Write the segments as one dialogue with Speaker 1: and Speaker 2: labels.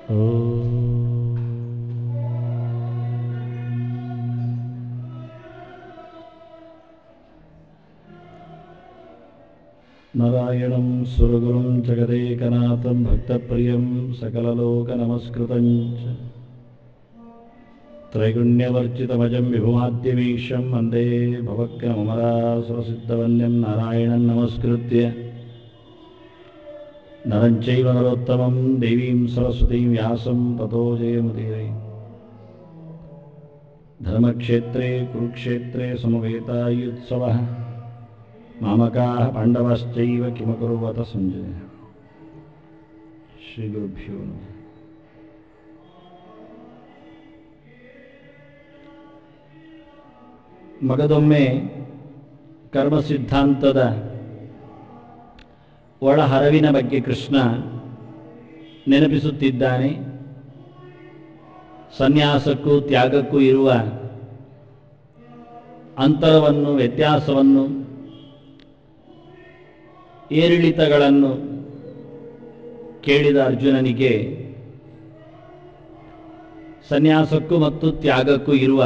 Speaker 1: नारायणं सुरगुरुं जगदेकनाथं भक्तप्रियं सकललोकनमस्कृतं च त्रैगुण्यवर्जितमजं विभुमाद्यमीशं वन्दे भवग्रममरासुरसिद्धवन्यं नारायणं नमस्कृत्य नरं चैव नरोत्तमं देवीं सरस्वतीं व्यासं ततो जयमुदीरये धर्मक्षेत्रे कुरुक्षेत्रे समवेतायुत्सवः मामकाः पाण्डवश्चैव किमकुर्वत सञ्जय श्रीगुरुभ्यो नमः ಮಗದೊಮ್ಮೆ ಕರ್ಮ ಸಿದ್ಧಾಂತದ ಒಳಹರವಿನ ಬಗ್ಗೆ ಕೃಷ್ಣ ನೆನಪಿಸುತ್ತಿದ್ದಾನೆ ಸನ್ಯಾಸಕ್ಕೂ ತ್ಯಾಗಕ್ಕೂ ಇರುವ ಅಂತರವನ್ನು ವ್ಯತ್ಯಾಸವನ್ನು ಏರಿಳಿತಗಳನ್ನು ಕೇಳಿದ ಅರ್ಜುನನಿಗೆ ಸನ್ಯಾಸಕ್ಕೂ ಮತ್ತು ತ್ಯಾಗಕ್ಕೂ ಇರುವ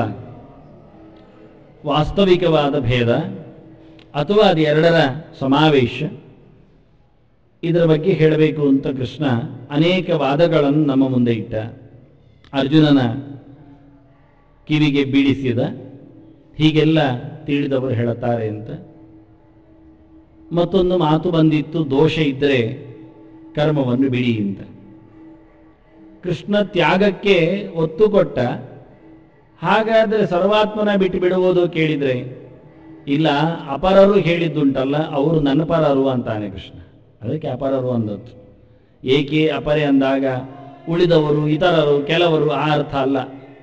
Speaker 1: ವಾಸ್ತವಿಕವಾದ ಭೇದ ಅಥವಾ ಅದು ಎರಡರ ಸಮಾವೇಶ ಇದರ ಬಗ್ಗೆ ಹೇಳಬೇಕು ಅಂತ ಕೃಷ್ಣ ಅನೇಕ ವಾದಗಳನ್ನು ನಮ್ಮ ಮುಂದೆ ಇಟ್ಟ ಅರ್ಜುನನ ಕಿವಿಗೆ ಬೀಳಿಸಿದ ಹೀಗೆಲ್ಲ ತಿಳಿದವರು ಹೇಳುತ್ತಾರೆ ಅಂತ ಮತ್ತೊಂದು ಮಾತು ಬಂದಿತ್ತು ದೋಷ ಇದ್ದರೆ ಕರ್ಮವನ್ನು ಬಿಡಿ ಅಂತ ಕೃಷ್ಣ ತ್ಯಾಗಕ್ಕೆ ಒತ್ತು ಕೊಟ್ಟ ಹಾಗಾದರೆ ಸರ್ವಾತ್ಮನ ಬಿಟ್ಟು ಬಿಡುವುದು ಕೇಳಿದ್ರೆ ಇಲ್ಲ ಅಪರರು ಹೇಳಿದ್ದುಂಟಲ್ಲ ಅವರು ನನ್ನ ಪರರು ಅಂತಾನೆ ಕೃಷ್ಣ ಅದಕ್ಕೆ ಅಪರರು ಅಂದದ್ದು ಏಕೆ ಅಪರೆ ಅಂದಾಗ ಉಳಿದವರು ಇತರರು ಕೆಲವರು ಆ ಅರ್ಥ ಅಲ್ಲ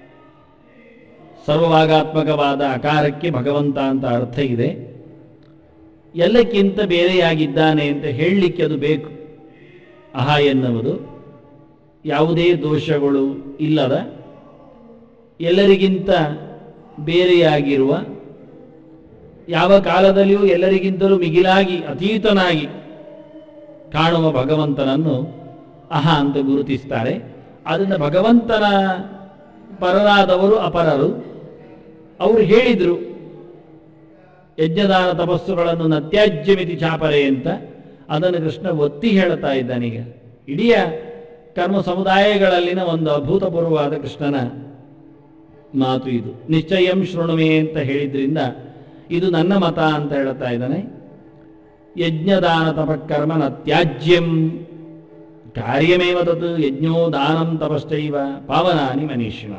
Speaker 1: ಸರ್ವಭಾಗಾತ್ಮಕವಾದ ಅಕಾರಕ್ಕೆ ಭಗವಂತ ಅಂತ ಅರ್ಥ ಇದೆ ಎಲ್ಲಕ್ಕಿಂತ ಬೇರೆಯಾಗಿದ್ದಾನೆ ಅಂತ ಹೇಳಲಿಕ್ಕೆ ಅದು ಬೇಕು ಅಹ ಎನ್ನುವುದು ಯಾವುದೇ ದೋಷಗಳು ಇಲ್ಲದ ಎಲ್ಲರಿಗಿಂತ ಬೇರೆಯಾಗಿರುವ ಯಾವ ಕಾಲದಲ್ಲಿಯೂ ಎಲ್ಲರಿಗಿಂತಲೂ ಮಿಗಿಲಾಗಿ ಅತೀತನಾಗಿ ಕಾಣುವ ಭಗವಂತನನ್ನು ಅಹ ಅಂತ ಗುರುತಿಸ್ತಾರೆ ಅದರಿಂದ ಭಗವಂತನ ಪರರಾದವರು ಅಪರರು ಅವರು ಹೇಳಿದರು ಯಜ್ಞದಾನ ತಪಸ್ಸುಗಳನ್ನು ನತ್ಯಾಜ್ಯಮಿತಿ ಚಾಪರೆ ಅಂತ ಅದನ್ನು ಕೃಷ್ಣ ಒತ್ತಿ ಹೇಳ್ತಾ ಇದ್ದಾನೀಗ ಇಡೀ ಕರ್ಮ ಸಮುದಾಯಗಳಲ್ಲಿನ ಒಂದು ಅಭೂತಪೂರ್ವವಾದ ಕೃಷ್ಣನ ಮಾತು ಇದು ನಿಶ್ಚಯಂ ಶೃಣುವೆ ಅಂತ ಹೇಳಿದ್ರಿಂದ ಇದು ನನ್ನ ಮತ ಅಂತ ಹೇಳ್ತಾ ಇದ್ದಾನೆ ಯಜ್ಞದಾನ ತಪಕರ್ಮ ನತ್ಯಾಜ್ಯಂ ಕಾರ್ಯಮೇವ ತತ್ ಯಜ್ಞೋ ದಾನಂ ತಪಶ್ಚೈವ ಪಾವನಾನಿ ಮನೀಷಿಣ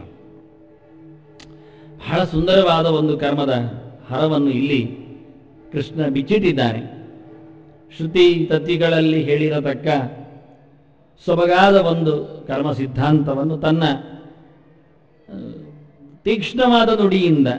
Speaker 1: ಬಹಳ ಸುಂದರವಾದ ಒಂದು ಕರ್ಮದ ಹರವನ್ನು ಇಲ್ಲಿ ಕೃಷ್ಣ ಬಿಚ್ಚಿಟ್ಟಿದ್ದಾನೆ ಶ್ರುತಿ ತತ್ತಿಗಳಲ್ಲಿ ಹೇಳಿರತಕ್ಕ ಸೊಬಗಾದ ಒಂದು ಕರ್ಮ ಸಿದ್ಧಾಂತವನ್ನು ತನ್ನ ತೀಕ್ಷ್ಣವಾದ ನುಡಿಯಿಂದ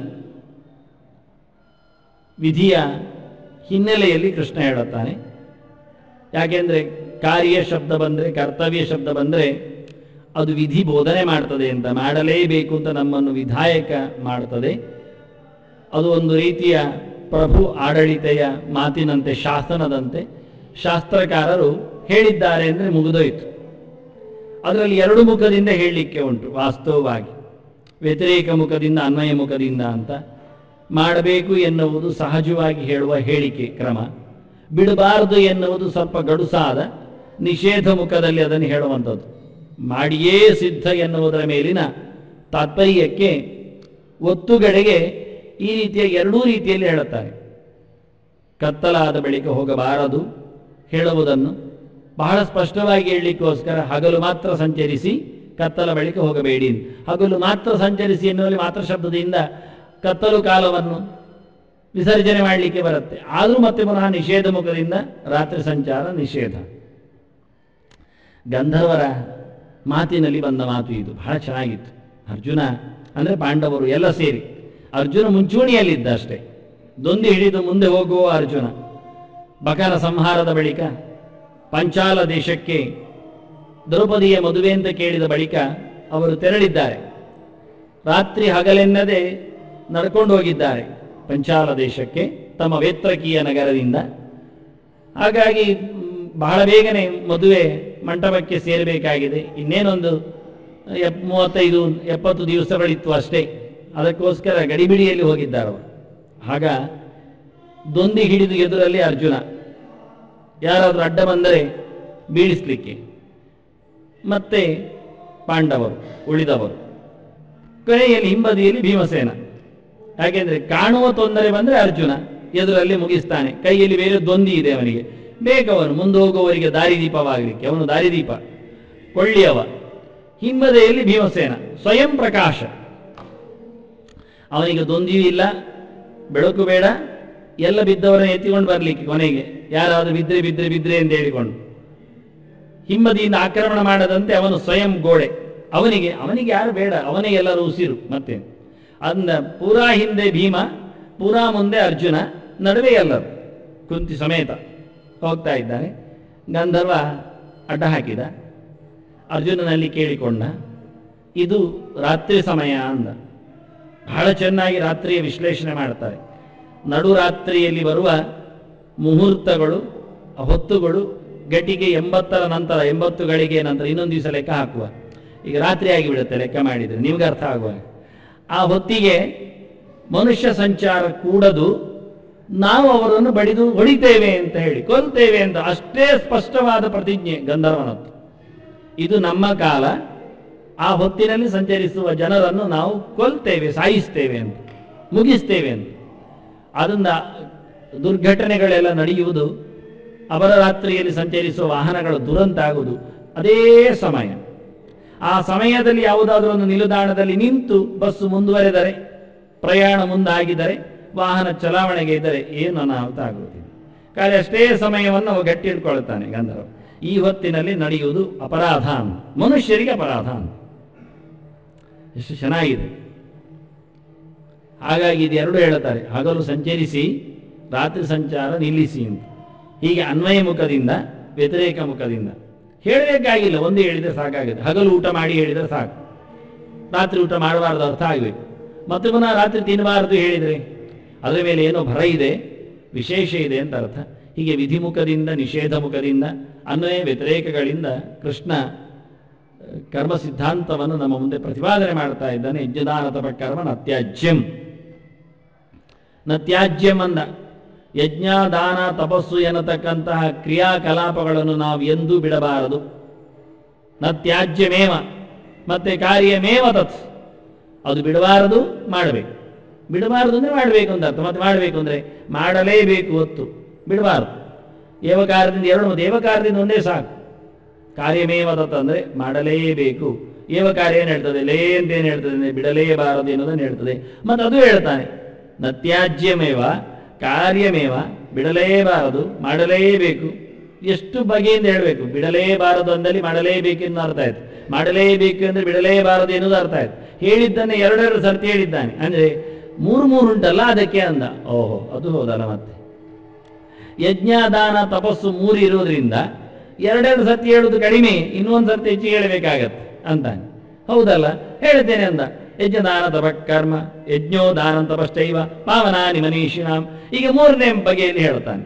Speaker 1: ವಿಧಿಯ ಹಿನ್ನೆಲೆಯಲ್ಲಿ ಕೃಷ್ಣ ಹೇಳುತ್ತಾನೆ ಯಾಕೆಂದ್ರೆ ಕಾರ್ಯ ಶಬ್ದ ಬಂದರೆ ಕರ್ತವ್ಯ ಶಬ್ದ ಬಂದರೆ ಅದು ವಿಧಿ ಬೋಧನೆ ಮಾಡ್ತದೆ ಅಂತ ಮಾಡಲೇಬೇಕು ಅಂತ ನಮ್ಮನ್ನು ವಿಧಾಯಕ ಮಾಡ್ತದೆ ಅದು ಒಂದು ರೀತಿಯ ಪ್ರಭು ಆಡಳಿತೆಯ ಮಾತಿನಂತೆ ಶಾಸನದಂತೆ ಶಾಸ್ತ್ರಕಾರರು ಹೇಳಿದ್ದಾರೆ ಅಂದರೆ ಮುಗಿದೋಯ್ತು ಅದರಲ್ಲಿ ಎರಡು ಮುಖದಿಂದ ಹೇಳಲಿಕ್ಕೆ ಉಂಟು ವಾಸ್ತವವಾಗಿ ವ್ಯತಿರೇಕ ಮುಖದಿಂದ ಅನ್ವಯ ಮುಖದಿಂದ ಅಂತ ಮಾಡಬೇಕು ಎನ್ನುವುದು ಸಹಜವಾಗಿ ಹೇಳುವ ಹೇಳಿಕೆ ಕ್ರಮ ಬಿಡಬಾರದು ಎನ್ನುವುದು ಸ್ವಲ್ಪ ಗಡುಸಾದ ನಿಷೇಧ ಮುಖದಲ್ಲಿ ಅದನ್ನು ಹೇಳುವಂಥದ್ದು ಮಾಡಿಯೇ ಸಿದ್ಧ ಎನ್ನುವುದರ ಮೇಲಿನ ತಾತ್ಪರ್ಯಕ್ಕೆ ಒತ್ತುಗಡೆಗೆ ಈ ರೀತಿಯ ಎರಡೂ ರೀತಿಯಲ್ಲಿ ಹೇಳುತ್ತಾರೆ ಕತ್ತಲಾದ ಬಳಿಕ ಹೋಗಬಾರದು ಹೇಳುವುದನ್ನು ಬಹಳ ಸ್ಪಷ್ಟವಾಗಿ ಹೇಳಲಿಕ್ಕೋಸ್ಕರ ಹಗಲು ಮಾತ್ರ ಸಂಚರಿಸಿ ಕತ್ತಲ ಬಳಿಕ ಹೋಗಬೇಡಿ ಹಗಲು ಮಾತ್ರ ಸಂಚರಿಸಿ ಎನ್ನುವಲ್ಲಿ ಮಾತ್ರ ಶಬ್ದದಿಂದ ಕತ್ತಲು ಕಾಲವನ್ನು ವಿಸರ್ಜನೆ ಮಾಡಲಿಕ್ಕೆ ಬರುತ್ತೆ ಆದರೂ ಮತ್ತೆ ಪುನಃ ನಿಷೇಧ ಮುಖದಿಂದ ರಾತ್ರಿ ಸಂಚಾರ ನಿಷೇಧ ಗಂಧರ್ವರ ಮಾತಿನಲ್ಲಿ ಬಂದ ಮಾತು ಇದು ಬಹಳ ಚೆನ್ನಾಗಿತ್ತು ಅರ್ಜುನ ಅಂದರೆ ಪಾಂಡವರು ಎಲ್ಲ ಸೇರಿ ಅರ್ಜುನ ಮುಂಚೂಣಿಯಲ್ಲಿದ್ದ ಅಷ್ಟೇ ದೊಂದಿ ಹಿಡಿದು ಮುಂದೆ ಹೋಗುವ ಅರ್ಜುನ ಬಕರ ಸಂಹಾರದ ಬಳಿಕ ಪಂಚಾಲ ದೇಶಕ್ಕೆ ದ್ರೌಪದಿಯ ಮದುವೆ ಅಂತ ಕೇಳಿದ ಬಳಿಕ ಅವರು ತೆರಳಿದ್ದಾರೆ ರಾತ್ರಿ ಹಗಲೆನ್ನದೆ ನಡ್ಕೊಂಡು ಹೋಗಿದ್ದಾರೆ ಪಂಚಾಲ ದೇಶಕ್ಕೆ ತಮ್ಮ ವೇತ್ರಕೀಯ ನಗರದಿಂದ ಹಾಗಾಗಿ ಮ್, ಬಹಳ ಬೇಗನೆ ಮದುವೆ ಮಂಟಪಕ್ಕೆ ಸೇರಬೇಕಾಗಿದೆ ಇನ್ನೇನೊಂದು ಎಪ್ ಮೂವತ್ತೈದು ಎಪ್ಪತ್ತು ದಿವಸಗಳಿತ್ತು ಅಷ್ಟೇ ಅದಕ್ಕೋಸ್ಕರ ಗಡಿಬಿಡಿಯಲ್ಲಿ ಹೋಗಿದ್ದಾರೆ ಅವರು ಆಗ ದೊಂದಿ ಹಿಡಿದು ಎದುರಲ್ಲಿ ಅರ್ಜುನ ಯಾರಾದರೂ ಅಡ್ಡ ಬಂದರೆ ಬೀಳಿಸ್ಲಿಕ್ಕೆ ಮತ್ತೆ ಪಾಂಡವರು ಉಳಿದವರು ಕೊನೆಯಲ್ಲಿ ಹಿಂಬದಿಯಲ್ಲಿ ಭೀಮಸೇನ ಯಾಕೆಂದ್ರೆ ಕಾಣುವ ತೊಂದರೆ ಬಂದ್ರೆ ಅರ್ಜುನ ಎದುರಲ್ಲಿ ಮುಗಿಸ್ತಾನೆ ಕೈಯಲ್ಲಿ ಬೇರೆ ದೊಂದಿ ಇದೆ ಅವನಿಗೆ ಬೇಕವನು ಮುಂದೆ ಹೋಗುವವರಿಗೆ ದಾರಿದೀಪವಾಗಲಿಕ್ಕೆ ಅವನು ದಾರಿದೀಪ ಕೊಳ್ಳಿಯವ ಹಿಂಬದಿಯಲ್ಲಿ ಭೀಮಸೇನ ಸ್ವಯಂ ಪ್ರಕಾಶ ಅವನಿಗೆ ದೊಂದಿಯೂ ಇಲ್ಲ ಬೆಳಕು ಬೇಡ ಎಲ್ಲ ಬಿದ್ದವರನ್ನು ಎತ್ತಿಕೊಂಡು ಬರಲಿಕ್ಕೆ ಕೊನೆಗೆ ಯಾರಾದರೂ ಬಿದ್ರೆ ಬಿದ್ರೆ ಬಿದ್ರೆ ಅಂತ ಹೇಳಿಕೊಂಡು ಹಿಂಬದಿಯಿಂದ ಆಕ್ರಮಣ ಮಾಡದಂತೆ ಅವನು ಸ್ವಯಂ ಗೋಡೆ ಅವನಿಗೆ ಅವನಿಗೆ ಯಾರು ಬೇಡ ಅವನೇ ಎಲ್ಲರೂ ಉಸಿರು ಮತ್ತೆ ಅಂದ ಪೂರಾ ಹಿಂದೆ ಭೀಮ ಪೂರಾ ಮುಂದೆ ಅರ್ಜುನ ನಡುವೆ ಎಲ್ಲರು ಕುಂತಿ ಸಮೇತ ಹೋಗ್ತಾ ಇದ್ದಾನೆ ಗಂಧರ್ವ ಅಡ್ಡ ಹಾಕಿದ ಅರ್ಜುನನಲ್ಲಿ ಕೇಳಿಕೊಂಡ ಇದು ರಾತ್ರಿ ಸಮಯ ಅಂದ ಬಹಳ ಚೆನ್ನಾಗಿ ರಾತ್ರಿಯ ವಿಶ್ಲೇಷಣೆ ಮಾಡ್ತಾರೆ ನಡು ರಾತ್ರಿಯಲ್ಲಿ ಬರುವ ಮುಹೂರ್ತಗಳು ಹೊತ್ತುಗಳು ಗಟಿಗೆ ಎಂಬತ್ತರ ನಂತರ ಎಂಬತ್ತು ಗಳಿಗೆ ನಂತರ ಇನ್ನೊಂದು ದಿವಸ ಲೆಕ್ಕ ಹಾಕುವ ಈಗ ರಾತ್ರಿ ಆಗಿಬಿಡುತ್ತೆ ಲೆಕ್ಕ ಮಾಡಿದರೆ ನಿಮ್ಗೆ ಅರ್ಥ ಆಗುವ ಆ ಹೊತ್ತಿಗೆ ಮನುಷ್ಯ ಸಂಚಾರ ಕೂಡದು ನಾವು ಅವರನ್ನು ಬಡಿದು ಹೊಡಿತೇವೆ ಅಂತ ಹೇಳಿ ಕೊಲ್ತೇವೆ ಅಂತ ಅಷ್ಟೇ ಸ್ಪಷ್ಟವಾದ ಪ್ರತಿಜ್ಞೆ ಗಂಧರ್ವನದ್ದು ಇದು ನಮ್ಮ ಕಾಲ ಆ ಹೊತ್ತಿನಲ್ಲಿ ಸಂಚರಿಸುವ ಜನರನ್ನು ನಾವು ಕೊಲ್ತೇವೆ ಸಾಯಿಸ್ತೇವೆ ಅಂತ ಮುಗಿಸ್ತೇವೆ ಅಂತ ಅದರಿಂದ ದುರ್ಘಟನೆಗಳೆಲ್ಲ ನಡೆಯುವುದು ಅವರ ರಾತ್ರಿಯಲ್ಲಿ ಸಂಚರಿಸುವ ವಾಹನಗಳ ದುರಂತ ಆಗುವುದು ಅದೇ ಸಮಯ ಆ ಸಮಯದಲ್ಲಿ ಯಾವುದಾದ್ರೂ ಒಂದು ನಿಲ್ದಾಣದಲ್ಲಿ ನಿಂತು ಬಸ್ಸು ಮುಂದುವರೆದರೆ ಪ್ರಯಾಣ ಮುಂದಾಗಿದರೆ ವಾಹನ ಚಲಾವಣೆಗೆ ಇದ್ದರೆ ಏನು ಅನಾಹುತ ಆಗುವುದಿಲ್ಲ ಖಾಲಿ ಅಷ್ಟೇ ಸಮಯವನ್ನು ಅವ ಗಟ್ಟಿ ಹಿಡ್ಕೊಳ್ತಾನೆ ಗಂಧರ್ವ ಈ ಹೊತ್ತಿನಲ್ಲಿ ನಡೆಯುವುದು ಅಪರಾಧ ಅಂತ ಮನುಷ್ಯರಿಗೆ ಅಪರಾಧ ಅಂತ ಎಷ್ಟು ಚೆನ್ನಾಗಿದೆ ಹಾಗಾಗಿ ಇದೆರಡು ಹೇಳುತ್ತಾರೆ ಹಗಲು ಸಂಚರಿಸಿ ರಾತ್ರಿ ಸಂಚಾರ ನಿಲ್ಲಿಸಿ ಅಂತ ಹೀಗೆ ಅನ್ವಯ ಮುಖದಿಂದ ವ್ಯತಿರೇಕ ಮುಖದಿಂದ ಹೇಳಬೇಕಾಗಿಲ್ಲ ಒಂದೇ ಹೇಳಿದ್ರೆ ಸಾಕಾಗುತ್ತೆ ಹಗಲು ಊಟ ಮಾಡಿ ಹೇಳಿದ್ರೆ ಸಾಕು ರಾತ್ರಿ ಊಟ ಮಾಡಬಾರ್ದು ಅರ್ಥ ಆಗಬೇಕು ಮತ್ತೆ ಪುನಃ ರಾತ್ರಿ ತಿನ್ನಬಾರದು ಹೇಳಿದರೆ ಅದರ ಮೇಲೆ ಏನೋ ಭರ ಇದೆ ವಿಶೇಷ ಇದೆ ಅಂತ ಅರ್ಥ ಹೀಗೆ ವಿಧಿಮುಖದಿಂದ ನಿಷೇಧ ಮುಖದಿಂದ ಅನ್ವಯ ವ್ಯತಿರೇಕಗಳಿಂದ ಕೃಷ್ಣ ಅಹ್, ಕರ್ಮ ಸಿದ್ಧಾಂತವನ್ನು ನಮ್ಮ ಮುಂದೆ ಪ್ರತಿಪಾದನೆ ಮಾಡ್ತಾ ಇದ್ದಾನೆ ಯಜ್ಞದಾನ ತಪ ಕರ್ಮ ನತ್ಯಾಜ್ಯಂ ನತ್ಯಾಜ್ಯಂ ಅಂದ ಯಜ್ಞ ದಾನ ತಪಸ್ಸು ಎನ್ನತಕ್ಕಂತಹ ಕ್ರಿಯಾಕಲಾಪಗಳನ್ನು ನಾವು ಎಂದೂ ಬಿಡಬಾರದು ನತ್ಯಾಜ್ಯಮೇವ ಮತ್ತೆ ಕಾರ್ಯಮೇವ ತತ್ ಅದು ಬಿಡಬಾರದು ಮಾಡಬೇಕು ಬಿಡಬಾರದು ಅಂದ್ರೆ ಮಾಡಬೇಕು ಅಂತ ಅರ್ಥ ಮತ್ತೆ ಮಾಡಬೇಕು ಅಂದ್ರೆ ಮಾಡಲೇಬೇಕು ಹೊತ್ತು ಬಿಡಬಾರದು ಏವಕಾರದಿಂದ ಎರಡು ದೇವಕಾರದಿಂದ ಒಂದೇ ಸಾಕು ಕಾರ್ಯಮೇವ ತತ್ ಅಂದ್ರೆ ಮಾಡಲೇಬೇಕು ಏವ ಕಾರ್ಯ ಏನು ಹೇಳ್ತದೆ ಲೇ ಅಂತ ಏನು ಹೇಳ್ತದೆ ಅಂದ್ರೆ ಬಿಡಲೇಬಾರದು ಎನ್ನುವುದನ್ನು ಹೇಳ್ತದೆ ಮತ್ತು ಅದು ಹೇಳ್ತಾನೆ ನತ್ಯಾಜ್ಯಮೇವ ಕಾರ್ಯಮೇವ ಬಿಡಲೇಬಾರದು ಮಾಡಲೇಬೇಕು ಎಷ್ಟು ಬಗೆಯಿಂದ ಹೇಳಬೇಕು ಬಿಡಲೇಬಾರದು ಅಂದಲ್ಲಿ ಮಾಡಲೇಬೇಕು ಎನ್ನುವ ಅರ್ಥ ಆಯ್ತು ಮಾಡಲೇಬೇಕು ಅಂದ್ರೆ ಬಿಡಲೇಬಾರದು ಎನ್ನುವುದು ಅರ್ಥ ಆಯ್ತು ಹೇಳಿದ್ದನ್ನು ಎರಡೆರಡು ಸರ್ತಿ ಹೇಳಿದ್ದಾನೆ ಅಂದ್ರೆ ಮೂರು ಮೂರು ಉಂಟಲ್ಲ ಅದಕ್ಕೆ ಅಂದ ಓಹೋ ಅದು ಹೌದಲ್ಲ ಮತ್ತೆ ಯಜ್ಞ ದಾನ ತಪಸ್ಸು ಮೂರು ಇರುವುದರಿಂದ ಎರಡೆರಡು ಸತಿ ಹೇಳುವುದು ಕಡಿಮೆ ಇನ್ನೊಂದು ಸರ್ತಿ ಹೆಚ್ಚಿಗೆ ಹೇಳಬೇಕಾಗತ್ತೆ ಅಂತಾನೆ ಹೌದಲ್ಲ ಹೇಳ್ತೇನೆ ಅಂದ ಯಜ್ಞ ದಾನ ತಪ ಕರ್ಮ ಯಜ್ಞೋ ದಾನ ತಪಶ್ಚೈವ ಪಾವನಾನಿ ಮನೀಷಿನಾಂ ಈಗ ಮೂರನೇ ಬಗೆಯಲ್ಲಿ ಹೇಳ್ತಾನೆ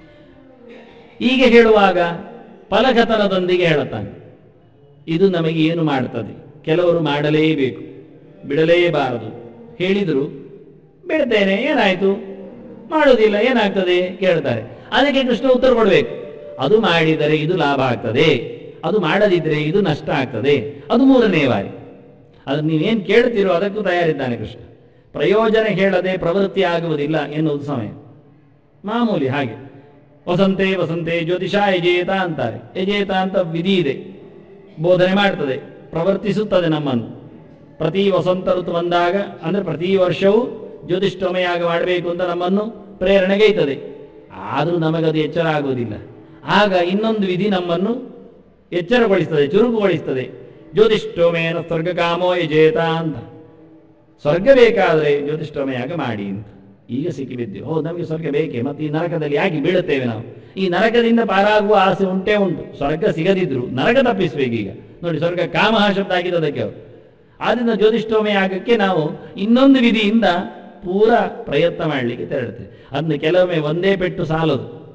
Speaker 1: ಈಗ ಹೇಳುವಾಗ ಫಲಕಥನದೊಂದಿಗೆ ಹೇಳುತ್ತಾನೆ ಇದು ನಮಗೆ ಏನು ಮಾಡ್ತದೆ ಕೆಲವರು ಮಾಡಲೇಬೇಕು ಬಿಡಲೇಬಾರದು ಹೇಳಿದ್ರು ಬಿಡ್ತೇನೆ ಏನಾಯ್ತು ಮಾಡುವುದಿಲ್ಲ ಏನಾಗ್ತದೆ ಕೇಳ್ತಾರೆ ಅದಕ್ಕೆ ಕೃಷ್ಣ ಉತ್ತರ ಕೊಡಬೇಕು ಅದು ಮಾಡಿದರೆ ಇದು ಲಾಭ ಆಗ್ತದೆ ಅದು ಮಾಡದಿದ್ರೆ ಇದು ನಷ್ಟ ಆಗ್ತದೆ ಅದು ಮೂರನೇ ಬಾರಿ ಅದು ನೀವೇನು ಕೇಳ್ತೀರೋ ಅದಕ್ಕೂ ತಯಾರಿದ್ದಾನೆ ಕೃಷ್ಣ ಪ್ರಯೋಜನ ಹೇಳದೆ ಪ್ರವೃತ್ತಿ ಆಗುವುದಿಲ್ಲ ಎನ್ನುವುದು ಸಮಯ ಮಾಮೂಲಿ ಹಾಗೆ ವಸಂತೆ ವಸಂತೆ ಜ್ಯೋತಿಷ ಯಜೇತ ಅಂತಾರೆ ಯಜೇತ ಅಂತ ವಿಧಿ ಇದೆ ಬೋಧನೆ ಮಾಡ್ತದೆ ಪ್ರವರ್ತಿಸುತ್ತದೆ ನಮ್ಮನ್ನು ಪ್ರತಿ ವಸಂತ ಋತು ಬಂದಾಗ ಅಂದ್ರೆ ಪ್ರತಿ ವರ್ಷವೂ ಜ್ಯೋತಿಷ್ಠೋಮಯಾಗ ಮಾಡಬೇಕು ಅಂತ ನಮ್ಮನ್ನು ಪ್ರೇರಣೆಗೈತದೆ ಆದರೂ ನಮಗದು ಎಚ್ಚರ ಆಗುವುದಿಲ್ಲ ಆಗ ಇನ್ನೊಂದು ವಿಧಿ ನಮ್ಮನ್ನು ಎಚ್ಚರಗೊಳಿಸ್ತದೆ ಚುರುಕುಗೊಳಿಸ್ತದೆ ಜ್ಯೋತಿಷ್ಠೋಮೇನ ಸ್ವರ್ಗಕಾಮೋ ಯಜೇತ ಅಂತ ಸ್ವರ್ಗ ಬೇಕಾದರೆ ಜ್ಯೋತಿಷ್ಠೋಮಯಾಗ ಮಾಡಿ ಅಂತ ಈಗ ಸಿಕ್ಕಿಬಿದ್ದೇವೆ ಹೌದು ನಮಗೆ ಸ್ವರ್ಗ ಬೇಕೇ ಮತ್ತು ಈ ನರಕದಲ್ಲಿ ಯಾಕೆ ಬೀಳುತ್ತೇವೆ ನಾವು ಈ ನರಕದಿಂದ ಪಾರಾಗುವ ಆಸೆ ಉಂಟೇ ಉಂಟು ಸ್ವರ್ಗ ಸಿಗದಿದ್ರು ನರಕ ತಪ್ಪಿಸ್ಬೇಕೀಗ ನೋಡಿ ಸ್ವರ್ಗ ಕಾಮಹ ಶಬ್ದ ಆಗಿದ್ದದಕ್ಕೆ ಅವರು ಆದ್ರಿಂದ ಜ್ಯೋತಿಷ್ಠೋಮೆ ಆಗಕ್ಕೆ ನಾವು ಇನ್ನೊಂದು ವಿಧಿಯಿಂದ ಪೂರ ಪ್ರಯತ್ನ ಮಾಡಲಿಕ್ಕೆ ತೆರಳುತ್ತೇವೆ ಅದನ್ನ ಕೆಲವೊಮ್ಮೆ ಒಂದೇ ಪೆಟ್ಟು ಸಾಲದು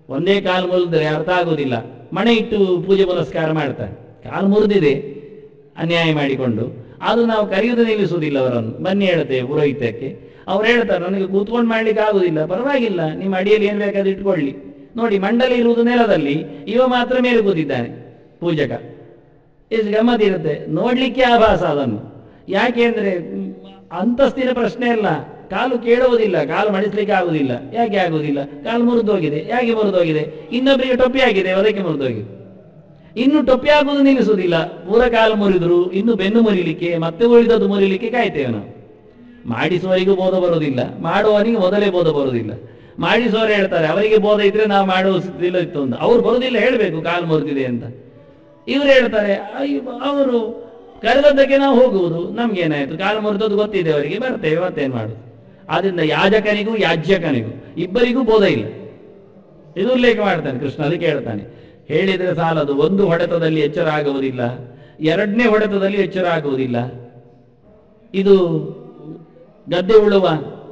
Speaker 1: ಒಂದೇ ಕಾಲು ಮುರಿದ್ರೆ ಅರ್ಥ ಆಗೋದಿಲ್ಲ ಮಣೆ ಇಟ್ಟು ಪೂಜೆ ಪುನಸ್ಕಾರ ಮಾಡ್ತಾರೆ ಕಾಲು ಮುರಿದಿದೆ ಅನ್ಯಾಯ ಮಾಡಿಕೊಂಡು ಅದು ನಾವು ಕರೆಯುವುದು ನಿಲ್ಲಿಸುವುದಿಲ್ಲ ಅವರನ್ನು ಬನ್ನಿ ಹೇಳ್ತೇವೆ ಪುರೋಹಿತಕ್ಕೆ ಅವ್ರು ಹೇಳ್ತಾರೆ ನನಗೆ ಕೂತ್ಕೊಂಡು ಮಾಡ್ಲಿಕ್ಕೆ ಆಗುದಿಲ್ಲ ಪರವಾಗಿಲ್ಲ ನಿಮ್ಮ ಅಡಿಯಲ್ಲಿ ಏನು ಬೇಕಾದ್ರೆ ಇಟ್ಕೊಳ್ಳಿ ನೋಡಿ ಮಂಡಲ ಇರುವುದು ನೆಲದಲ್ಲಿ ಇವ ಮಾತ್ರ ಮೇಲೆ ಕೂತಿದ್ದಾನೆ ಪೂಜಕ ಎಷ್ಟು ಗಮ್ಮತ್ತಿರುತ್ತೆ ನೋಡ್ಲಿಕ್ಕೆ ಆಭಾಸ ಅದನ್ನು ಯಾಕೆ ಅಂದ್ರೆ ಮ್, ಅಂತಸ್ತಿನ ಪ್ರಶ್ನೆ ಅಲ್ಲ ಕಾಲು ಕೇಳುವುದಿಲ್ಲ ಕಾಲು ಮಡಿಸ್ಲಿಕ್ಕೆ ಆಗುದಿಲ್ಲ ಯಾಕೆ ಆಗುದಿಲ್ಲ ಕಾಲು ಮುರಿದೋಗಿದೆ ಯಾಕೆ ಮುರಿದೋಗಿದೆ ಇನ್ನೊಬ್ಬರಿಗೆ ಟೊಪ್ಪಿ ಆಗಿದೆ ಅದಕ್ಕೆ ಮುರಿದೋಗಿದೆ ಇನ್ನು ಟೊಪ್ಪಿ ಆಗುವುದು ನಿಲ್ಲಿಸುವುದಿಲ್ಲ ಪೂರ ಕಾಲು ಮುರಿದ್ರು ಇನ್ನು ಬೆನ್ನು ಮುರಿಲಿಕ್ಕೆ ಮತ್ತೆ ಉಳಿದದ್ದು ಮುರಿಲಿಕ್ಕೆ ಕಾಯ್ತೇವೆ ನಾವು ಮಾಡಿಸುವವರಿಗೂ ಬೋಧ ಬರುವುದಿಲ್ಲ ಮಾಡುವವನಿಗೆ ಮೊದಲೇ ಬೋಧ ಬರುವುದಿಲ್ಲ ಮಾಡಿಸುವವರು ಹೇಳ್ತಾರೆ ಅವರಿಗೆ ಬೋಧ ಇದ್ರೆ ನಾವು ಮಾಡುವುದಿಲ್ಲ ಇತ್ತು ಅಂತ ಅವ್ರು ಬರುವುದಿಲ್ಲ ಹೇಳಬೇಕು ಕಾಲು ಮುರಿದಿದೆ ಅಂತ ಇವರು ಹೇಳ್ತಾರೆ ಅಯ್ಯೋ, ಅವರು ಕರೆದದ್ದಕ್ಕೆ ನಾವು ಹೋಗುವುದು ನಮ್ಗೇನಾಯ್ತು ಕಾಲು ಮುರಿದದ್ದು ಗೊತ್ತಿದೆ ಅವರಿಗೆ ಬರ್ತೇವೆ ಮತ್ತೇನು ಮಾಡುದು ಆದ್ರಿಂದ ಯಾಜಕನಿಗೂ ಯಾಜ್ಯಕನಿಗೂ ಇಬ್ಬರಿಗೂ ಬೋಧ ಇಲ್ಲ ಇದು ಉಲ್ಲೇಖ ಮಾಡ್ತಾನೆ ಕೃಷ್ಣ ಅದಕ್ಕೆ ಹೇಳ್ತಾನೆ ಹೇಳಿದ್ರೆ ಸಾಲದು ಒಂದು ಹೊಡೆತದಲ್ಲಿ ಎಚ್ಚರ ಆಗುವುದಿಲ್ಲ ಎರಡನೇ ಹೊಡೆತದಲ್ಲಿ ಎಚ್ಚರ ಆಗುವುದಿಲ್ಲ ಇದು ಗದ್ದೆ ಉಳುವ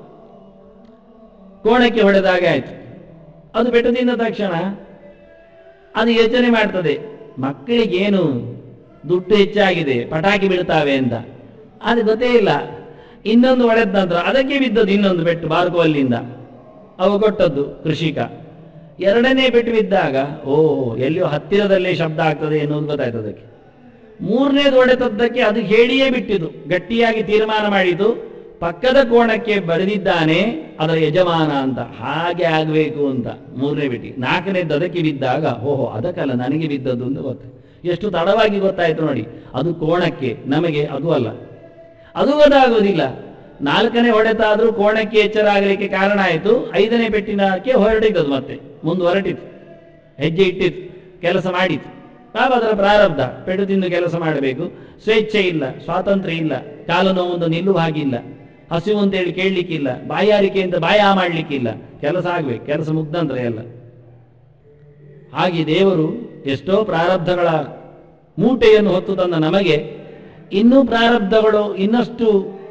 Speaker 1: ಕೋಣಕ್ಕೆ ಹೊಡೆದಾಗ ಆಯ್ತು ಅದು ಬೆಟ್ಟು ತಿಂದ ತಕ್ಷಣ ಅದು ಯೋಚನೆ ಮಾಡ್ತದೆ ಮಕ್ಕಳಿಗೇನು ದುಡ್ಡು ಹೆಚ್ಚಾಗಿದೆ ಪಟಾಕಿ ಬೀಳ್ತಾವೆ ಅಂತ ಅದು ಗೊತ್ತೇ ಇಲ್ಲ ಇನ್ನೊಂದು ಹೊಡೆದ ನಂತರ ಅದಕ್ಕೆ ಬಿದ್ದದ್ದು ಇನ್ನೊಂದು ಬೆಟ್ಟು ಬಾರ್ಕೋಲ್ಲಿಂದ ಅವ ಕೊಟ್ಟದ್ದು ಕೃಷಿಕ ಎರಡನೇ ಬೆಟ್ಟು ಬಿದ್ದಾಗ ಓ ಎಲ್ಲಿಯೋ ಹತ್ತಿರದಲ್ಲೇ ಶಬ್ದ ಆಗ್ತದೆ ಎನ್ನುವುದು ಗೊತ್ತಾಯ್ತು ಅದಕ್ಕೆ ಮೂರನೇದು ಹೊಡೆತದ್ದಕ್ಕೆ ಅದು ಹೇಳಿಯೇ ಬಿಟ್ಟಿದ್ದು ಗಟ್ಟಿಯಾಗಿ ತೀರ್ಮಾನ ಮಾಡಿದ್ದು ಪಕ್ಕದ ಕೋಣಕ್ಕೆ ಬರೆದಿದ್ದಾನೆ ಅದರ ಯಜಮಾನ ಅಂತ ಹಾಗೆ ಆಗಬೇಕು ಅಂತ ಮೂರನೇ ಬಿಟ್ಟಿ ನಾಲ್ಕನೇದ್ದು ಅದಕ್ಕೆ ಬಿದ್ದಾಗ ಓಹೋ ಅದಕ್ಕಲ್ಲ ನನಗೆ ಬಿದ್ದದ್ದು ಅಂತ ಗೊತ್ತು ಎಷ್ಟು ತಡವಾಗಿ ಗೊತ್ತಾಯ್ತು ನೋಡಿ ಅದು ಕೋಣಕ್ಕೆ ನಮಗೆ ಅದು ಅಲ್ಲ ಅದು ಗೊತ್ತಾಗುವುದಿಲ್ಲ ನಾಲ್ಕನೇ ಹೊಡೆತ ಆದ್ರೂ ಕೋಣಕ್ಕೆ ಎಚ್ಚರ ಆಗಲಿಕ್ಕೆ ಕಾರಣ ಆಯಿತು ಐದನೇ ಪೆಟ್ಟಿನಕ್ಕೆ ಹೊರಟಿದ್ದದು ಮತ್ತೆ ಮುಂದೆ ಹೊರಟಿತು ಹೆಜ್ಜೆ ಇಟ್ಟಿತು ಕೆಲಸ ಮಾಡಿತು ಪಾಪ ಅದರ ಪ್ರಾರಬ್ಧ ಪೆಟ್ಟು ತಿಂದು ಕೆಲಸ ಮಾಡಬೇಕು ಸ್ವೇಚ್ಛೆ ಇಲ್ಲ ಸ್ವಾತಂತ್ರ್ಯ ಇಲ್ಲ ಕಾಲು ನೋವೊಂದು ನಿಲ್ಲುವ ಹಾಗಿಲ್ಲ ಹಸಿವು ಅಂತೇಳಿ ಕೇಳಲಿಕ್ಕಿಲ್ಲ ಬಾಯಾರಿಕೆ ಅಂತ ಬಾಯ ಮಾಡ್ಲಿಕ್ಕಿಲ್ಲ ಕೆಲಸ ಆಗ್ಬೇಕು ಕೆಲಸ ಮುಗ್ದಂತ್ರ ಎಲ್ಲ ಹಾಗೆ ದೇವರು ಎಷ್ಟೋ ಪ್ರಾರಬ್ಧಗಳ ಮೂಟೆಯನ್ನು ಹೊತ್ತು ತಂದ ನಮಗೆ ಇನ್ನೂ ಪ್ರಾರಬ್ಧಗಳು ಇನ್ನಷ್ಟು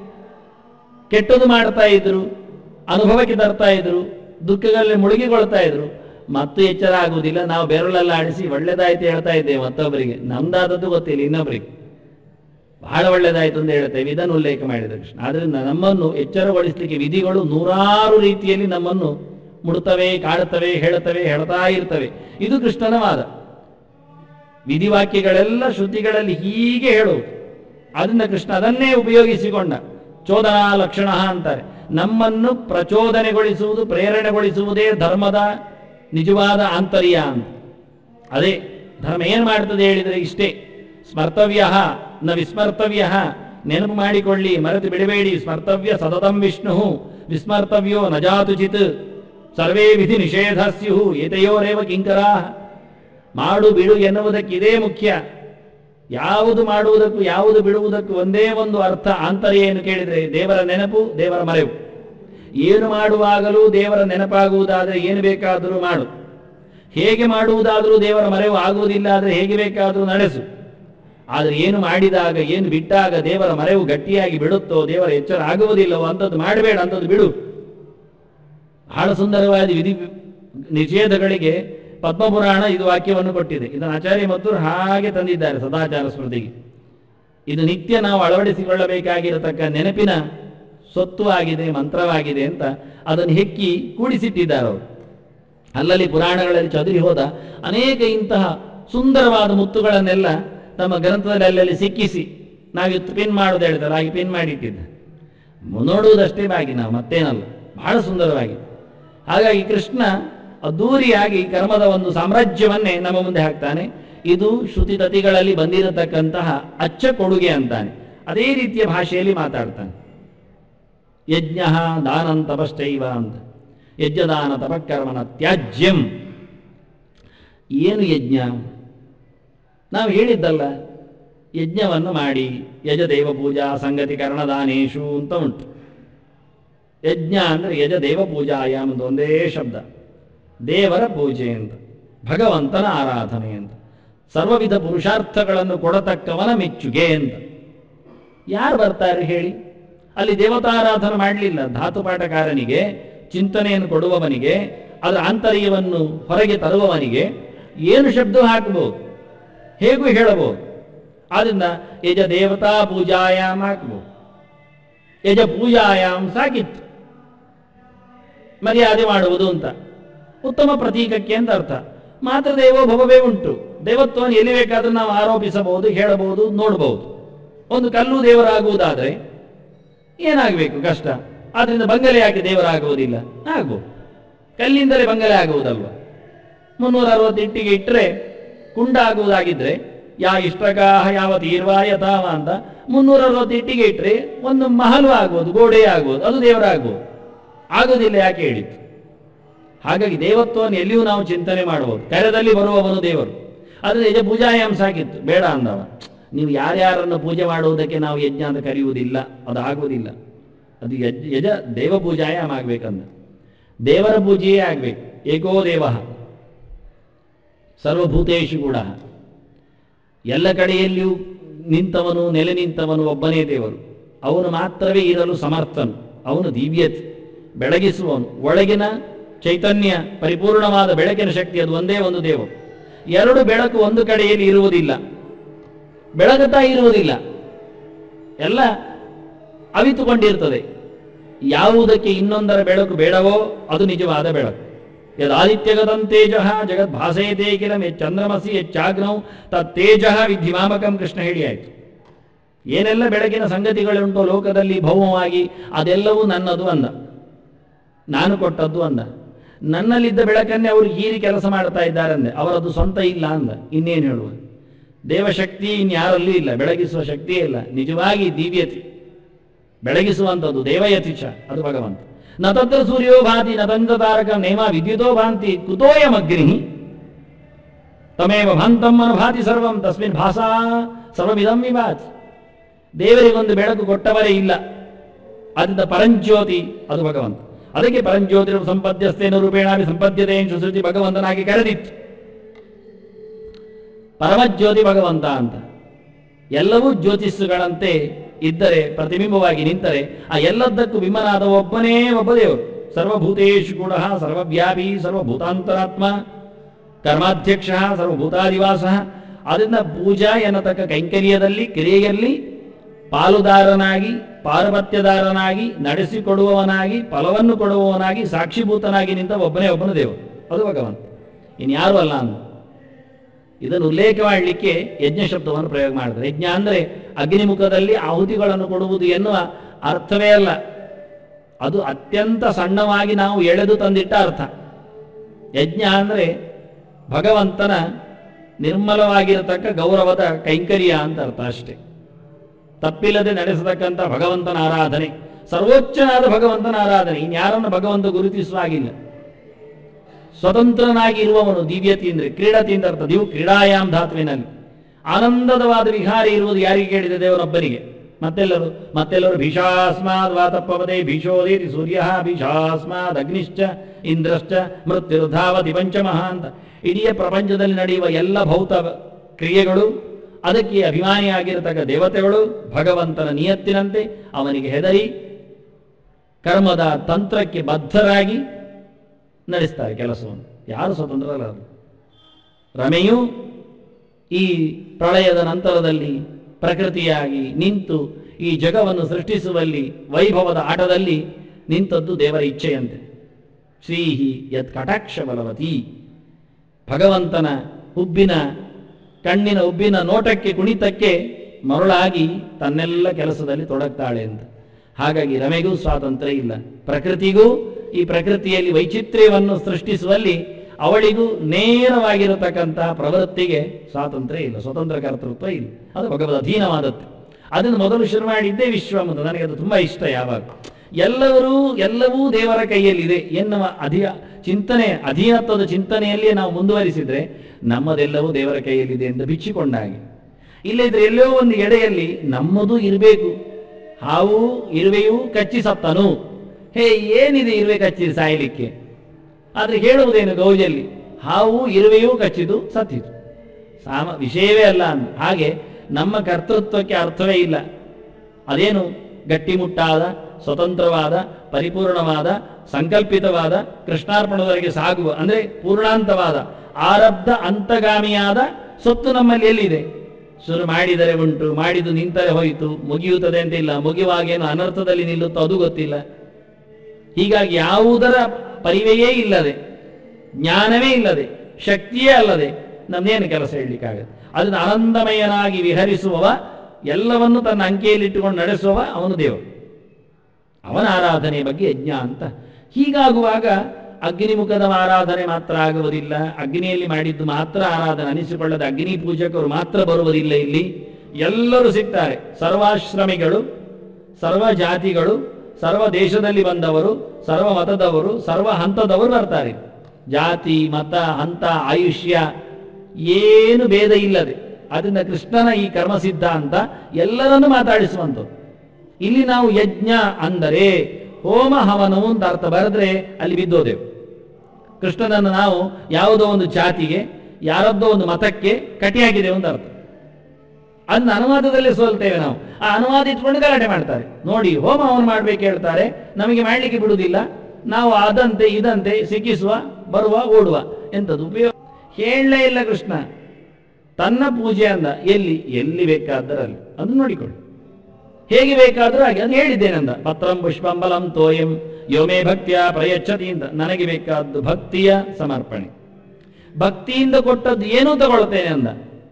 Speaker 1: ಕೆಟ್ಟದು ಮಾಡ್ತಾ ಇದ್ರು ಅನುಭವಕ್ಕೆ ತರ್ತಾ ಇದ್ರು ದುಃಖಗಳಲ್ಲಿ ಮುಳುಗಿಕೊಳ್ತಾ ಇದ್ರು ಮತ್ತು ಎಚ್ಚರ ಆಗುವುದಿಲ್ಲ ನಾವು ಬೆರಳೆಲ್ಲ ಆಡಿಸಿ ಒಳ್ಳೇದಾಯ್ತು ಹೇಳ್ತಾ ಇದ್ದೇವೆ ಮತ್ತೊಬ್ಬರಿಗೆ ನಮ್ದಾದದ್ದು ಗೊತ್ತಿಲ್ಲ ಇನ್ನೊಬ್ಬರಿಗೆ ಬಹಳ ಒಳ್ಳೇದಾಯ್ತು ಅಂತ ಹೇಳ್ತೇವೆ ಇದನ್ನು ಉಲ್ಲೇಖ ಮಾಡಿದ ಕೃಷ್ಣ ಆದ್ರಿಂದ ನಮ್ಮನ್ನು ಎಚ್ಚರಗೊಳಿಸಲಿಕ್ಕೆ ವಿಧಿಗಳು ನೂರಾರು ರೀತಿಯಲ್ಲಿ ನಮ್ಮನ್ನು ಮುಡುತ್ತವೆ ಕಾಡುತ್ತವೆ ಹೇಳುತ್ತವೆ ಹೇಳ್ತಾ ಇರ್ತವೆ ಇದು ಕೃಷ್ಣನ ವಾದ ವಿಧಿವಾಕ್ಯಗಳೆಲ್ಲ ಶ್ರುತಿಗಳಲ್ಲಿ ಹೀಗೆ ಹೇಳುವುದು ಅದರಿಂದ ಕೃಷ್ಣ ಅದನ್ನೇ ಉಪಯೋಗಿಸಿಕೊಂಡ ಚೋದನಾ ಲಕ್ಷಣ ಅಂತಾರೆ ನಮ್ಮನ್ನು ಪ್ರಚೋದನೆಗೊಳಿಸುವುದು ಪ್ರೇರಣೆಗೊಳಿಸುವುದೇ ಧರ್ಮದ ನಿಜವಾದ ಆಂತರ್ಯ ಅಂತ ಅದೇ ಧರ್ಮ ಏನು ಮಾಡ್ತದೆ ಹೇಳಿದರೆ ಇಷ್ಟೇ ಸ್ಮರ್ತವ್ಯ ನ ವಿಸ್ಮರ್ತವ್ಯ ನೆನಪು ಮಾಡಿಕೊಳ್ಳಿ ಮರೆತು ಬಿಡಬೇಡಿ ಸ್ಮರ್ತವ್ಯ ಸತತಂ ವಿಷ್ಣು ವಿಸ್ಮರ್ತವ್ಯೋ ನ ಜಾತುಚಿತ್ ಸರ್ವೇ ವಿಧಿ ನಿಷೇಧ ಸ್ಯು ಏತಯೋರೇವ ಕಿಂಕರಾ ಮಾಡು ಬಿಡು ಎನ್ನುವುದಕ್ಕೆ ಇದೇ ಮುಖ್ಯ ಯಾವುದು ಮಾಡುವುದಕ್ಕೂ ಯಾವುದು ಬಿಡುವುದಕ್ಕೂ ಒಂದೇ ಒಂದು ಅರ್ಥ ಆಂತರ್ಯ ಏನು ಕೇಳಿದರೆ ದೇವರ ನೆನಪು ದೇವರ ಮರೆವು ಏನು ಮಾಡುವಾಗಲೂ ದೇವರ ನೆನಪಾಗುವುದಾದರೆ ಏನು ಬೇಕಾದರೂ ಮಾಡು ಹೇಗೆ ಮಾಡುವುದಾದರೂ ದೇವರ ಮರೆವು ಆಗುವುದಿಲ್ಲ ಆದರೆ ಹೇಗೆ ಬೇಕಾದರೂ ನಡೆಸು ಆದರೆ ಏನು ಮಾಡಿದಾಗ ಏನು ಬಿಟ್ಟಾಗ ದೇವರ ಮರೆವು ಗಟ್ಟಿಯಾಗಿ ಬಿಡುತ್ತೋ ದೇವರ ಎಚ್ಚರ ಆಗುವುದಿಲ್ಲವೋ ಅಂಥದ್ದು ಮಾಡಬೇಡ ಅಂಥದ್ದು ಬಿಡು ಬಹಳ ಸುಂದರವಾದ ವಿಧಿ ನಿಷೇಧಗಳಿಗೆ ಪದ್ಮಪುರಾಣ ಇದು ವಾಕ್ಯವನ್ನು ಕೊಟ್ಟಿದೆ ಇದನ್ನು ಆಚಾರ್ಯ ಮತ್ತು ಹಾಗೆ ತಂದಿದ್ದಾರೆ ಸದಾಚಾರ ಸ್ಮೃತಿಗೆ ಇದು ನಿತ್ಯ ನಾವು ಅಳವಡಿಸಿಕೊಳ್ಳಬೇಕಾಗಿರತಕ್ಕ ನೆನಪಿನ ಸೊತ್ತು ಆಗಿದೆ ಮಂತ್ರವಾಗಿದೆ ಅಂತ ಅದನ್ನು ಹೆಕ್ಕಿ ಕೂಡಿಸಿಟ್ಟಿದ್ದಾರೆ ಅವರು ಅಲ್ಲಲ್ಲಿ ಪುರಾಣಗಳಲ್ಲಿ ಚದುರಿ ಹೋದ ಅನೇಕ ಇಂತಹ ಸುಂದರವಾದ ಮುತ್ತುಗಳನ್ನೆಲ್ಲ ತಮ್ಮ ಗ್ರಂಥದಲ್ಲಿ ಅಲ್ಲಲ್ಲಿ ಸಿಕ್ಕಿಸಿ ನಾವಿತ್ತು ಪಿನ್ ಮಾಡೋದು ಹೇಳ್ತಾರೆ ಹಾಗೆ ಪಿನ್ ಮಾಡಿಟ್ಟಿದ್ದ ನೋಡುವುದಷ್ಟೇ ಬಾಗಿ ನಾವು ಮತ್ತೇನಲ್ಲ ಬಹಳ ಸುಂದರವಾಗಿದೆ ಹಾಗಾಗಿ ಕೃಷ್ಣ ಅದ್ದೂರಿಯಾಗಿ ಕರ್ಮದ ಒಂದು ಸಾಮ್ರಾಜ್ಯವನ್ನೇ ನಮ್ಮ ಮುಂದೆ ಹಾಕ್ತಾನೆ ಇದು ಶ್ರುತಿ ತತಿಗಳಲ್ಲಿ ಬಂದಿರತಕ್ಕಂತಹ ಅಚ್ಚ ಕೊಡುಗೆ ಅಂತಾನೆ ಅದೇ ರೀತಿಯ ಭಾಷೆಯಲ್ಲಿ ಮಾತಾಡ್ತಾನೆ ಯಜ್ಞ ದಾನಂ ತಪಶ್ಚೈವ ಅಂತ ಯಜ್ಞದಾನ ತಪಕರ್ಮನ ತ್ಯಾಜ್ಯಂ ಏನು ಯಜ್ಞ ನಾವು ಹೇಳಿದ್ದಲ್ಲ ಯಜ್ಞವನ್ನು ಮಾಡಿ ಯಜದೇವ ಪೂಜಾ ಸಂಗತಿ ಕರ್ಣದಾನೇಶು ಅಂತ ಉಂಟು ಯಜ್ಞ ಅಂದರೆ ಯಜದೇವ ಪೂಜಾಯಾಮ್ ಅಂತ ಒಂದೇ ಶಬ್ದ ದೇವರ ಪೂಜೆ ಅಂತ ಭಗವಂತನ ಆರಾಧನೆ ಅಂತ ಸರ್ವವಿಧ ಪುರುಷಾರ್ಥಗಳನ್ನು ಕೊಡತಕ್ಕವನ ಮೆಚ್ಚುಗೆ ಅಂತ ಯಾರು ಬರ್ತಾರೆ ಹೇಳಿ ಅಲ್ಲಿ ದೇವತಾರಾಧನೆ ಮಾಡಲಿಲ್ಲ ಧಾತುಪಾಠಕಾರನಿಗೆ ಚಿಂತನೆಯನ್ನು ಕೊಡುವವನಿಗೆ ಅದರ ಆಂತರ್ಯವನ್ನು ಹೊರಗೆ ತರುವವನಿಗೆ ಏನು ಶಬ್ದ ಹಾಕಬಹುದು ಹೇಗೂ ಹೇಳಬಹುದು ಆದ್ರಿಂದ ಯಜ ದೇವತಾ ಪೂಜಾಯಾಮ್ ಹಾಕಬಹುದು ಯಜ ಪೂಜಾಯಾಮ್ ಸಾಕಿತ್ತು ಮರ್ಯಾದೆ ಮಾಡುವುದು ಅಂತ ಉತ್ತಮ ಪ್ರತೀಕಕ್ಕೆ ಅಂತ ಅರ್ಥ ಮಾತ್ರ ದೇವೋ ಭವವೇ ಉಂಟು ದೇವತ್ವವನ್ನು ಎಲ್ಲಿ ಬೇಕಾದ್ರೂ ನಾವು ಆರೋಪಿಸಬಹುದು ಹೇಳಬಹುದು ನೋಡಬಹುದು ಒಂದು ಕಲ್ಲು ದೇವರಾಗುವುದಾದ್ರೆ ಏನಾಗಬೇಕು ಕಷ್ಟ ಆದ್ರಿಂದ ಬಂಗಲೆ ಯಾಕೆ ದೇವರಾಗುವುದಿಲ್ಲ ಆಗ್ಬೋದು ಕಲ್ಲಿಂದಲೇ ಬಂಗಲೆ ಆಗುವುದಲ್ವ ಮುನ್ನೂರ ಅರವತ್ತು ಇಟ್ಟಿಗೆ ಇಟ್ಟರೆ ಕುಂಡ ಆಗುವುದಾಗಿದ್ರೆ ಯಾ ಇಷ್ಟಗಾಹ ಯಾವ ತೀರ್ವಾಯ ತಾವ ಅಂತ ಮುನ್ನೂರ ಅರವತ್ತು ಇಟ್ಟಿಗೆ ಇಟ್ಟರೆ ಒಂದು ಮಹಲು ಆಗ್ಬೋದು ಗೋಡೆ ಆಗ್ಬೋದು ಅದು ದೇವರಾಗ್ಬೋದು ಆಗೋದಿಲ್ಲ ಯಾಕೆ ಹೇಳಿತ್ತು ಹಾಗಾಗಿ ದೇವತ್ವವನ್ನು ಎಲ್ಲಿಯೂ ನಾವು ಚಿಂತನೆ ಮಾಡಬಹುದು ಕರೆದಲ್ಲಿ ಬರುವವನು ದೇವರು ಆದರೆ ಯಜ ಪೂಜಾಯಾಂಶ ಆಗಿತ್ತು ಬೇಡ ಅಂದವ ನೀವು ಯಾರ್ಯಾರನ್ನು ಪೂಜೆ ಮಾಡುವುದಕ್ಕೆ ನಾವು ಯಜ್ಞ ಅಂತ ಕರೆಯುವುದಿಲ್ಲ ಅದು ಆಗುವುದಿಲ್ಲ ಅದು ಯಜ್ ಯಜ ದೇವ ಪೂಜಾಯಾಮ್ ಆಗ್ಬೇಕಂದ ದೇವರ ಪೂಜೆಯೇ ಆಗ್ಬೇಕು ಏಕೋ ದೇವ ಸರ್ವಭೂತೇಶು ಕೂಡ ಎಲ್ಲ ಕಡೆಯಲ್ಲಿಯೂ ನಿಂತವನು ನೆಲೆ ನಿಂತವನು ಒಬ್ಬನೇ ದೇವರು ಅವನು ಮಾತ್ರವೇ ಇರಲು ಸಮರ್ಥನು ಅವನು ದಿವ್ಯತೆ ಬೆಳಗಿಸುವವನು ಒಳಗಿನ ಚೈತನ್ಯ ಪರಿಪೂರ್ಣವಾದ ಬೆಳಕಿನ ಶಕ್ತಿ ಅದು ಒಂದೇ ಒಂದು ದೇವರು ಎರಡು ಬೆಳಕು ಒಂದು ಕಡೆಯಲ್ಲಿ ಇರುವುದಿಲ್ಲ ಬೆಳಗುತ್ತಾ ಇರುವುದಿಲ್ಲ ಎಲ್ಲ ಅವಿತುಕೊಂಡಿರ್ತದೆ ಯಾವುದಕ್ಕೆ ಇನ್ನೊಂದರ ಬೆಳಕು ಬೇಡವೋ ಅದು ನಿಜವಾದ ಬೆಳಕು ಯದಾದಿತ್ಯಗತಂ ತೇಜ ಜಗತ್ ಭಾಸಯತೆ ಕಿಲಂ ಚಂದ್ರಮಸಿ ಹೆಚ್ಚಾಗ್ನೌ ತತ್ತೇಜ ವಿದ್ಧಿಮಾಮಕಂ ಕೃಷ್ಣ ಹೇಳಿ ಆಯಿತು ಏನೆಲ್ಲ ಬೆಳಕಿನ ಸಂಗತಿಗಳುಂಟೋ ಲೋಕದಲ್ಲಿ ಭೌಮವಾಗಿ ಅದೆಲ್ಲವೂ ನನ್ನದು ಅಂದ ನಾನು ಕೊಟ್ಟದ್ದು ಅಂದ ನನ್ನಲ್ಲಿದ್ದ ಬೆಳಕನ್ನೇ ಅವರು ಹೀರಿ ಕೆಲಸ ಮಾಡ್ತಾ ಇದ್ದಾರೆ ಅಂದೆ ಅವರದ್ದು ಸ್ವಂತ ಇಲ್ಲ ಅಂದ ಇನ್ನೇನು ಹೇಳುವ ದೇವಶಕ್ತಿ ಇನ್ಯಾರಲ್ಲೂ ಇಲ್ಲ ಬೆಳಗಿಸುವ ಶಕ್ತಿಯೇ ಇಲ್ಲ ನಿಜವಾಗಿ ದಿವ್ಯತೆ ಬೆಳಗಿಸುವಂಥದ್ದು ದೇವಯತಿಚ ಅದು ಭಗವಂತ ನ ತತ್ರ ಸೂರ್ಯೋ ಭಾತಿ ನ ತಂತ್ರ ತಾರಕ ನೇಮ ವಿದ್ಯುತೋ ಭಾಂತಿ ಕುತೋಯಮಗ್ನಿ ತಮೇವ ಭಾಂತಂ ಭಾತಿ ಸರ್ವಂ ತಸ್ಮಿನ್ ಭಾಸಾ ಸರ್ವಮಿದಂ ವಿಭಾತಿ ದೇವರಿಗೊಂದು ಬೆಳಕು ಕೊಟ್ಟವರೇ ಇಲ್ಲ ಅದರಿಂದ ಪರಂಜ್ಯೋತಿ ಅದು ಭಗವಂತ ಅದಕ್ಕೆ ಪರಂಜ್ಯೋತಿ ಸಂಪದ್ಯಸ್ತೇನ ರೂಪೇಣಾಭಿ ಸಂಪದ್ಯತೆ ಸುಶ್ರುತಿ ಭಗವಂತನಾಗಿ ಕರೆದಿತ್ತು ಪರಮಜ್ಯೋತಿ ಭಗವಂತ ಅಂತ ಎಲ್ಲವೂ ಜ್ಯೋತಿಸ್ಸುಗಳಂತೆ ಇದ್ದರೆ ಪ್ರತಿಬಿಂಬವಾಗಿ ನಿಂತರೆ ಆ ಎಲ್ಲದಕ್ಕೂ ಬಿಂಬನಾದ ಒಬ್ಬನೇ ಒಬ್ಬ ದೇವರು ಸರ್ವಭೂತೇಶು ಕೂಡ ಸರ್ವವ್ಯಾಪಿ ಸರ್ವಭೂತಾಂತರಾತ್ಮ ಕರ್ಮಾಧ್ಯಕ್ಷ ಸರ್ವಭೂತಾದಿವಾಸ ಅದರಿಂದ ಪೂಜಾ ಎನ್ನತಕ್ಕ ಕೈಂಕರ್ಯದಲ್ಲಿ ಕ್ರಿಯೆಯಲ್ಲಿ ಪಾಲುದಾರನಾಗಿ ಪಾರಪತ್ಯದಾರನಾಗಿ ನಡೆಸಿಕೊಡುವವನಾಗಿ ಫಲವನ್ನು ಕೊಡುವವನಾಗಿ ಸಾಕ್ಷಿಭೂತನಾಗಿ ನಿಂತ ಒಬ್ಬನೇ ಒಬ್ಬನು ದೇವರು ಅದು ಭಗವಂತ ಇನ್ಯಾರು ಅಲ್ಲ ಅಂತ ಇದನ್ನು ಉಲ್ಲೇಖ ಮಾಡಲಿಕ್ಕೆ ಯಜ್ಞ ಶಬ್ದವನ್ನು ಪ್ರಯೋಗ ಮಾಡಿದ್ರೆ ಯಜ್ಞ ಅಂದರೆ ಅಗ್ನಿಮುಖದಲ್ಲಿ ಆಹುತಿಗಳನ್ನು ಕೊಡುವುದು ಎನ್ನುವ ಅರ್ಥವೇ ಅಲ್ಲ ಅದು ಅತ್ಯಂತ ಸಣ್ಣವಾಗಿ ನಾವು ಎಳೆದು ತಂದಿಟ್ಟ ಅರ್ಥ ಯಜ್ಞ ಅಂದರೆ ಭಗವಂತನ ನಿರ್ಮಲವಾಗಿರತಕ್ಕ ಗೌರವದ ಕೈಂಕರ್ಯ ಅಂತ ಅರ್ಥ ಅಷ್ಟೇ ತಪ್ಪಿಲ್ಲದೆ ನಡೆಸತಕ್ಕಂಥ ಭಗವಂತನ ಆರಾಧನೆ ಸರ್ವೋಚ್ಚನಾದ ಭಗವಂತನ ಆರಾಧನೆ ಇನ್ಯಾರನ್ನು ಭಗವಂತ ಗುರುತಿಸುವ ಹಾಗಿಲ್ಲ ಸ್ವತಂತ್ರನಾಗಿ ಇರುವವನು ದಿವ್ಯತಿ ಅಂದ್ರೆ ಕ್ರೀಡತಿ ಅಂತ ಅರ್ಥ ದಿವು ಕ್ರೀಡಾಯಾಮ್ ಧಾತುವಿನಲ್ಲಿ ಆನಂದದವಾದ ವಿಹಾರ ಇರುವುದು ಯಾರಿಗೆ ಕೇಳಿದೆ ದೇವರೊಬ್ಬನಿಗೆ ಮತ್ತೆಲ್ಲರು ಮತ್ತೆಲ್ಲರು ಭೀಷಾಸ್ಮಾದ್ ವಾತಪ್ಪವದೇ ಭೀಷೋದೇತಿ ಸೂರ್ಯ ಭೀಷಾಸ್ಮಾದ್ ಅಗ್ನಿಶ್ಚ ಇಂದ್ರಶ್ಚ ಮೃತ್ಯುರ್ಧಾವತಿ ಪಂಚಮಃ ಅಂತ ಇಡೀ ಪ್ರಪಂಚದಲ್ಲಿ ನಡೆಯುವ ಎಲ್ಲ ಭೌತ ಕ್ರಿಯೆಗಳು ಅದಕ್ಕೆ ಅಭಿಮಾನಿಯಾಗಿರತಕ್ಕ ದೇವತೆಗಳು ಭಗವಂತನ ನಿಯತ್ತಿನಂತೆ ಅವನಿಗೆ ಹೆದರಿ ಕರ್ಮದ ತಂತ್ರಕ್ಕೆ ಬದ್ಧರಾಗಿ ನಡೆಸ್ತಾರೆ ಕೆಲಸವನ್ನು ಯಾರು ಸ್ವತಂತ್ರರಲ್ಲ ರಮೆಯು ಈ ಪ್ರಳಯದ ನಂತರದಲ್ಲಿ ಪ್ರಕೃತಿಯಾಗಿ ನಿಂತು ಈ ಜಗವನ್ನು ಸೃಷ್ಟಿಸುವಲ್ಲಿ ವೈಭವದ ಆಟದಲ್ಲಿ ನಿಂತದ್ದು ದೇವರ ಇಚ್ಛೆಯಂತೆ ಶ್ರೀಹಿ ಯತ್ ಕಟಾಕ್ಷ ಬಲವತಿ ಭಗವಂತನ ಉಬ್ಬಿನ ಕಣ್ಣಿನ ಉಬ್ಬಿನ ನೋಟಕ್ಕೆ ಕುಣಿತಕ್ಕೆ ಮರುಳಾಗಿ ತನ್ನೆಲ್ಲ ಕೆಲಸದಲ್ಲಿ ತೊಡಗ್ತಾಳೆ ಅಂತ ಹಾಗಾಗಿ ರಮೆಗೂ ಸ್ವಾತಂತ್ರ್ಯ ಇಲ್ಲ ಪ್ರಕೃತಿಗೂ ಈ ಪ್ರಕೃತಿಯಲ್ಲಿ ವೈಚಿತ್ರ್ಯವನ್ನು ಸೃಷ್ಟಿಸುವಲ್ಲಿ ಅವಳಿಗೂ ನೇರವಾಗಿರತಕ್ಕಂತಹ ಪ್ರವೃತ್ತಿಗೆ ಸ್ವಾತಂತ್ರ್ಯ ಇಲ್ಲ ಸ್ವತಂತ್ರ ಕರ್ತೃತ್ವ ಇಲ್ಲ ಅದು ಭಗವದ್ ಅಧೀನವಾದದ್ದು ಅದನ್ನು ಮೊದಲು ಶುರು ಮಾಡಿದ್ದೇ ವಿಶ್ವ ಅಂತ ನನಗೆ ಅದು ತುಂಬಾ ಇಷ್ಟ ಯಾವಾಗ ಎಲ್ಲರೂ ಎಲ್ಲವೂ ದೇವರ ಕೈಯಲ್ಲಿದೆ ಎನ್ನುವ ಅಧಿಯ ಚಿಂತನೆ ಅಧೀನತ್ವದ ಚಿಂತನೆಯಲ್ಲಿಯೇ ನಾವು ಮುಂದುವರಿಸಿದ್ರೆ ನಮ್ಮದೆಲ್ಲವೂ ದೇವರ ಕೈಯಲ್ಲಿದೆ ಎಂದು ಬಿಚ್ಚಿಕೊಂಡಾಗೆ ಇಲ್ಲದಿದ್ರೆ ಎಲ್ಲೋ ಒಂದು ಎಡೆಯಲ್ಲಿ ನಮ್ಮದು ಇರಬೇಕು ಹಾವು ಇರುವೆಯೂ ಕಚ್ಚಿ ಸತ್ತನು ಹೇ ಏನಿದೆ ಇರುವೆ ಕಚ್ಚಿ ಸಾಯಲಿಕ್ಕೆ ಆದ್ರೆ ಹೇಳುವುದೇನು ಗೌಜಲ್ಲಿ ಹಾವು ಇರುವೆಯೂ ಕಚ್ಚಿದು ಸತ್ತಿತು ಸಾಮ ವಿಷಯವೇ ಅಲ್ಲ ಅಂದ ಹಾಗೆ ನಮ್ಮ ಕರ್ತೃತ್ವಕ್ಕೆ ಅರ್ಥವೇ ಇಲ್ಲ ಅದೇನು ಗಟ್ಟಿಮುಟ್ಟಾದ ಸ್ವತಂತ್ರವಾದ ಪರಿಪೂರ್ಣವಾದ ಸಂಕಲ್ಪಿತವಾದ ಕೃಷ್ಣಾರ್ಪಣದವರೆಗೆ ಸಾಗುವ ಅಂದ್ರೆ ಪೂರ್ಣಾಂತವಾದ ಆರಬ್ಧ ಅಂತಗಾಮಿಯಾದ ಸೊತ್ತು ನಮ್ಮಲ್ಲಿ ಎಲ್ಲಿದೆ ಶುರು ಮಾಡಿದರೆ ಉಂಟು ಮಾಡಿದು ನಿಂತರೆ ಹೋಯಿತು ಮುಗಿಯುತ್ತದೆ ಅಂತ ಇಲ್ಲ ಮುಗಿಯುವಾಗೇನು ಅನರ್ಥದಲ್ಲಿ ನಿಲ್ಲುತ್ತೋ ಅದು ಗೊತ್ತಿಲ್ಲ ಹೀಗಾಗಿ ಯಾವುದರ ಪರಿವೆಯೇ ಇಲ್ಲದೆ ಜ್ಞಾನವೇ ಇಲ್ಲದೆ ಶಕ್ತಿಯೇ ಅಲ್ಲದೆ ನಮ್ದೇನು ಕೆಲಸ ಹೇಳಲಿಕ್ಕಾಗತ್ತೆ ಅದನ್ನು ಆನಂದಮಯನಾಗಿ ವಿಹರಿಸುವವ ಎಲ್ಲವನ್ನು ತನ್ನ ಅಂಕೆಯಲ್ಲಿಟ್ಟುಕೊಂಡು ನಡೆಸುವವ ಅವನು ದೇವರು ಅವನ ಆರಾಧನೆಯ ಬಗ್ಗೆ ಯಜ್ಞ ಅಂತ ಹೀಗಾಗುವಾಗ ಅಗ್ನಿಮುಖದ ಆರಾಧನೆ ಮಾತ್ರ ಆಗುವುದಿಲ್ಲ ಅಗ್ನಿಯಲ್ಲಿ ಮಾಡಿದ್ದು ಮಾತ್ರ ಆರಾಧನೆ ಅನಿಸಿಕೊಳ್ಳದ ಅಗ್ನಿ ಪೂಜಕರು ಮಾತ್ರ ಬರುವುದಿಲ್ಲ ಇಲ್ಲಿ ಎಲ್ಲರೂ ಸಿಗ್ತಾರೆ ಸರ್ವಾಶ್ರಮಿಗಳು ಸರ್ವ ಜಾತಿಗಳು ಸರ್ವ ದೇಶದಲ್ಲಿ ಬಂದವರು ಸರ್ವ ಮತದವರು ಸರ್ವ ಹಂತದವರು ಬರ್ತಾರೆ ಜಾತಿ ಮತ ಹಂತ ಆಯುಷ್ಯ ಏನು ಭೇದ ಇಲ್ಲದೆ ಅದರಿಂದ ಕೃಷ್ಣನ ಈ ಕರ್ಮ ಸಿದ್ಧಾಂತ ಎಲ್ಲರನ್ನು ಮಾತಾಡಿಸುವಂಥದ್ದು ಇಲ್ಲಿ ನಾವು ಯಜ್ಞ ಅಂದರೆ ಹೋಮ ಹವನವು ಅಂತ ಅರ್ಥ ಬರೆದ್ರೆ ಅಲ್ಲಿ ಬಿದ್ದೋದೆವು ಕೃಷ್ಣನನ್ನು ನಾವು ಯಾವುದೋ ಒಂದು ಜಾತಿಗೆ ಯಾರದ್ದೋ ಒಂದು ಮತಕ್ಕೆ ಕಟಿಯಾಗಿದೆವು ಅಂತ ಅರ್ಥ ಅದನ್ನ ಅನುವಾದದಲ್ಲೇ ಸೋಲ್ತೇವೆ ನಾವು ಆ ಅನುವಾದ ಇಟ್ಕೊಂಡು ಗಲಾಟೆ ಮಾಡ್ತಾರೆ ನೋಡಿ ಹೋಮ ಹವನ ಮಾಡ್ಬೇಕು ಹೇಳ್ತಾರೆ ನಮಗೆ ಮಾಡ್ಲಿಕ್ಕೆ ಬಿಡುವುದಿಲ್ಲ ನಾವು ಅದಂತೆ ಇದಂತೆ ಸಿಕ್ಕಿಸುವ ಬರುವ ಓಡುವ ಎಂಥದ್ದು ಉಪಯೋಗ ಹೇಳಲೇ ಇಲ್ಲ ಕೃಷ್ಣ ತನ್ನ ಪೂಜೆ ಅಂದ ಎಲ್ಲಿ ಎಲ್ಲಿ ಬೇಕಾದರಲ್ಲಿ ಅದನ್ನು ನೋಡಿಕೊಳ್ಳಿ ಹೇಗೆ ಬೇಕಾದರೂ ಹಾಗೆ ಅದು ಹೇಳಿದ್ದೇನೆಂದ ಪತ್ರಂ ಪುಷ್ಪಂ ಬಲಂ ತೋಯಂ ಯೋಮೇ ಭಕ್ತಿಯ ಪ್ರಯಚ್ಛತಿ ಅಂತ ನನಗೆ ಬೇಕಾದ್ದು ಭಕ್ತಿಯ ಸಮರ್ಪಣೆ ಭಕ್ತಿಯಿಂದ ಕೊಟ್ಟದ್ದು ಏನೂ ತಗೊಳ್ತೇನೆ ಅಂದ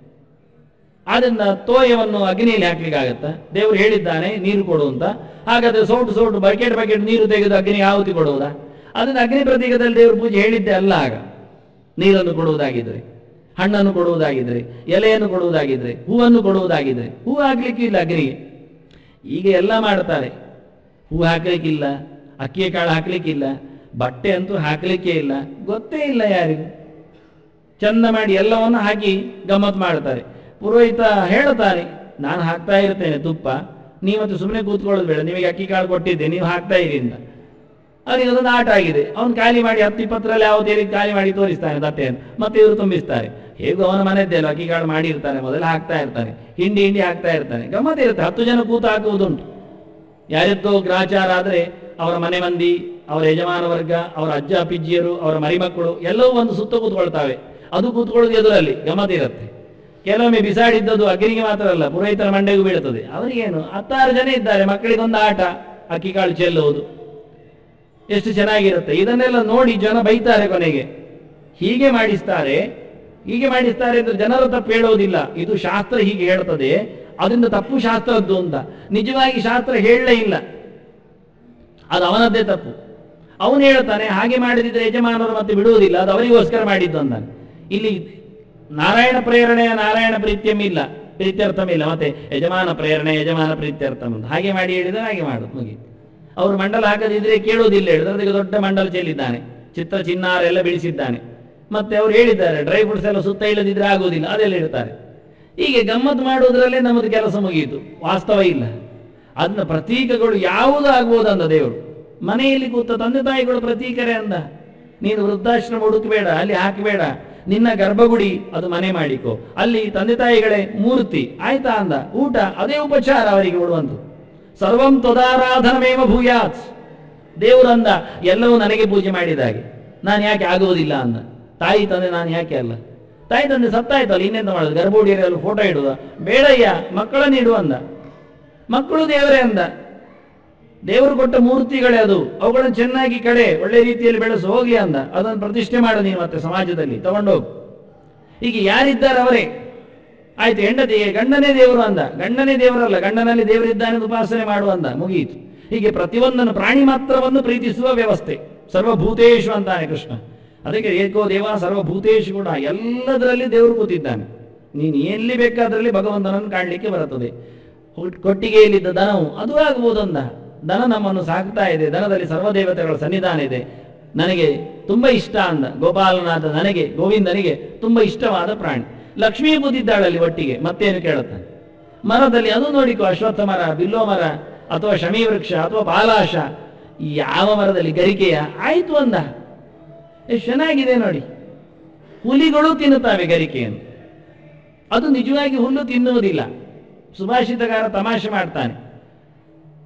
Speaker 1: ಆದ್ರಿಂದ ತೋಯವನ್ನು ಅಗ್ನಿಯಲ್ಲಿ ಹಾಕ್ಲಿಕ್ಕೆ ಆಗತ್ತಾ ದೇವರು ಹೇಳಿದ್ದಾನೆ ನೀರು ಕೊಡು ಅಂತ ಹಾಗಾದ್ರೆ ಸೌಟು ಸೌಟು ಬಕೆಟ್ ಬಕೆಟ್ ನೀರು ತೆಗೆದು ಅಗ್ನಿಗೆ ಆಹುತಿ ಕೊಡುವುದಾ ಅದನ್ನ ಅಗ್ನಿ ಪ್ರತೀಕದಲ್ಲಿ ದೇವ್ರ ಪೂಜೆ ಹೇಳಿದ್ದೆ ಅಲ್ಲ ಆಗ ನೀರನ್ನು ಕೊಡುವುದಾಗಿದ್ರೆ ಹಣ್ಣನ್ನು ಕೊಡುವುದಾಗಿದ್ರೆ ಎಲೆಯನ್ನು ಕೊಡುವುದಾಗಿದ್ರೆ ಹೂವನ್ನು ಕೊಡುವುದಾಗಿದ್ರೆ ಹೂ ಹಾಕ್ಲಿಕ್ಕೆ ಇಲ್ಲ ಅಗ್ನಿಗೆ ಈಗ ಎಲ್ಲ ಮಾಡ್ತಾರೆ ಹೂ ಹಾಕ್ಲಿಕ್ಕಿಲ್ಲ ಅಕ್ಕಿಯ ಕಾಳು ಹಾಕ್ಲಿಕ್ಕಿಲ್ಲ ಬಟ್ಟೆ ಅಂತೂ ಹಾಕ್ಲಿಕ್ಕೆ ಇಲ್ಲ ಗೊತ್ತೇ ಇಲ್ಲ ಯಾರಿಗೂ ಚಂದ ಮಾಡಿ ಎಲ್ಲವನ್ನು ಹಾಕಿ ಗಮ್ಮತ್ ಮಾಡ್ತಾರೆ ಪುರೋಹಿತ ಹೇಳ್ತಾನೆ ನಾನು ಹಾಕ್ತಾ ಇರ್ತೇನೆ ತುಪ್ಪ ನೀವತ್ತು ಸುಮ್ಮನೆ ಕೂತ್ಕೊಳ್ಳೋದು ಬೇಡ ನಿಮಗೆ ಅಕ್ಕಿ ಕಾಳು ಕೊಟ್ಟಿದ್ದೆ ನೀವು ಹಾಕ್ತಾ ಇರಿ ಅಂತ ಅವನಿಗೆ ಅದೊಂದು ಆಟ ಆಗಿದೆ ಅವನು ಖಾಲಿ ಮಾಡಿ ಹತ್ತು ಇಪ್ಪತ್ತರಲ್ಲಿ ಯಾವ ತೇರಿ ಖಾಲಿ ಮಾಡಿ ತೋರಿಸ್ತಾನೆ ದತ್ತೆಯನ್ನು ಮತ್ತೆ ಇವರು ತುಂಬಿಸ್ತಾರೆ ಹೇಗೂ ಅವನ ಮನೆದ್ದೇ ಅಲ್ಲ ಅಕ್ಕಿ ಕಾಳು ಮಾಡಿರ್ತಾನೆ ಮೊದಲು ಹಾಕ್ತಾ ಇರ್ತಾನೆ ಹಿಂಡಿ ಹಿಂಡಿ ಹಾಕ್ತಾ ಇರ್ತಾನೆ ಗಮ್ಮತ್ ಇರುತ್ತೆ ಹತ್ತು ಜನ ಕೂತು ಹಾಕುವುದುಂಟು ಯಾರಿದ್ದೋ ಗ್ರಾಚಾರ ಆದರೆ ಅವರ ಮನೆ ಮಂದಿ ಅವರ ಯಜಮಾನ ವರ್ಗ ಅವರ ಅಜ್ಜ ಪಿಜ್ಜಿಯರು ಅವರ ಮರಿಮಕ್ಕಳು ಎಲ್ಲವೂ ಒಂದು ಸುತ್ತ ಕೂತ್ಕೊಳ್ತಾವೆ ಅದು ಕೂತ್ಕೊಳ್ಳೋದು ಎದುರಲ್ಲಿ ಗಮತ ಇರುತ್ತೆ ಕೆಲವೊಮ್ಮೆ ಬಿಸಾಡಿದ್ದದು ಅಗ್ನಿಗೆ ಮಾತ್ರ ಅಲ್ಲ ಪುರೋಹಿತರ ಮಂಡೆಗೂ ಬೀಳುತ್ತದೆ ಅವರಿಗೇನು ಹತ್ತಾರು ಜನ ಇದ್ದಾರೆ ಮಕ್ಕಳಿಗೊಂದು ಆಟ ಅಕ್ಕಿ ಕಾಳು ಚೆಲ್ಲುವುದು ಎಷ್ಟು ಚೆನ್ನಾಗಿರುತ್ತೆ ಇದನ್ನೆಲ್ಲ ನೋಡಿ ಜನ ಬೈತಾರೆ ಕೊನೆಗೆ ಹೀಗೆ ಮಾಡಿಸ್ತಾರೆ ಹೀಗೆ ಮಾಡಿಸ್ತಾರೆ ಅಂದ್ರೆ ಜನರು ತಪ್ಪು ಹೇಳೋದಿಲ್ಲ ಇದು ಶಾಸ್ತ್ರ ಹೀಗೆ ಹೇಳ್ತದೆ ಅದರಿಂದ ತಪ್ಪು ಶಾಸ್ತ್ರದ್ದು ಅಂತ ನಿಜವಾಗಿ ಶಾಸ್ತ್ರ ಹೇಳಲೇ ಇಲ್ಲ ಅದು ಅವನದ್ದೇ ತಪ್ಪು ಅವನು ಹೇಳ್ತಾನೆ ಹಾಗೆ ಮಾಡಿದಿದ್ರೆ ಯಜಮಾನರು ಮತ್ತೆ ಬಿಡುವುದಿಲ್ಲ ಅದು ಅವರಿಗೋಸ್ಕರ ಮಾಡಿದ್ದು ಅಂತಾನೆ ಇಲ್ಲಿ ನಾರಾಯಣ ಪ್ರೇರಣೆಯ ನಾರಾಯಣ ಪ್ರೀತ್ಯಂ ಇಲ್ಲ ಪ್ರೀತ್ಯರ್ಥಂ ಇಲ್ಲ ಮತ್ತೆ ಯಜಮಾನ ಪ್ರೇರಣೆ ಯಜಮಾನ ಪ್ರೀತ್ಯರ್ಥಂ ಅಂತ ಹಾಗೆ ಮಾಡಿ ಹೇಳಿದ್ರೆ ಹಾಗೆ ಮಾಡು ಮುಗೀತು ಅವರು ಮಂಡಲ ಹಾಕದಿದ್ರೆ ಕೇಳುವುದಿಲ್ಲ ಹೇಳಿದ್ರೆ ಅದಕ್ಕೆ ದೊಡ್ಡ ಮಂಡಲ ಚೆಲ್ಲಿದ್ದಾನೆ ಚಿತ್ರ ಚಿನ್ನಾರ ಎಲ್ಲ ಬಿಡಿಸಿದ್ದಾನೆ ಮತ್ತೆ ಅವರು ಹೇಳಿದ್ದಾರೆ ಡ್ರೈ ಫ್ರೂಟ್ಸ್ ಎಲ್ಲ ಸುತ್ತ ಇಲ್ಲದಿದ್ರೆ ಆಗುವುದಿಲ್ಲ ಅದೆಲ್ಲ ಹೇಳ್ತಾರೆ ಹೀಗೆ ಗಮ್ಮತ್ ಮಾಡುವುದರಲ್ಲೇ ನಮ್ಮದು ಕೆಲಸ ಮುಗಿಯಿತು ವಾಸ್ತವ ಇಲ್ಲ ಅದನ್ನ ಪ್ರತೀಕಗಳು ಯಾವುದು ಆಗ್ಬೋದಂದ ದೇವರು ಮನೆಯಲ್ಲಿ ಕೂತ ತಂದೆ ತಾಯಿಗಳು ಪ್ರತೀಕರೇ ಅಂದ ನೀನು ವೃದ್ಧಾಶ್ರಮ ಹುಡುಕಬೇಡ ಅಲ್ಲಿ ಹಾಕಬೇಡ ನಿನ್ನ ಗರ್ಭಗುಡಿ ಅದು ಮನೆ ಮಾಡಿಕೋ ಅಲ್ಲಿ ತಂದೆ ತಾಯಿಗಳೇ ಮೂರ್ತಿ ಆಯ್ತಾ ಅಂದ ಊಟ ಅದೇ ಉಪಚಾರ ಅವರಿಗೆ ಕೊಡುವಂಥದ್ದು ಸರ್ವಂ ತ್ವದಾರಾಧನಮೇವ ಭೂಯಾತ್ ದೇವರಂದ ಎಲ್ಲವೂ ನನಗೆ ಪೂಜೆ ಮಾಡಿದಾಗೆ ನಾನು ಯಾಕೆ ಆಗುವುದಿಲ್ಲ ಅಂದ ತಾಯಿ ತಂದೆ ನಾನು ಯಾಕೆ ಅಲ್ಲ ತಾಯಿ ತಂದೆ ಸತ್ತಾಯ್ತಲ್ಲ ಇನ್ನೆಂತ ಮಾಡೋದು ಗರ್ಭಗುಡಿಯಲ್ಲಿ ಫೋಟೋ ಇಡುವ ಬೇಡಯ್ಯ ಮಕ್ಕಳನ್ನು ಇಡು ಅಂದ ಮಕ್ಕಳು ದೇವರೇ ಅಂದ ದೇವರು ಕೊಟ್ಟ ಮೂರ್ತಿಗಳೇ ಅದು ಅವುಗಳನ್ನು ಚೆನ್ನಾಗಿ ಕಡೆ ಒಳ್ಳೆ ರೀತಿಯಲ್ಲಿ ಬೆಳೆಸು ಹೋಗಿ ಅಂದ ಅದನ್ನು ಪ್ರತಿಷ್ಠೆ ಮಾಡು ನೀನು ಮತ್ತೆ ಸಮಾಜದಲ್ಲಿ ತಗೊಂಡೋಗು ಹೀಗೆ ಯಾರಿದ್ದಾರೆ ಅವರೇ ಆಯ್ತು ಹೆಂಡತಿಗೆ ಗಂಡನೇ ದೇವರು ಅಂದ ಗಂಡನೇ ದೇವರಲ್ಲ ಗಂಡನಲ್ಲಿ ದೇವರಿದ್ದಾನೆ ಎಂದು ಉಪಾಸನೆ ಮಾಡು ಅಂದ ಮುಗಿಯಿತು ಹೀಗೆ ಪ್ರತಿಯೊಂದನ್ನು ಪ್ರಾಣಿ ಮಾತ್ರವನ್ನು ಪ್ರೀತಿಸುವ ವ್ಯವಸ್ಥೆ ಸರ್ವಭೂತೇಶು ಅಂತಾನೆ ಕೃಷ್ಣ ಅದಕ್ಕೆ ಏಕೋ ದೇವ ಸರ್ವಭೂತೇಶು ಕೂಡ ಎಲ್ಲದರಲ್ಲಿ ದೇವರು ಕೂತಿದ್ದಾನೆ ನೀನು ಎಲ್ಲಿ ಬೇಕಾದ್ರಲ್ಲಿ ಭಗವಂತನನ್ನು ಕಾಣಲಿಕ್ಕೆ ಬರುತ್ತದೆ ಕೊಟ್- ಕೊಟ್ಟಿಗೆಯಲ್ಲಿದ್ದ ದನವು ಅದು ಆಗ್ಬೋದಂದ ದನ ನಮ್ಮನ್ನು ಸಾಕ್ತಾ ಇದೆ ದನದಲ್ಲಿ ಸರ್ವದೇವತೆಗಳ ಸನ್ನಿಧಾನ ಇದೆ ನನಗೆ ತುಂಬಾ ಇಷ್ಟ ಅಂದ ಗೋಪಾಲನಾಥ ನನಗೆ ಗೋವಿಂದನಿಗೆ ತುಂಬಾ ಇಷ್ಟವಾದ ಪ್ರಾಣಿ ಲಕ್ಷ್ಮೀ ಕೂತಿದ್ದಾಳಲ್ಲಿ ಒಟ್ಟಿಗೆ ಮತ್ತೇನು ಕೇಳುತ್ತಾನೆ ಮರದಲ್ಲಿ ಅದು ನೋಡಿಕೋ ಅಶ್ವತ್ಥ ಮರ ಬಿಲ್ಲೋ ಮರ ಅಥವಾ ಶಮಿ ವೃಕ್ಷ ಅಥವಾ ಪಾಲಾಶ ಈ ಯಾವ ಮರದಲ್ಲಿ ಗರಿಕೆಯ ಆಯ್ತು ಅಂದ ಎಷ್ಟು ಚೆನ್ನಾಗಿದೆ ನೋಡಿ ಹುಲಿಗಳು ತಿನ್ನುತ್ತವೆ ಗರಿಕೆಯನ್ನು ಅದು ನಿಜವಾಗಿ ಹುಲ್ಲು ತಿನ್ನುವುದಿಲ್ಲ ಸುಭಾಷಿತಗಾರ ತಮಾಷೆ ಮಾಡ್ತಾನೆ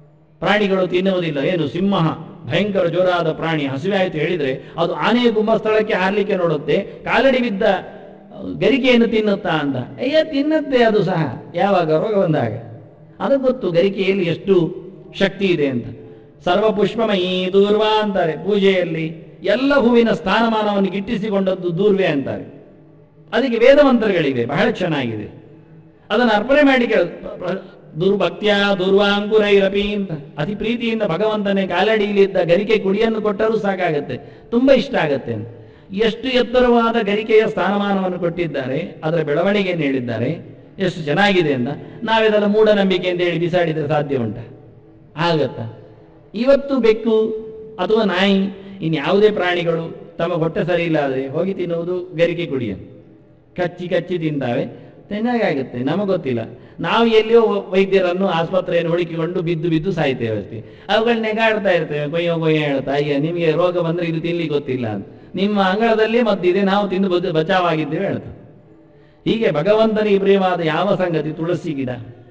Speaker 1: ಪ್ರಾಣಿಗಳು ತಿನ್ನುವುದಿಲ್ಲ ಏನು ಸಿಂಹ ಭಯಂಕರ ಜೋರಾದ ಪ್ರಾಣಿ ಹಸಿವೆ ಆಯಿತು ಹೇಳಿದ್ರೆ ಅದು ಆನೆಯ ಕುಂಭಸ್ಥಳಕ್ಕೆ ಹಾರಲಿಕ್ಕೆ ನೋಡುತ್ತೆ ಕಾಲಡಿ ಬಿದ್ದ ಆ, ಗರಿಕೆಯನ್ನು ತಿನ್ನುತ್ತಾ ಅಂತ ಅಯ್ಯ ತಿನ್ನುತ್ತೆ ಅದು ಸಹ ಯಾವಾಗ ರೋಗ ಬಂದಾಗ ಅದು ಗೊತ್ತು ಗರಿಕೆಯಲ್ಲಿ ಎಷ್ಟು ಶಕ್ತಿ ಇದೆ ಅಂತ ಸರ್ವ ಪುಷ್ಪಮಯೀ ದೂರ್ವ ಅಂತಾರೆ ಪೂಜೆಯಲ್ಲಿ ಎಲ್ಲ ಹೂವಿನ ಸ್ಥಾನಮಾನವನ್ನು ಗಿಟ್ಟಿಸಿಕೊಂಡದ್ದು ದೂರ್ವೆ ಅಂತಾರೆ ಅದಕ್ಕೆ ವೇದ ಮಂತ್ರಗಳಿವೆ ಬಹಳ ಚೆನ್ನಾಗಿದೆ ಅದನ್ನು ಅರ್ಪಣೆ ಮಾಡಿ ಕೇಳ ದುರ್ಭಕ್ತ್ಯ ದುರ್ವಾಂಕುರೈರಪಿ ಅಂತ ಅತಿ ಪ್ರೀತಿಯಿಂದ ಭಗವಂತನೇ ಕಾಲಡಿಯಲ್ಲಿದ್ದ ಗರಿಕೆ ಕುಡಿಯನ್ನು ಕೊಟ್ಟರೂ ಸಾಕಾಗತ್ತೆ ತುಂಬಾ ಇಷ್ಟ ಆಗತ್ತೆ ಅಂತ ಎಷ್ಟು ಎತ್ತರವಾದ ಗರಿಕೆಯ ಸ್ಥಾನಮಾನವನ್ನು ಕೊಟ್ಟಿದ್ದಾರೆ ಅದರ ಬೆಳವಣಿಗೆಯನ್ನು ಹೇಳಿದ್ದಾರೆ ಎಷ್ಟು ಚೆನ್ನಾಗಿದೆ ಅಂತ ನಾವಿದೆಲ್ಲ ಮೂಢನಂಬಿಕೆ ಅಂತ ಹೇಳಿ ಬಿಸಾಡಿದ್ರೆ ಸಾಧ್ಯ ಉಂಟ ಆಗತ್ತಾ ಇವತ್ತು ಬೆಕ್ಕು ಅಥವಾ ನಾಯಿ ಇನ್ಯಾವುದೇ ಪ್ರಾಣಿಗಳು ತಮ್ಮ ಹೊಟ್ಟೆ ಸರಿ ಇಲ್ಲ ಆದರೆ ಹೋಗಿ ತಿನ್ನುವುದು ಗರಿಕೆ ಕುಡಿಯ ಕಚ್ಚಿ ಕಚ್ಚಿ ತಿಂತಾವೆ ಚೆನ್ನಾಗಾಗುತ್ತೆ ನಮಗೆ ಗೊತ್ತಿಲ್ಲ ನಾವು ಎಲ್ಲಿಯೋ ವೈದ್ಯರನ್ನು ಆಸ್ಪತ್ರೆಯನ್ನು ಹುಡುಕಿಕೊಂಡು ಬಿದ್ದು ಬಿದ್ದು ಸಾಯ್ತೇವೆ ಅಷ್ಟೇ ಅವುಗಳು ನೆಗಾಡ್ತಾ ಇರ್ತೇವೆ ಕೊಯ್ಯೋ ಕೊಯ್ಯೋ ಹೇಳ್ತಾ ಅಯ್ಯ ನಿಮಗೆ ರೋಗ ಬಂದ್ರೆ ಇದು ತಿನ್ಲಿಕ್ಕೆ ಗೊತ್ತಿಲ್ಲ ಅಂತ ನಿಮ್ಮ ಅಂಗಳದಲ್ಲೇ ಮದ್ದಿದೆ ನಾವು ತಿಂದು ಬದು ಬಚಾವಾಗಿದ್ದೇವೆ ಹೇಳ್ತಾರೆ ಹೀಗೆ ಭಗವಂತನಿಗೆ ಪ್ರಿಯವಾದ ಯಾವ ಸಂಗತಿ ತುಳಸಿ ಗಿಡ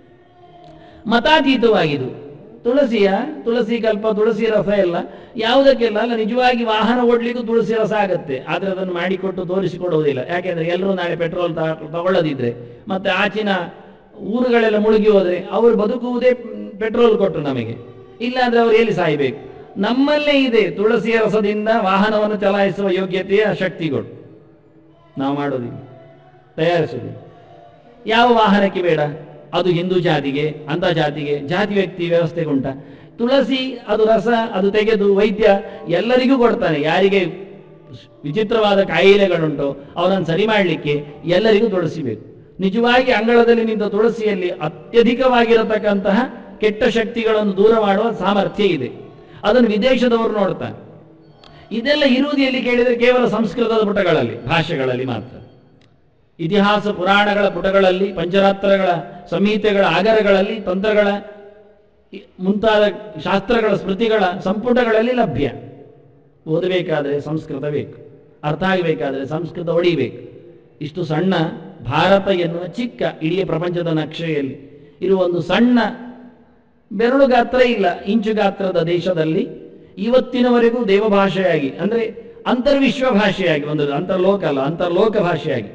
Speaker 1: ಮತಾತೀತವಾಗಿದು ತುಳಸಿಯ ತುಳಸಿ ಕಲ್ಪ ತುಳಸಿ ರಸ ಎಲ್ಲ ಯಾವುದಕ್ಕೆಲ್ಲ ಅಲ್ಲ ನಿಜವಾಗಿ ವಾಹನ ಓಡ್ಲಿಕ್ಕೂ ತುಳಸಿ ರಸ ಆಗತ್ತೆ ಆದ್ರೆ ಅದನ್ನು ಮಾಡಿಕೊಟ್ಟು ತೋರಿಸಿಕೊಡುವುದಿಲ್ಲ ಯಾಕೆಂದ್ರೆ ಎಲ್ಲರೂ ನಾಳೆ ಪೆಟ್ರೋಲ್ ತಗೊಳ್ಳದಿದ್ರೆ ಮತ್ತೆ ಆಚಿನ ಊರುಗಳೆಲ್ಲ ಮುಳುಗಿ ಹೋದ್ರೆ ಅವರು ಬದುಕುವುದೇ ಪೆಟ್ರೋಲ್ ಕೊಟ್ಟು ನಮಗೆ ಇಲ್ಲಾಂದ್ರೆ ಅವರು ಎಲ್ಲಿ ಸಾಯ್ಬೇಕು ನಮ್ಮಲ್ಲೇ ಇದೆ ತುಳಸಿಯ ರಸದಿಂದ ವಾಹನವನ್ನು ಚಲಾಯಿಸುವ ಯೋಗ್ಯತೆಯ ಶಕ್ತಿಗಳು ನಾವು ಮಾಡೋದಿಲ್ಲ ತಯಾರಿಸುವುದಿಲ್ಲ ಯಾವ ವಾಹನಕ್ಕೆ ಬೇಡ ಅದು ಹಿಂದೂ ಜಾತಿಗೆ ಅಂತ ಜಾತಿಗೆ ಜಾತಿ ವ್ಯಕ್ತಿ ವ್ಯವಸ್ಥೆಗೆ ಉಂಟ ತುಳಸಿ ಅದು ರಸ ಅದು ತೆಗೆದು ವೈದ್ಯ ಎಲ್ಲರಿಗೂ ಕೊಡ್ತಾನೆ ಯಾರಿಗೆ ವಿಚಿತ್ರವಾದ ಕಾಯಿಲೆಗಳುಂಟು ಅವನನ್ನು ಸರಿ ಮಾಡಲಿಕ್ಕೆ ಎಲ್ಲರಿಗೂ ತುಳಸಿ ಬೇಕು ನಿಜವಾಗಿ ಅಂಗಳದಲ್ಲಿ ನಿಂತ ತುಳಸಿಯಲ್ಲಿ ಅತ್ಯಧಿಕವಾಗಿರತಕ್ಕಂತಹ ಕೆಟ್ಟ ಶಕ್ತಿಗಳನ್ನು ದೂರ ಮಾಡುವ ಸಾಮರ್ಥ್ಯ ಇದೆ ಅದನ್ನು ವಿದೇಶದವರು ನೋಡ್ತಾರೆ ಇದೆಲ್ಲ ಇರುವುದು ಎಲ್ಲಿ ಕೇಳಿದರೆ ಕೇವಲ ಸಂಸ್ಕೃತದ ಪುಟಗಳಲ್ಲಿ ಭಾಷೆಗಳಲ್ಲಿ ಮಾತ್ರ ಇತಿಹಾಸ ಪುರಾಣಗಳ ಪುಟಗಳಲ್ಲಿ ಪಂಚರಾತ್ರಗಳ ಸಂಹಿತೆಗಳ ಆಗರಗಳಲ್ಲಿ ತಂತ್ರಗಳ ಇ- ಮುಂತಾದ ಶಾಸ್ತ್ರಗಳ ಸ್ಮೃತಿಗಳ ಸಂಪುಟಗಳಲ್ಲಿ ಲಭ್ಯ ಓದಬೇಕಾದರೆ ಸಂಸ್ಕೃತ ಬೇಕು ಅರ್ಥ ಆಗಬೇಕಾದರೆ ಸಂಸ್ಕೃತ ಹೊಡಿಬೇಕು ಇಷ್ಟು ಸಣ್ಣ ಭಾರತ ಎನ್ನುವ ಚಿಕ್ಕ ಇಡೀ ಪ್ರಪಂಚದ ನಕ್ಷೆಯಲ್ಲಿ ಇರುವ ಒಂದು ಸಣ್ಣ ಬೆರಳು ಗಾತ್ರ ಇಲ್ಲ ಇಂಚು ಗಾತ್ರದ ದೇಶದಲ್ಲಿ ಇವತ್ತಿನವರೆಗೂ ದೇವಭಾಷೆಯಾಗಿ ಅಂದರೆ ಅಂತರ್ವಿಶ್ವ ಭಾಷೆಯಾಗಿ ಒಂದು ಅಂತರ್ಲೋಕ ಅಲ್ಲ ಅಂತರ್ಲೋಕ ಭಾಷೆಯಾಗಿ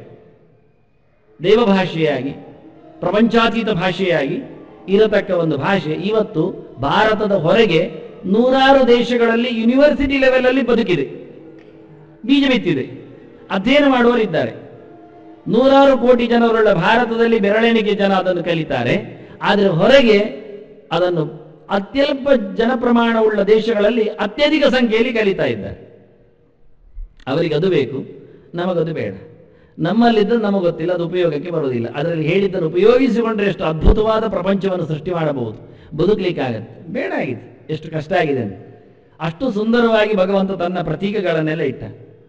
Speaker 1: ದೇವಭಾಷೆಯಾಗಿ ಪ್ರಪಂಚಾತೀತ ಭಾಷೆಯಾಗಿ ಇರತಕ್ಕ ಒಂದು ಭಾಷೆ ಇವತ್ತು ಭಾರತದ ಹೊರಗೆ ನೂರಾರು ದೇಶಗಳಲ್ಲಿ ಯೂನಿವರ್ಸಿಟಿ ಲೆವೆಲಲ್ಲಿ ಬದುಕಿದೆ ಬೀಜ ಬಿತ್ತಿದೆ ಅಧ್ಯಯನ ಮಾಡುವವರಿದ್ದಾರೆ ನೂರಾರು ಕೋಟಿ ಜನರುಳ್ಳ ಭಾರತದಲ್ಲಿ ಬೆರಳೆಣಿಕೆ ಜನ ಅದನ್ನು ಕಲಿತಾರೆ ಆದರೆ ಹೊರಗೆ ಅದನ್ನು ಅತ್ಯಲ್ಪ ಜನಪ್ರಮಾಣವುಳ್ಳ ದೇಶಗಳಲ್ಲಿ ಅತ್ಯಧಿಕ ಸಂಖ್ಯೆಯಲ್ಲಿ ಕಲಿತಾ ಇದ್ದಾರೆ ಅವರಿಗೆ ಅದು ಬೇಕು ನಮಗದು ಬೇಡ ನಮ್ಮಲ್ಲಿದ್ದು ನಮಗೆ ಗೊತ್ತಿಲ್ಲ ಅದು ಉಪಯೋಗಕ್ಕೆ ಬರುವುದಿಲ್ಲ ಅದರಲ್ಲಿ ಹೇಳಿದ್ದನ್ನು ಉಪಯೋಗಿಸಿಕೊಂಡ್ರೆ ಎಷ್ಟು ಅದ್ಭುತವಾದ ಪ್ರಪಂಚವನ್ನು ಸೃಷ್ಟಿ ಮಾಡಬಹುದು ಬದುಕಲಿಕ್ಕಾಗತ್ತೆ ಬೇಡ ಆಗಿದೆ ಎಷ್ಟು ಕಷ್ಟ ಆಗಿದೆ ಅಂತ ಅಷ್ಟು ಸುಂದರವಾಗಿ ಭಗವಂತ ತನ್ನ ಪ್ರತೀಕಗಳನ್ನೆಲ್ಲ ಇಟ್ಟ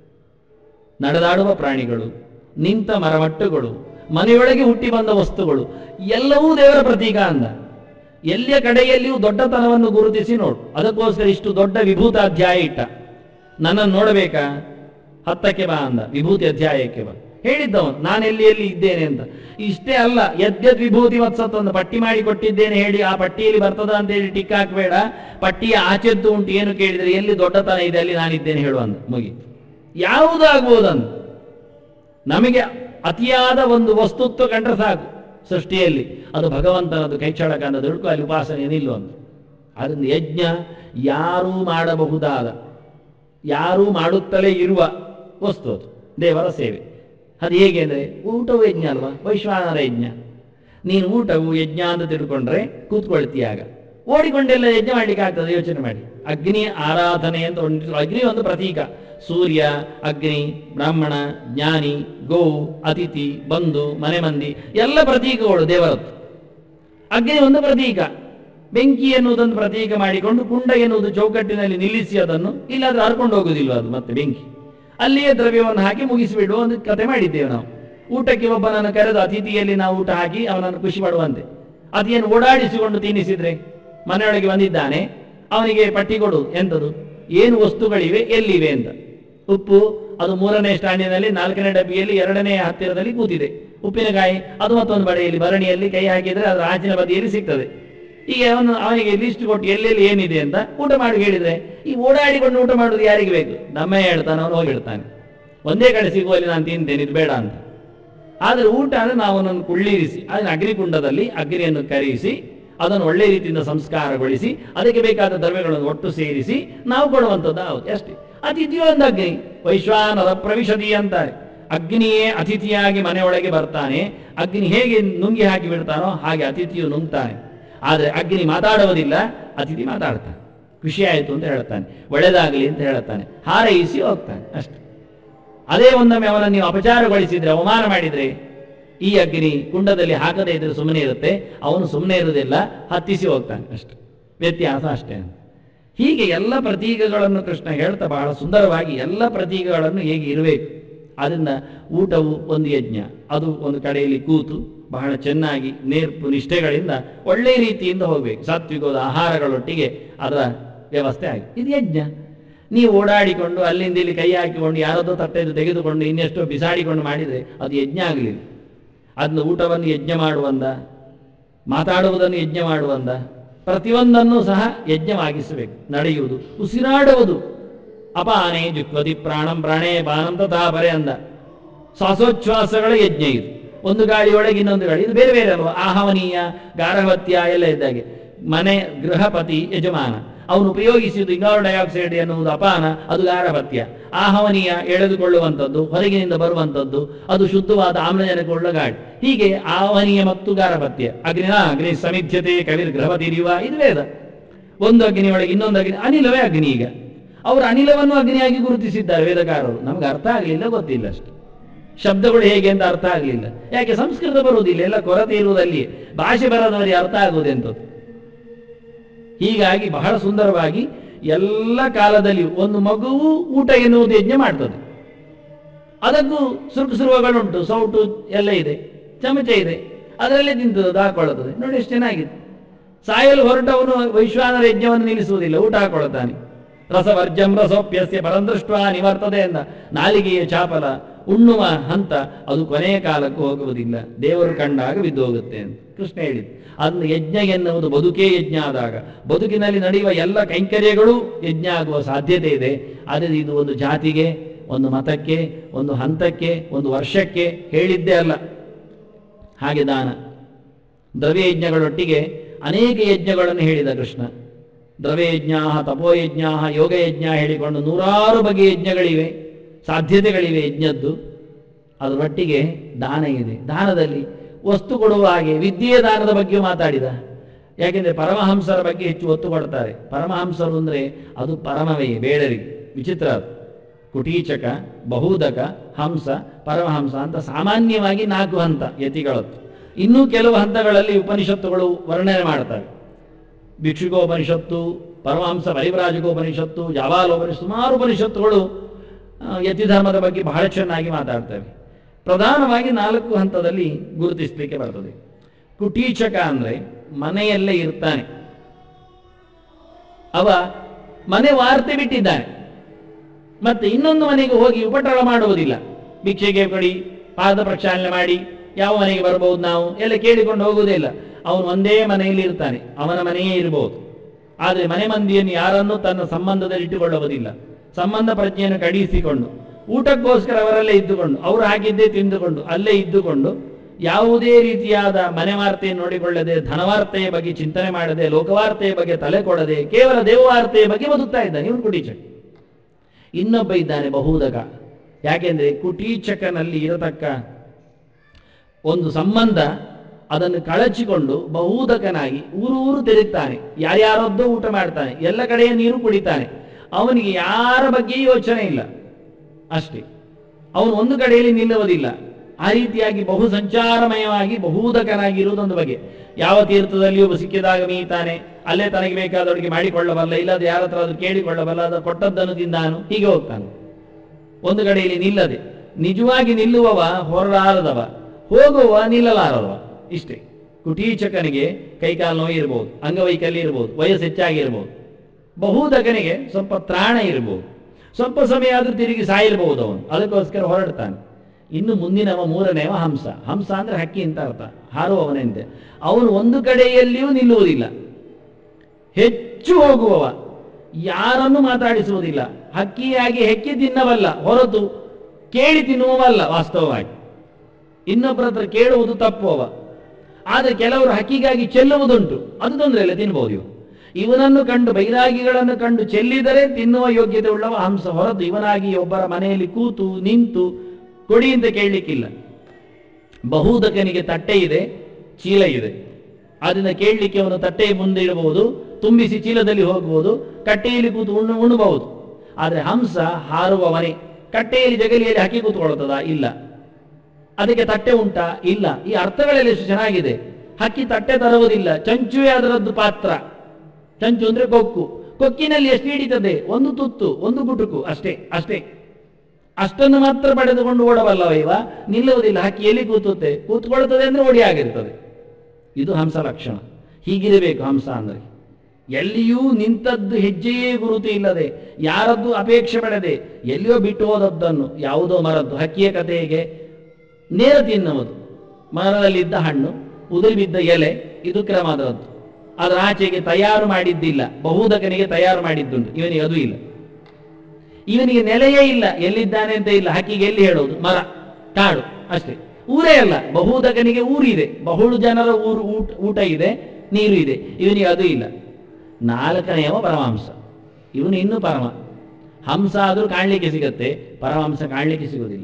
Speaker 1: ನಡೆದಾಡುವ ಪ್ರಾಣಿಗಳು ನಿಂತ ಮರಮಟ್ಟುಗಳು ಮನೆಯೊಳಗೆ ಹುಟ್ಟಿ ಬಂದ ವಸ್ತುಗಳು ಎಲ್ಲವೂ ದೇವರ ಪ್ರತೀಕ ಅಂದ ಎಲ್ಲಿಯ ಕಡೆಯಲ್ಲಿಯೂ ದೊಡ್ಡತನವನ್ನು ಗುರುತಿಸಿ ನೋಡು ಅದಕ್ಕೋಸ್ಕರ ಇಷ್ಟು ದೊಡ್ಡ ವಿಭೂತ ಅಧ್ಯಾಯ ಇಟ್ಟ ನನ್ನನ್ನು ನೋಡಬೇಕಾ ಹತ್ತಕ್ಕೆ ಬಾ ಅಂದ ವಿಭೂತಿ ಅಧ್ಯಾಯಕ್ಕೆ ಬಾ ಹೇಳಿದ್ದವನು ನಾನು ಎಲ್ಲಿ ಎಲ್ಲಿ ಇದ್ದೇನೆ ಅಂತ ಇಷ್ಟೇ ಅಲ್ಲ ಯದ್ಯದ್ ವಿಭೂತಿ ವತ್ಸತ್ ಒಂದು ಪಟ್ಟಿ ಮಾಡಿ ಕೊಟ್ಟಿದ್ದೇನೆ ಹೇಳಿ ಆ ಪಟ್ಟಿಯಲ್ಲಿ ಬರ್ತದ ಅಂತ ಹೇಳಿ ಟಿಕ್ ಹಾಕಬೇಡ ಪಟ್ಟಿಯ ಆಚೆದ್ದು ಉಂಟು ಏನು ಕೇಳಿದರೆ ಎಲ್ಲಿ ದೊಡ್ಡತನ ಇದೆ ಅಲ್ಲಿ ನಾನಿದ್ದೇನೆ ಹೇಳುವಂತ ಮುಗಿ ಯಾವುದು ಆಗ್ಬೋದಂತ ನಮಗೆ ಅತಿಯಾದ ಒಂದು ವಸ್ತುತ್ವ ಕಂಡ್ರೆ ಸಾಕು ಸೃಷ್ಟಿಯಲ್ಲಿ ಅದು ಭಗವಂತನದು ಕೈಚಳಕ ಅನ್ನೋದು ಹಿಡ್ಕೊ ಅಲ್ಲಿ ಉಪಾಸನೆ ನಿಲ್ಲು ಅಂತ ಅದರಿಂದ ಯಜ್ಞ ಯಾರೂ ಮಾಡಬಹುದಾದ ಯಾರೂ ಮಾಡುತ್ತಲೇ ಇರುವ ವಸ್ತು ಅದು ದೇವರ ಸೇವೆ ಅದು ಹೇಗೆ ಅಂದರೆ ಊಟವು ಯಜ್ಞ ಅಲ್ವಾ ವೈಶ್ವಾನರ ಯಜ್ಞ ನೀನು ಊಟವು ಯಜ್ಞ ಅಂತ ತಿಳ್ಕೊಂಡ್ರೆ ಕೂತ್ಕೊಳ್ತೀಯಾಗ ಓಡಿಕೊಂಡೆಲ್ಲ ಯಜ್ಞ ಮಾಡ್ಲಿಕ್ಕೆ ಆಗ್ತದೆ ಯೋಚನೆ ಮಾಡಿ ಅಗ್ನಿ ಆರಾಧನೆ ಅಂತ ಒಂದು ಅಗ್ನಿ ಒಂದು ಪ್ರತೀಕ ಸೂರ್ಯ ಅಗ್ನಿ ಬ್ರಾಹ್ಮಣ ಜ್ಞಾನಿ ಗೋ ಅತಿಥಿ ಬಂಧು ಮನೆ ಮಂದಿ ಎಲ್ಲ ಪ್ರತೀಕಗಳು ದೇವರದ್ದು ಅಗ್ನಿ ಒಂದು ಪ್ರತೀಕ ಬೆಂಕಿ ಎನ್ನುವುದನ್ನು ಪ್ರತೀಕ ಮಾಡಿಕೊಂಡು ಕುಂಡ ಎನ್ನುವುದು ಚೌಕಟ್ಟಿನಲ್ಲಿ ನಿಲ್ಲಿಸಿ ಅದನ್ನು ಇಲ್ಲಾದ್ರೆ ಹರ್ಕೊಂಡು ಹೋಗುದಿಲ್ಲ ಅದು ಮತ್ತೆ ಬೆಂಕಿ ಅಲ್ಲಿಯೇ ದ್ರವ್ಯವನ್ನು ಹಾಕಿ ಮುಗಿಸಿಬಿಡುವ ಒಂದು ಕತೆ ಮಾಡಿದ್ದೇವೆ ನಾವು ಊಟಕ್ಕೆ ಒಬ್ಬನನ್ನು ಕರೆದು ಅತಿಥಿಯಲ್ಲಿ ನಾವು ಊಟ ಹಾಕಿ ಅವನನ್ನು ಖುಷಿ ಪಡುವಂತೆ ಅತಿಯನ್ನು ಓಡಾಡಿಸಿಕೊಂಡು ತಿನ್ನಿಸಿದ್ರೆ ಮನೆಯೊಳಗೆ ಬಂದಿದ್ದಾನೆ ಅವನಿಗೆ ಪಟ್ಟಿ ಕೊಡು ಎಂತದು ಏನು ವಸ್ತುಗಳಿವೆ ಎಲ್ಲಿವೆ ಅಂತ ಉಪ್ಪು ಅದು ಮೂರನೇ ಸ್ಟ್ಯಾಂಡಿನಲ್ಲಿ ನಾಲ್ಕನೇ ಡಬ್ಬಿಯಲ್ಲಿ ಎರಡನೇ ಹತ್ತಿರದಲ್ಲಿ ಕೂತಿದೆ ಉಪ್ಪಿನಕಾಯಿ ಅದು ಮತ್ತೊಂದು ಬಡೆಯಲ್ಲಿ ಭರಣಿಯಲ್ಲಿ ಕೈ ಹಾಕಿದ್ರೆ ಅದರ ಆಚಿನ ಬದಿಯಲ್ಲಿ ಸಿಗ್ತದೆ ಈಗ ಅವನು ಅವನಿಗೆ ಲಿಸ್ಟ್ ಕೊಟ್ಟು ಎಲ್ಲೆಲ್ಲಿ ಏನಿದೆ ಅಂತ ಊಟ ಮಾಡಿ ಹೇಳಿದ್ರೆ ಈ ಓಡಾಡಿಕೊಂಡು ಊಟ ಮಾಡೋದು ಯಾರಿಗೆ ಬೇಕು ನಮ್ಮ ಹೇಳ್ತಾನೆ ಅವನು ಹೋಗಿ ಹೇಳ್ತಾನೆ ಒಂದೇ ಕಡೆ ಸಿಗುವಲ್ಲಿ ನಾನು ತಿಂತೇನೆ ಇದು ಬೇಡ ಅಂತ ಆದರೆ ಊಟ ಅಂದ್ರೆ ನಾವು ಅವನನ್ನು ಕುಳ್ಳಿರಿಸಿ ಅದನ್ನ ಅಗ್ನಿಕುಂಡದಲ್ಲಿ ಅಗ್ನಿಯನ್ನು ಕರೆಯಿಸಿ ಅದನ್ನು ಒಳ್ಳೆ ರೀತಿಯಿಂದ ಸಂಸ್ಕಾರಗೊಳಿಸಿ ಅದಕ್ಕೆ ಬೇಕಾದ ದ್ರವ್ಯಗಳನ್ನು ಒಟ್ಟು ಸೇರಿಸಿ ನಾವು ಕೊಡುವಂಥದ್ದು ಹೌದು ಅಷ್ಟೇ ಅತಿಥಿಯೋ ಒಂದು ಅಗ್ನಿ ವೈಶ್ವಾನರ ಪ್ರವಿಶದಿ ಅಂತಾರೆ ಅಗ್ನಿಯೇ ಅತಿಥಿಯಾಗಿ ಮನೆಯೊಳಗೆ ಬರ್ತಾನೆ ಅಗ್ನಿ ಹೇಗೆ ನುಂಗಿ ಹಾಕಿ ಬಿಡ್ತಾನೋ ಹಾಗೆ ಅತಿಥಿಯು ನುಂಗ್ತಾನೆ ಆದರೆ ಅಗ್ನಿ ಮಾತಾಡುವುದಿಲ್ಲ ಅತಿಥಿ ಮಾತಾಡ್ತಾನೆ ಖುಷಿ ಆಯಿತು ಅಂತ ಹೇಳ್ತಾನೆ ಒಳ್ಳೆದಾಗಲಿ ಅಂತ ಹೇಳ್ತಾನೆ ಹಾರೈಸಿ ಹೋಗ್ತಾನೆ ಅಷ್ಟೇ ಅದೇ ಒಂದೊಮ್ಮೆ ಅವನನ್ನು ನೀವು ಅಪಚಾರಗೊಳಿಸಿದ್ರೆ ಅವಮಾನ ಮಾಡಿದ್ರೆ ಈ ಅಗ್ನಿ ಕುಂಡದಲ್ಲಿ ಹಾಕದೇ ಇದ್ರೆ ಸುಮ್ಮನೆ ಇರುತ್ತೆ ಅವನು ಸುಮ್ಮನೆ ಇರುವುದಿಲ್ಲ ಹತ್ತಿಸಿ ಹೋಗ್ತಾನೆ ಅಷ್ಟೆ ವ್ಯತ್ಯಾಸ ಅಷ್ಟೇ ಅಂತ ಹೀಗೆ ಎಲ್ಲ ಪ್ರತೀಕಗಳನ್ನು ಕೃಷ್ಣ ಹೇಳ್ತಾ ಬಹಳ ಸುಂದರವಾಗಿ ಎಲ್ಲ ಪ್ರತೀಕಗಳನ್ನು ಹೇಗೆ ಇರಬೇಕು ಅದರಿಂದ ಊಟವು ಒಂದು ಯಜ್ಞ ಅದು ಒಂದು ಕಡೆಯಲ್ಲಿ ಕೂತು ಬಹಳ ಚೆನ್ನಾಗಿ ನೇರ್ಪು ನಿಷ್ಠೆಗಳಿಂದ ಒಳ್ಳೆಯ ರೀತಿಯಿಂದ ಹೋಗಬೇಕು ಸಾತ್ವಿಕವಾದ ಆಹಾರಗಳೊಟ್ಟಿಗೆ ಅದರ ವ್ಯವಸ್ಥೆ ಆಗಿ ಇದು ಯಜ್ಞ ನೀವು ಓಡಾಡಿಕೊಂಡು ಅಲ್ಲಿಂದ ಇಲ್ಲಿ ಕೈ ಹಾಕಿಕೊಂಡು ಯಾರದೋ ತಟ್ಟೆದು ತೆಗೆದುಕೊಂಡು ಇನ್ನೆಷ್ಟೋ ಬಿಸಾಡಿಕೊಂಡು ಮಾಡಿದರೆ ಅದು ಯಜ್ಞ ಆಗಲಿಲ್ಲ ಅದನ್ನ ಊಟವನ್ನು ಯಜ್ಞ ಮಾಡುವಂದ ಮಾತಾಡುವುದನ್ನು ಯಜ್ಞ ಮಾಡುವಂದ ಪ್ರತಿಯೊಂದನ್ನು ಸಹ ಯಜ್ಞವಾಗಿಸಬೇಕು ನಡೆಯುವುದು ಉಸಿರಾಡುವುದು ಅಪಾನೆ ಜುಕ್ವತಿ ಪ್ರಾಣಂ ಪ್ರಾಣೇ ಪಾನಂ ತಥಾ ಪರೆ ಅಂದ ಶ್ವಾಸೋಚ್ಛ್ವಾಸಗಳ ಯಜ್ಞ ಇದು ಒಂದು ಗಾಳಿಯೊಳಗೆ ಇನ್ನೊಂದು ಗಾಳಿ ಇದು ಬೇರೆ ಬೇರೆ ಅಲ್ವಾ ಆಹವನೀಯ ಗಾರ್ಹವತ್ಯ ಎಲ್ಲ ಇದ್ದಾಗೆ ಮನೆ ಗೃಹಪತಿ ಯಜಮಾನ ಅವನು ಉಪಯೋಗಿಸಿದ್ದು ಇಂಗಾರ್ ಡೈಆಕ್ಸೈಡ್ ಎನ್ನುವುದು ಅಪಾನ ಅದು ಗಾರಭತ್ಯ ಆಹವನೀಯ ಎಳೆದುಕೊಳ್ಳುವಂಥದ್ದು ಹೊರಗಿನಿಂದ ಬರುವಂಥದ್ದು ಅದು ಶುದ್ಧವಾದ ಆಮ್ಲಜನಕವುಳ್ಳ ಗಾಳಿ ಹೀಗೆ ಆಹವನೀಯ ಮತ್ತು ಗಾರಭತ್ಯ ಅಗ್ನಿನ ಅಗ್ನಿ ಸಮಿಧ್ಯತೆ ಕವಿರ್ ಗೃಹಪತಿರಿವ ಇದು ವೇದ ಒಂದು ಅಗ್ನಿಯೊಳಗೆ ಇನ್ನೊಂದು ಅಗ್ನಿ ಅನಿಲವೇ ಅಗ್ನಿ ಈಗ ಅವರು ಅನಿಲವನ್ನು ಅಗ್ನಿಯಾಗಿ ಗುರುತಿಸಿದ್ದಾರೆ ವೇದಕಾರರು ನಮ್ಗೆ ಅರ್ಥ ಆಗಲಿಲ್ಲ ಗೊತ್ತಿಲ್ಲ ಅಷ್ಟು ಶಬ್ದಗಳು ಹೇಗೆ ಅಂತ ಅರ್ಥ ಆಗಲಿಲ್ಲ ಯಾಕೆ ಸಂಸ್ಕೃತ ಬರುವುದಿಲ್ಲ ಎಲ್ಲ ಕೊರತೆ ಇರುವುದಲ್ಲಿ ಭಾಷೆ ಬರದವರಿಗೆ ಅರ್ಥ ಆಗುವುದೆಂಥದ್ದು ಹೀಗಾಗಿ ಬಹಳ ಸುಂದರವಾಗಿ ಎಲ್ಲ ಕಾಲದಲ್ಲಿಯೂ ಒಂದು ಮಗುವು ಊಟ ಎನ್ನುವುದು ಯಜ್ಞ ಮಾಡ್ತದೆ ಅದಕ್ಕೂ ಸುರುಕು ಸುರುವಗಳುಂಟು ಸೌಟು ಎಲ್ಲ ಇದೆ ಚಮಚ ಇದೆ ಅದರಲ್ಲೇ ತಿಂತದ್ದು ಹಾಕೊಳ್ಳುತ್ತದೆ ನೋಡಿ ಎಷ್ಟು ಚೆನ್ನಾಗಿದೆ ಸಾಯಲು ಹೊರಟವನು ವೈಶ್ವಾನರ ಯಜ್ಞವನ್ನು ನಿಲ್ಲಿಸುವುದಿಲ್ಲ ಊಟ ಹಾಕೊಳ್ಳುತ್ತಾನೆ ರಸವರ್ಜಂ ರಸೋಪ್ಯಸ್ಯ ಪರಂದೃಷ್ಟ ನಿವರ್ತದೆ ಎಂದ ನಾಲಿಗೆಯ ಚಾಪಲ ಉಣ್ಣುವ ಹಂತ ಅದು ಕೊನೆಯ ಕಾಲಕ್ಕೂ ಹೋಗುವುದಿಲ್ಲ ದೇವರು ಕಂಡಾಗ ಬಿದ್ದು ಹೋಗುತ್ತೆ ಅಂತ ಕೃಷ್ಣ ಹೇಳಿದ್ದು ಅದನ್ನು ಯಜ್ಞ ಎನ್ನುವುದು ಬದುಕೇ ಯಜ್ಞ ಆದಾಗ ಬದುಕಿನಲ್ಲಿ ನಡೆಯುವ ಎಲ್ಲ ಕೈಂಕರ್ಯಗಳು ಯಜ್ಞ ಆಗುವ ಸಾಧ್ಯತೆ ಇದೆ ಆದರೆ ಇದು ಒಂದು ಜಾತಿಗೆ ಒಂದು ಮತಕ್ಕೆ ಒಂದು ಹಂತಕ್ಕೆ ಒಂದು ವರ್ಷಕ್ಕೆ ಹೇಳಿದ್ದೇ ಅಲ್ಲ ಹಾಗೆ ದಾನ ದ್ರವ್ಯಯಜ್ಞಗಳೊಟ್ಟಿಗೆ ಅನೇಕ ಯಜ್ಞಗಳನ್ನು ಹೇಳಿದ ಕೃಷ್ಣ ದ್ರವ್ಯಯಜ್ಞ ತಪೋಯಜ್ಞ ಯೋಗಯಜ್ಞ ಹೇಳಿಕೊಂಡು ನೂರಾರು ಬಗೆಯ ಯಜ್ಞಗಳಿವೆ ಸಾಧ್ಯತೆಗಳಿವೆ ಯಜ್ಞದ್ದು ಅದರೊಟ್ಟಿಗೆ ದಾನ ಇದೆ ದಾನದಲ್ಲಿ ವಸ್ತು ಕೊಡುವ ಹಾಗೆ ವಿದ್ಯೆಯ ದಾನದ ಬಗ್ಗೆ ಮಾತಾಡಿದ ಯಾಕೆಂದ್ರೆ ಪರಮಹಂಸರ ಬಗ್ಗೆ ಹೆಚ್ಚು ಒತ್ತು ಕೊಡ್ತಾರೆ ಪರಮಹಂಸರು ಅಂದ್ರೆ ಅದು ಪರಮವೇ ಬೇಡರಿಗೆ ವಿಚಿತ್ರ ಅದು ಕುಟೀಚಕ ಬಹುದಕ ಹಂಸ ಪರಮಹಂಸ ಅಂತ ಸಾಮಾನ್ಯವಾಗಿ ನಾಲ್ಕು ಹಂತ ಯತಿಗಳದ್ದು ಇನ್ನೂ ಕೆಲವು ಹಂತಗಳಲ್ಲಿ ಉಪನಿಷತ್ತುಗಳು ವರ್ಣನೆ ಮಾಡ್ತವೆ ಭಿಕ್ಷುಕೋಪನಿಷತ್ತು ಪರಮಹಂಸ ಪರಿವ್ರಾಜಕೋಪನಿಷತ್ತು ಜಾವಾಲೋಪನಿಷತ್ತು ಸುಮಾರು ಉಪನಿಷತ್ತುಗಳು ಆ, ಯತಿ ಧರ್ಮದ ಬಗ್ಗೆ ಬಹಳ ಚೆನ್ನಾಗಿ ಮಾತಾಡ್ತವೆ ಪ್ರಧಾನವಾಗಿ ನಾಲ್ಕು ಹಂತದಲ್ಲಿ ಗುರುತಿಸಲಿಕ್ಕೆ ಬರ್ತದೆ ಕುಟೀಚಕ ಅಂದ್ರೆ ಮನೆಯಲ್ಲೇ ಇರ್ತಾನೆ ಅವ ಮನೆ ವಾರ್ತೆ ಬಿಟ್ಟಿದ್ದಾನೆ ಮತ್ತೆ ಇನ್ನೊಂದು ಮನೆಗೆ ಹೋಗಿ ಉಪಟಳ ಮಾಡುವುದಿಲ್ಲ ಭಿಕ್ಷೆಗೆ ಕೊಡಿ ಪಾದ ಪ್ರಕ್ಷಾಲನೆ ಮಾಡಿ ಯಾವ ಮನೆಗೆ ಬರಬಹುದು ನಾವು ಎಲ್ಲ ಕೇಳಿಕೊಂಡು ಹೋಗುವುದೇ ಇಲ್ಲ ಅವನು ಒಂದೇ ಮನೆಯಲ್ಲಿ ಇರ್ತಾನೆ ಅವನ ಮನೆಯೇ ಇರಬಹುದು ಆದರೆ ಮನೆ ಮಂದಿಯನ್ನು ಯಾರನ್ನೂ ತನ್ನ ಸಂಬಂಧದಲ್ಲಿ ಇಟ್ಟುಕೊಳ್ಳುವುದಿಲ್ಲ ಸಂಬಂಧ ಪ್ರಜ್ಞೆಯನ್ನು ಕಡಿಸಿಕೊಂಡು ಊಟಕ್ಕೋಸ್ಕರ ಅವರಲ್ಲೇ ಇದ್ದುಕೊಂಡು ಅವರು ಹಾಕಿದ್ದೇ ತಿಂದುಕೊಂಡು ಅಲ್ಲೇ ಇದ್ದುಕೊಂಡು ಯಾವುದೇ ರೀತಿಯಾದ ಮನೆ ವಾರ್ತೆಯನ್ನು ನೋಡಿಕೊಳ್ಳದೆ ಧನವಾರ್ತೆಯ ಬಗ್ಗೆ ಚಿಂತನೆ ಮಾಡದೆ ಲೋಕವಾರ್ತೆಯ ಬಗ್ಗೆ ತಲೆ ಕೊಡದೆ ಕೇವಲ ದೇವವಾರ್ತೆಯ ಬಗ್ಗೆ ಬದುಕ್ತಾ ಇದ್ದಾನೆ ಇವನು ಕುಟೀಚಕ ಇನ್ನೊಬ್ಬ ಇದ್ದಾನೆ ಬಹುದಕ ಯಾಕೆಂದ್ರೆ ಕುಟೀಚಕನಲ್ಲಿ ಇರತಕ್ಕ ಒಂದು ಸಂಬಂಧ ಅದನ್ನು ಕಳಚಿಕೊಂಡು ಬಹುದಕನಾಗಿ ಊರೂರು ತಿರುಗ್ತಾನೆ ಯಾರ್ಯಾರದ್ದೋ ಊಟ ಮಾಡ್ತಾನೆ ಎಲ್ಲ ಕಡೆಯ ನೀರು ಕುಡಿತಾನೆ ಅವನಿಗೆ ಯಾರ ಬಗ್ಗೆ ಯೋಚನೆ ಇಲ್ಲ ಅಷ್ಟೇ ಅವನು ಒಂದು ಕಡೆಯಲ್ಲಿ ನಿಲ್ಲುವುದಿಲ್ಲ ಆ ರೀತಿಯಾಗಿ ಬಹು ಸಂಚಾರಮಯವಾಗಿ ಬಹುದಕನಾಗಿ ಇರುವುದೊಂದು ಬಗೆ ಯಾವ ತೀರ್ಥದಲ್ಲಿಯೂ ಸಿಕ್ಕಿದಾಗ ಮೀತಾನೆ ಅಲ್ಲೇ ತನಗೆ ಬೇಕಾದವರಿಗೆ ಮಾಡಿಕೊಳ್ಳಬಲ್ಲ ಇಲ್ಲದೆ ಯಾರ ಹತ್ರ ಅದು ಕೇಳಿಕೊಳ್ಳಬಲ್ಲ ಅದು ಕೊಟ್ಟದ್ದನ್ನು ತಿಂದಾನು ಹೀಗೆ ಹೋಗ್ತಾನೆ ಒಂದು ಕಡೆಯಲ್ಲಿ ನಿಲ್ಲದೆ ನಿಜವಾಗಿ ನಿಲ್ಲುವವ ಹೊರಲಾರದವ ಹೋಗುವ ನಿಲ್ಲಲಾರದವ ಇಷ್ಟೇ ಕುಟೀಚಕನಿಗೆ ಕೈಕಾಲು ನೋವು ಇರ್ಬೋದು ಅಂಗವೈಕಲ್ಯ ಇರ್ಬೋದು ವಯಸ್ಸು ಹೆಚ್ಚಾಗಿರ್ಬೋದು ಬಹುದಕನಿಗೆ ಸ್ವಲ್ಪ ತ್ರಾಣ ಇರ್ಬೋದು ಸ್ವಲ್ಪ ಸಮಯ ಆದ್ರೂ ತಿರುಗಿ ಸಾಯಿರ್ಬಹುದು ಅವನು ಅದಕ್ಕೋಸ್ಕರ ಹೊರಡ್ತಾನೆ ಇನ್ನು ಮುಂದಿನವ ಮೂರನೇವ ಹಂಸ ಹಂಸ ಅಂದ್ರೆ ಹಕ್ಕಿ ಅಂತ ಅರ್ಥ ಹಾರುವವನೆಂತೆ ಅವನು ಒಂದು ಕಡೆಯಲ್ಲಿಯೂ ನಿಲ್ಲುವುದಿಲ್ಲ ಹೆಚ್ಚು ಹೋಗುವವ ಯಾರನ್ನು ಮಾತಾಡಿಸುವುದಿಲ್ಲ ಹಕ್ಕಿಯಾಗಿ ಹೆಕ್ಕಿ ತಿನ್ನವಲ್ಲ ಹೊರತು ಕೇಳಿ ತಿನ್ನುವವಲ್ಲ ವಾಸ್ತವವಾಗಿ ಇನ್ನೊಬ್ಬರ ಹತ್ರ ಕೇಳುವುದು ತಪ್ಪುವವ ಆದರೆ ಕೆಲವರು ಹಕ್ಕಿಗಾಗಿ ಚೆಲ್ಲುವುದುಂಟು ಅದು ತೊಂದರೆ ಇಲ್ಲ ತಿನ್ಬಹುದು ಇವು ಇವನನ್ನು ಕಂಡು ಬೈರಾಗಿಗಳನ್ನು ಕಂಡು ಚೆಲ್ಲಿದರೆ ತಿನ್ನುವ ಯೋಗ್ಯತೆ ಉಳ್ಳವ ಹಂಸ ಹೊರತು ಇವನಾಗಿ ಒಬ್ಬರ ಮನೆಯಲ್ಲಿ ಕೂತು ನಿಂತು ಕೊಡಿ ಅಂತ ಕೇಳಲಿಕ್ಕಿಲ್ಲ ಬಹುದಕನಿಗೆ ತಟ್ಟೆ ಇದೆ ಚೀಲ ಇದೆ ಅದನ್ನ ಕೇಳಲಿಕ್ಕೆ ಅವನು ತಟ್ಟೆ ಮುಂದೆ ಇಡಬಹುದು ತುಂಬಿಸಿ ಚೀಲದಲ್ಲಿ ಹೋಗಬಹುದು ಕಟ್ಟೆಯಲ್ಲಿ ಕೂತು ಉಣ್ಣು ಉಣ್ಣಬಹುದು ಆದರೆ ಹಂಸ ಹಾರುವ ಮನೆ ಕಟ್ಟೆಯಲ್ಲಿ ಜಗಲಿಯಲ್ಲಿ ಹಾಕಿ ಕೂತ್ಕೊಳ್ಳುತ್ತದ ಇಲ್ಲ ಅದಕ್ಕೆ ತಟ್ಟೆ ಉಂಟಾ ಇಲ್ಲ ಈ ಅರ್ಥಗಳೆಲ್ಲ ಎಷ್ಟು ಚೆನ್ನಾಗಿದೆ ಹಕ್ಕಿ ತಟ್ಟೆ ತರುವುದಿಲ್ಲ ಚಂಚುವೆ ಅದರದ್ದು ಪಾತ್ರ ಚಂಚು ಅಂದ್ರೆ ಕೊಕ್ಕು ಕೊಕ್ಕಿನಲ್ಲಿ ಎಷ್ಟು ಹಿಡಿತದೆ ಒಂದು ತುತ್ತು ಒಂದು ಗುಟುಕು ಅಷ್ಟೇ ಅಷ್ಟೇ ಅಷ್ಟನ್ನು ಮಾತ್ರ ಪಡೆದುಕೊಂಡು ಓಡಬಲ್ಲವ ಇವ ನಿಲ್ಲುವುದಿಲ್ಲ ಹಕ್ಕಿ ಎಲ್ಲಿ ಕೂತುತ್ತೆ ಕೂತ್ಕೊಳ್ತದೆ ಅಂದ್ರೆ ಓಡಿ ಆಗಿರ್ತದೆ ಇದು ಹಂಸ ಲಕ್ಷಣ ಹೀಗಿರಬೇಕು ಹಂಸ ಅಂದ್ರೆ ಎಲ್ಲಿಯೂ ನಿಂತದ್ದು ಹೆಜ್ಜೆಯೇ ಗುರುತು ಇಲ್ಲದೆ ಯಾರದ್ದು ಅಪೇಕ್ಷೆ ಪಡೆದೆ ಎಲ್ಲಿಯೋ ಬಿಟ್ಟು ಹೋದದ್ದನ್ನು ಯಾವುದೋ ಮರದ್ದು ಹಕ್ಕಿಯ ಕಥೆಗೆ ನೇರ ತಿನ್ನುವುದು ಮರದಲ್ಲಿದ್ದ ಹಣ್ಣು ಉದುರಿ ಬಿದ್ದ ಎಲೆ ಇದು ಕ್ರಮ ಅದರದ್ದು ಅದರ ಆಚೆಗೆ ತಯಾರು ಮಾಡಿದ್ದಿಲ್ಲ ಬಹುದಕನಿಗೆ ತಯಾರು ಮಾಡಿದ್ದುಂಟು ಇವನಿಗೆ ಅದು ಇಲ್ಲ ಇವನಿಗೆ ನೆಲೆಯೇ ಇಲ್ಲ ಎಲ್ಲಿದ್ದಾನೆ ಅಂತ ಇಲ್ಲ ಹಕ್ಕಿಗೆ ಎಲ್ಲಿ ಹೇಳೋದು ಮರ ಕಾಡು ಅಷ್ಟೇ ಊರೇ ಅಲ್ಲ ಬಹುದಕನಿಗೆ ಊರಿದೆ ಬಹುಳು ಜನರ ಊರು ಊಟ ಊಟ ಇದೆ ನೀರು ಇದೆ ಇವನಿಗೆ ಅದು ಇಲ್ಲ ನಾಲ್ಕನೆಯವ ಪರಮಹಂಸ ಇವನು ಇನ್ನೂ ಪರಮ ಹಂಸ ಆದರೂ ಕಾಣಲಿಕ್ಕೆ ಸಿಗತ್ತೆ ಪರಮಹಂಸ ಕಾಣಲಿಕ್ಕೆ ಸಿಗೋದಿಲ್ಲ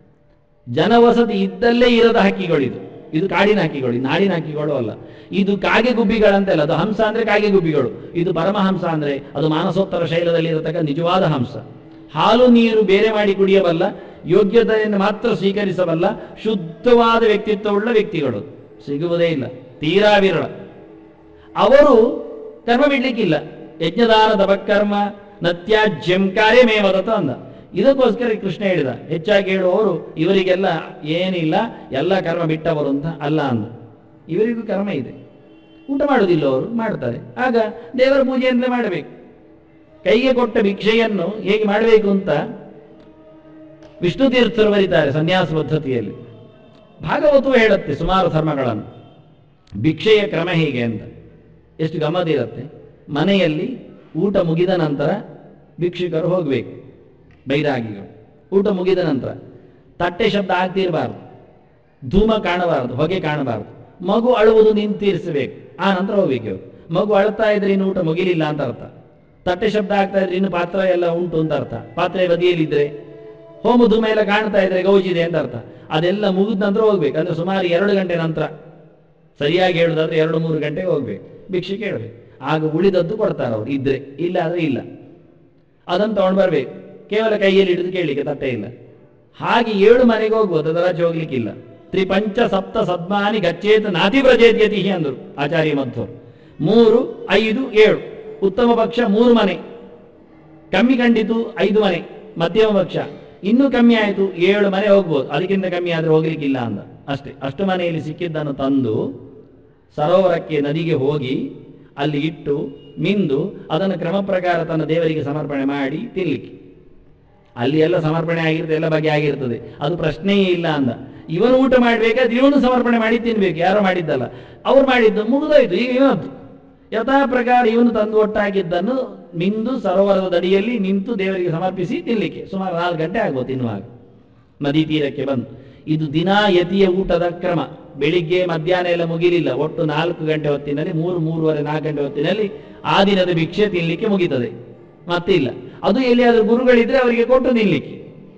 Speaker 1: ಜನವಸತಿ ಇದ್ದಲ್ಲೇ ಇರದ ಹಕ್ಕಿಗಳಿದು ಇದು ಕಾಡಿನ ಹಕ್ಕಿಗಳು ಇದು ನಾಡಿನ ಹಕ್ಕಿಗಳು ಅಲ್ಲ ಇದು ಕಾಗೆ ಗುಬ್ಬಿಗಳಂತೆಲ್ಲ ಅದು ಹಂಸ ಅಂದ್ರೆ ಕಾಗೆ ಗುಬ್ಬಿಗಳು ಇದು ಪರಮಹಂಸ ಅಂದ್ರೆ ಅದು ಮಾನಸೋತ್ತರ ಶೈಲದಲ್ಲಿ ಇರತಕ್ಕ ನಿಜವಾದ ಹಂಸ ಹಾಲು ನೀರು ಬೇರೆ ಮಾಡಿ ಕುಡಿಯಬಲ್ಲ ಯೋಗ್ಯತೆಯನ್ನು ಮಾತ್ರ ಸ್ವೀಕರಿಸಬಲ್ಲ ಶುದ್ಧವಾದ ವ್ಯಕ್ತಿತ್ವವುಳ್ಳ ವ್ಯಕ್ತಿಗಳು ಸಿಗುವುದೇ ಇಲ್ಲ ತೀರಾ ವಿರಳ ಅವರು ಕರ್ಮ ಬಿಡ್ಲಿಕ್ಕಿಲ್ಲ ಯಜ್ಞದಾನ ತಪಕರ್ಮ ನತ್ಯಾಜ್ಯಂ ಕಾರ್ಯಮೇವದತ ಅಂದ ಇದಕ್ಕೋಸ್ಕರ ಕೃಷ್ಣ ಹೇಳಿದ ಹೆಚ್ಚಾಗಿ ಹೇಳುವವರು ಇವರಿಗೆಲ್ಲ ಏನಿಲ್ಲ ಎಲ್ಲ ಕರ್ಮ ಬಿಟ್ಟವರು ಅಂತ ಅಲ್ಲ ಅಂದ ಇವರಿಗೂ ಕರ್ಮ ಇದೆ ಊಟ ಮಾಡುವುದಿಲ್ಲ ಅವರು ಮಾಡ್ತಾರೆ ಆಗ ದೇವರ ಪೂಜೆಯಿಂದಲೇ ಮಾಡಬೇಕು ಕೈಗೆ ಕೊಟ್ಟ ಭಿಕ್ಷೆಯನ್ನು ಹೇಗೆ ಮಾಡಬೇಕು ಅಂತ ವಿಷ್ಣು ತೀರ್ಥರು ಬರೀತಾರೆ ಸನ್ಯಾಸ ಪದ್ಧತಿಯಲ್ಲಿ ಭಾಗವತವು ಹೇಳುತ್ತೆ ಸುಮಾರು ಧರ್ಮಗಳನ್ನು ಭಿಕ್ಷೆಯ ಕ್ರಮ ಹೇಗೆ ಅಂತ ಎಷ್ಟು ಗಮ್ಮತ್ತಿರುತ್ತೆ ಮನೆಯಲ್ಲಿ ಊಟ ಮುಗಿದ ನಂತರ ಭಿಕ್ಷುಕರು ಹೋಗಬೇಕು ಬೈರಾಗಿಗಳು ಊಟ ಮುಗಿದ ನಂತರ ತಟ್ಟೆ ಶಬ್ದ ಆಗ್ತಿರಬಾರ್ದು ಧೂಮ ಕಾಣಬಾರದು ಹೊಗೆ ಕಾಣಬಾರದು ಮಗು ಅಳುವುದು ನಿಂತಿರಿಸಬೇಕು ಆ ನಂತರ ಹೋಗ್ಬೇಕು ಇವ್ರು. ಮಗು ಅಳ್ತಾ ಇದ್ರೆ ಇನ್ನು ಊಟ ಮುಗಿಲಿಲ್ಲ ಅಂತ ಅರ್ಥ ತಟ್ಟೆ ಶಬ್ದ ಆಗ್ತಾ ಇದ್ರೆ ಇನ್ನು ಪಾತ್ರ ಎಲ್ಲ ಉಂಟು ಅಂತ ಅರ್ಥ ಪಾತ್ರೆ ಬದಿಯಲ್ಲಿದ್ರೆ ಹೋಮ ಧೂಮ ಎಲ್ಲ ಕಾಣ್ತಾ ಇದ್ರೆ ಗೌಜಿದೆ ಅಂತ ಅರ್ಥ ಅದೆಲ್ಲ ಮುಗಿದ ನಂತರ ಹೋಗ್ಬೇಕು ಅಂದ್ರೆ ಸುಮಾರು ಎರಡು ಗಂಟೆ ನಂತರ ಸರಿಯಾಗಿ ಹೇಳುದಾದ್ರೆ ಎರಡು ಮೂರು ಗಂಟೆಗೆ ಹೋಗ್ಬೇಕು ಭಿಕ್ಷೆ ಕೇಳಬೇಕು ಆಗ ಉಳಿದದ್ದು ಕೊಡ್ತಾರೆ ಅವ್ರು ಇದ್ರೆ ಇಲ್ಲ ಆದ್ರೆ ಇಲ್ಲ ಅದನ್ನು ತಗೊಂಡು ಬರ್ಬೇಕು ಕೇವಲ ಕೈಯಲ್ಲಿ ಹಿಡಿದು ಕೇಳಲಿಕ್ಕೆ ತಟ್ಟೆ ಇಲ್ಲ ಹಾಗೆ ಏಳು ಮನೆಗೆ ಹೋಗ್ಬೋದು ಅದರ ಆಚೆ ಹೋಗ್ಲಿಕ್ಕಿಲ್ಲ ತ್ರಿಪಂಚ ಸಪ್ತ ಸದ್ಮಾನಿ ಗಚ್ಚೇತ ನಾತಿ ಪ್ರಜೇದ್ಯತಿ ಅಂದರು ಆಚಾರ್ಯ ಮಧ್ವರು ಮೂರು ಐದು ಏಳು ಉತ್ತಮ ಪಕ್ಷ ಮೂರು ಮನೆ ಕಮ್ಮಿ ಕಂಡಿತು ಐದು ಮನೆ ಮಧ್ಯಮ ಪಕ್ಷ ಇನ್ನೂ ಕಮ್ಮಿ ಆಯಿತು ಏಳು ಮನೆ ಹೋಗ್ಬೋದು ಅದಕ್ಕಿಂತ ಕಮ್ಮಿ ಆದ್ರೆ ಹೋಗ್ಲಿಕ್ಕಿಲ್ಲ ಅಂದ ಅಷ್ಟೇ ಅಷ್ಟು ಮನೆಯಲ್ಲಿ ಸಿಕ್ಕಿದ್ದನ್ನು ತಂದು ಸರೋವರಕ್ಕೆ ನದಿಗೆ ಹೋಗಿ ಅಲ್ಲಿ ಇಟ್ಟು ಮಿಂದು ಅದನ್ನು ಕ್ರಮ ಪ್ರಕಾರ ತನ್ನ ದೇವರಿಗೆ ಸಮರ್ಪಣೆ ಮಾಡಿ ತಿನ್ಲಿಕ್ಕೆ ಅಲ್ಲಿ ಎಲ್ಲ ಸಮರ್ಪಣೆ ಆಗಿರ್ತದೆ ಎಲ್ಲ ಬಗೆ ಆಗಿರ್ತದೆ ಅದು ಪ್ರಶ್ನೆಯೇ ಇಲ್ಲ ಅಂದ ಇವನು ಊಟ ಮಾಡ್ಬೇಕಾದ್ರೆ ಇವನು ಸಮರ್ಪಣೆ ಮಾಡಿ ತಿನ್ಬೇಕು ಯಾರೋ ಮಾಡಿದ್ದಲ್ಲ ಅವ್ರು ಮಾಡಿದ್ದು ಮುಗಿದೋಯ್ತು ಈಗ ಇವತ್ತು ಯಥಾ ಪ್ರಕಾರ ಇವನು ತಂದು ಒಟ್ಟಾಗಿದ್ದನ್ನು ಮಿಂದು ಸರೋವರದ ದಡಿಯಲ್ಲಿ ನಿಂತು ದೇವರಿಗೆ ಸಮರ್ಪಿಸಿ ತಿನ್ಲಿಕ್ಕೆ ಸುಮಾರು ನಾಲ್ಕು ಗಂಟೆ ಆಗ್ಬೋದು ತಿನ್ನುವಾಗ ನದಿ ತೀರಕ್ಕೆ ಬಂದು ಇದು ದಿನಾ ಯತಿಯ ಊಟದ ಕ್ರಮ ಬೆಳಿಗ್ಗೆ ಮಧ್ಯಾಹ್ನ ಎಲ್ಲ ಮುಗಿಲಿಲ್ಲ ಒಟ್ಟು ನಾಲ್ಕು ಗಂಟೆ ಹೊತ್ತಿನಲ್ಲಿ ಮೂರು ಮೂರುವರೆ ನಾಲ್ಕು ಗಂಟೆ ಹೊತ್ತಿನಲ್ಲಿ ಆ ದಿನದ ಭಿಕ್ಷೆ ತಿನ್ಲಿಕ್ಕೆ ಮುಗಿತದೆ ಮತ್ತಿಲ್ಲ ಅದು ಎಲ್ಲಿಯಾದ್ರೂ ಗುರುಗಳಿದ್ರೆ ಅವರಿಗೆ ಕೊಟ್ಟು ತಿನ್ಲಿಕ್ಕೆ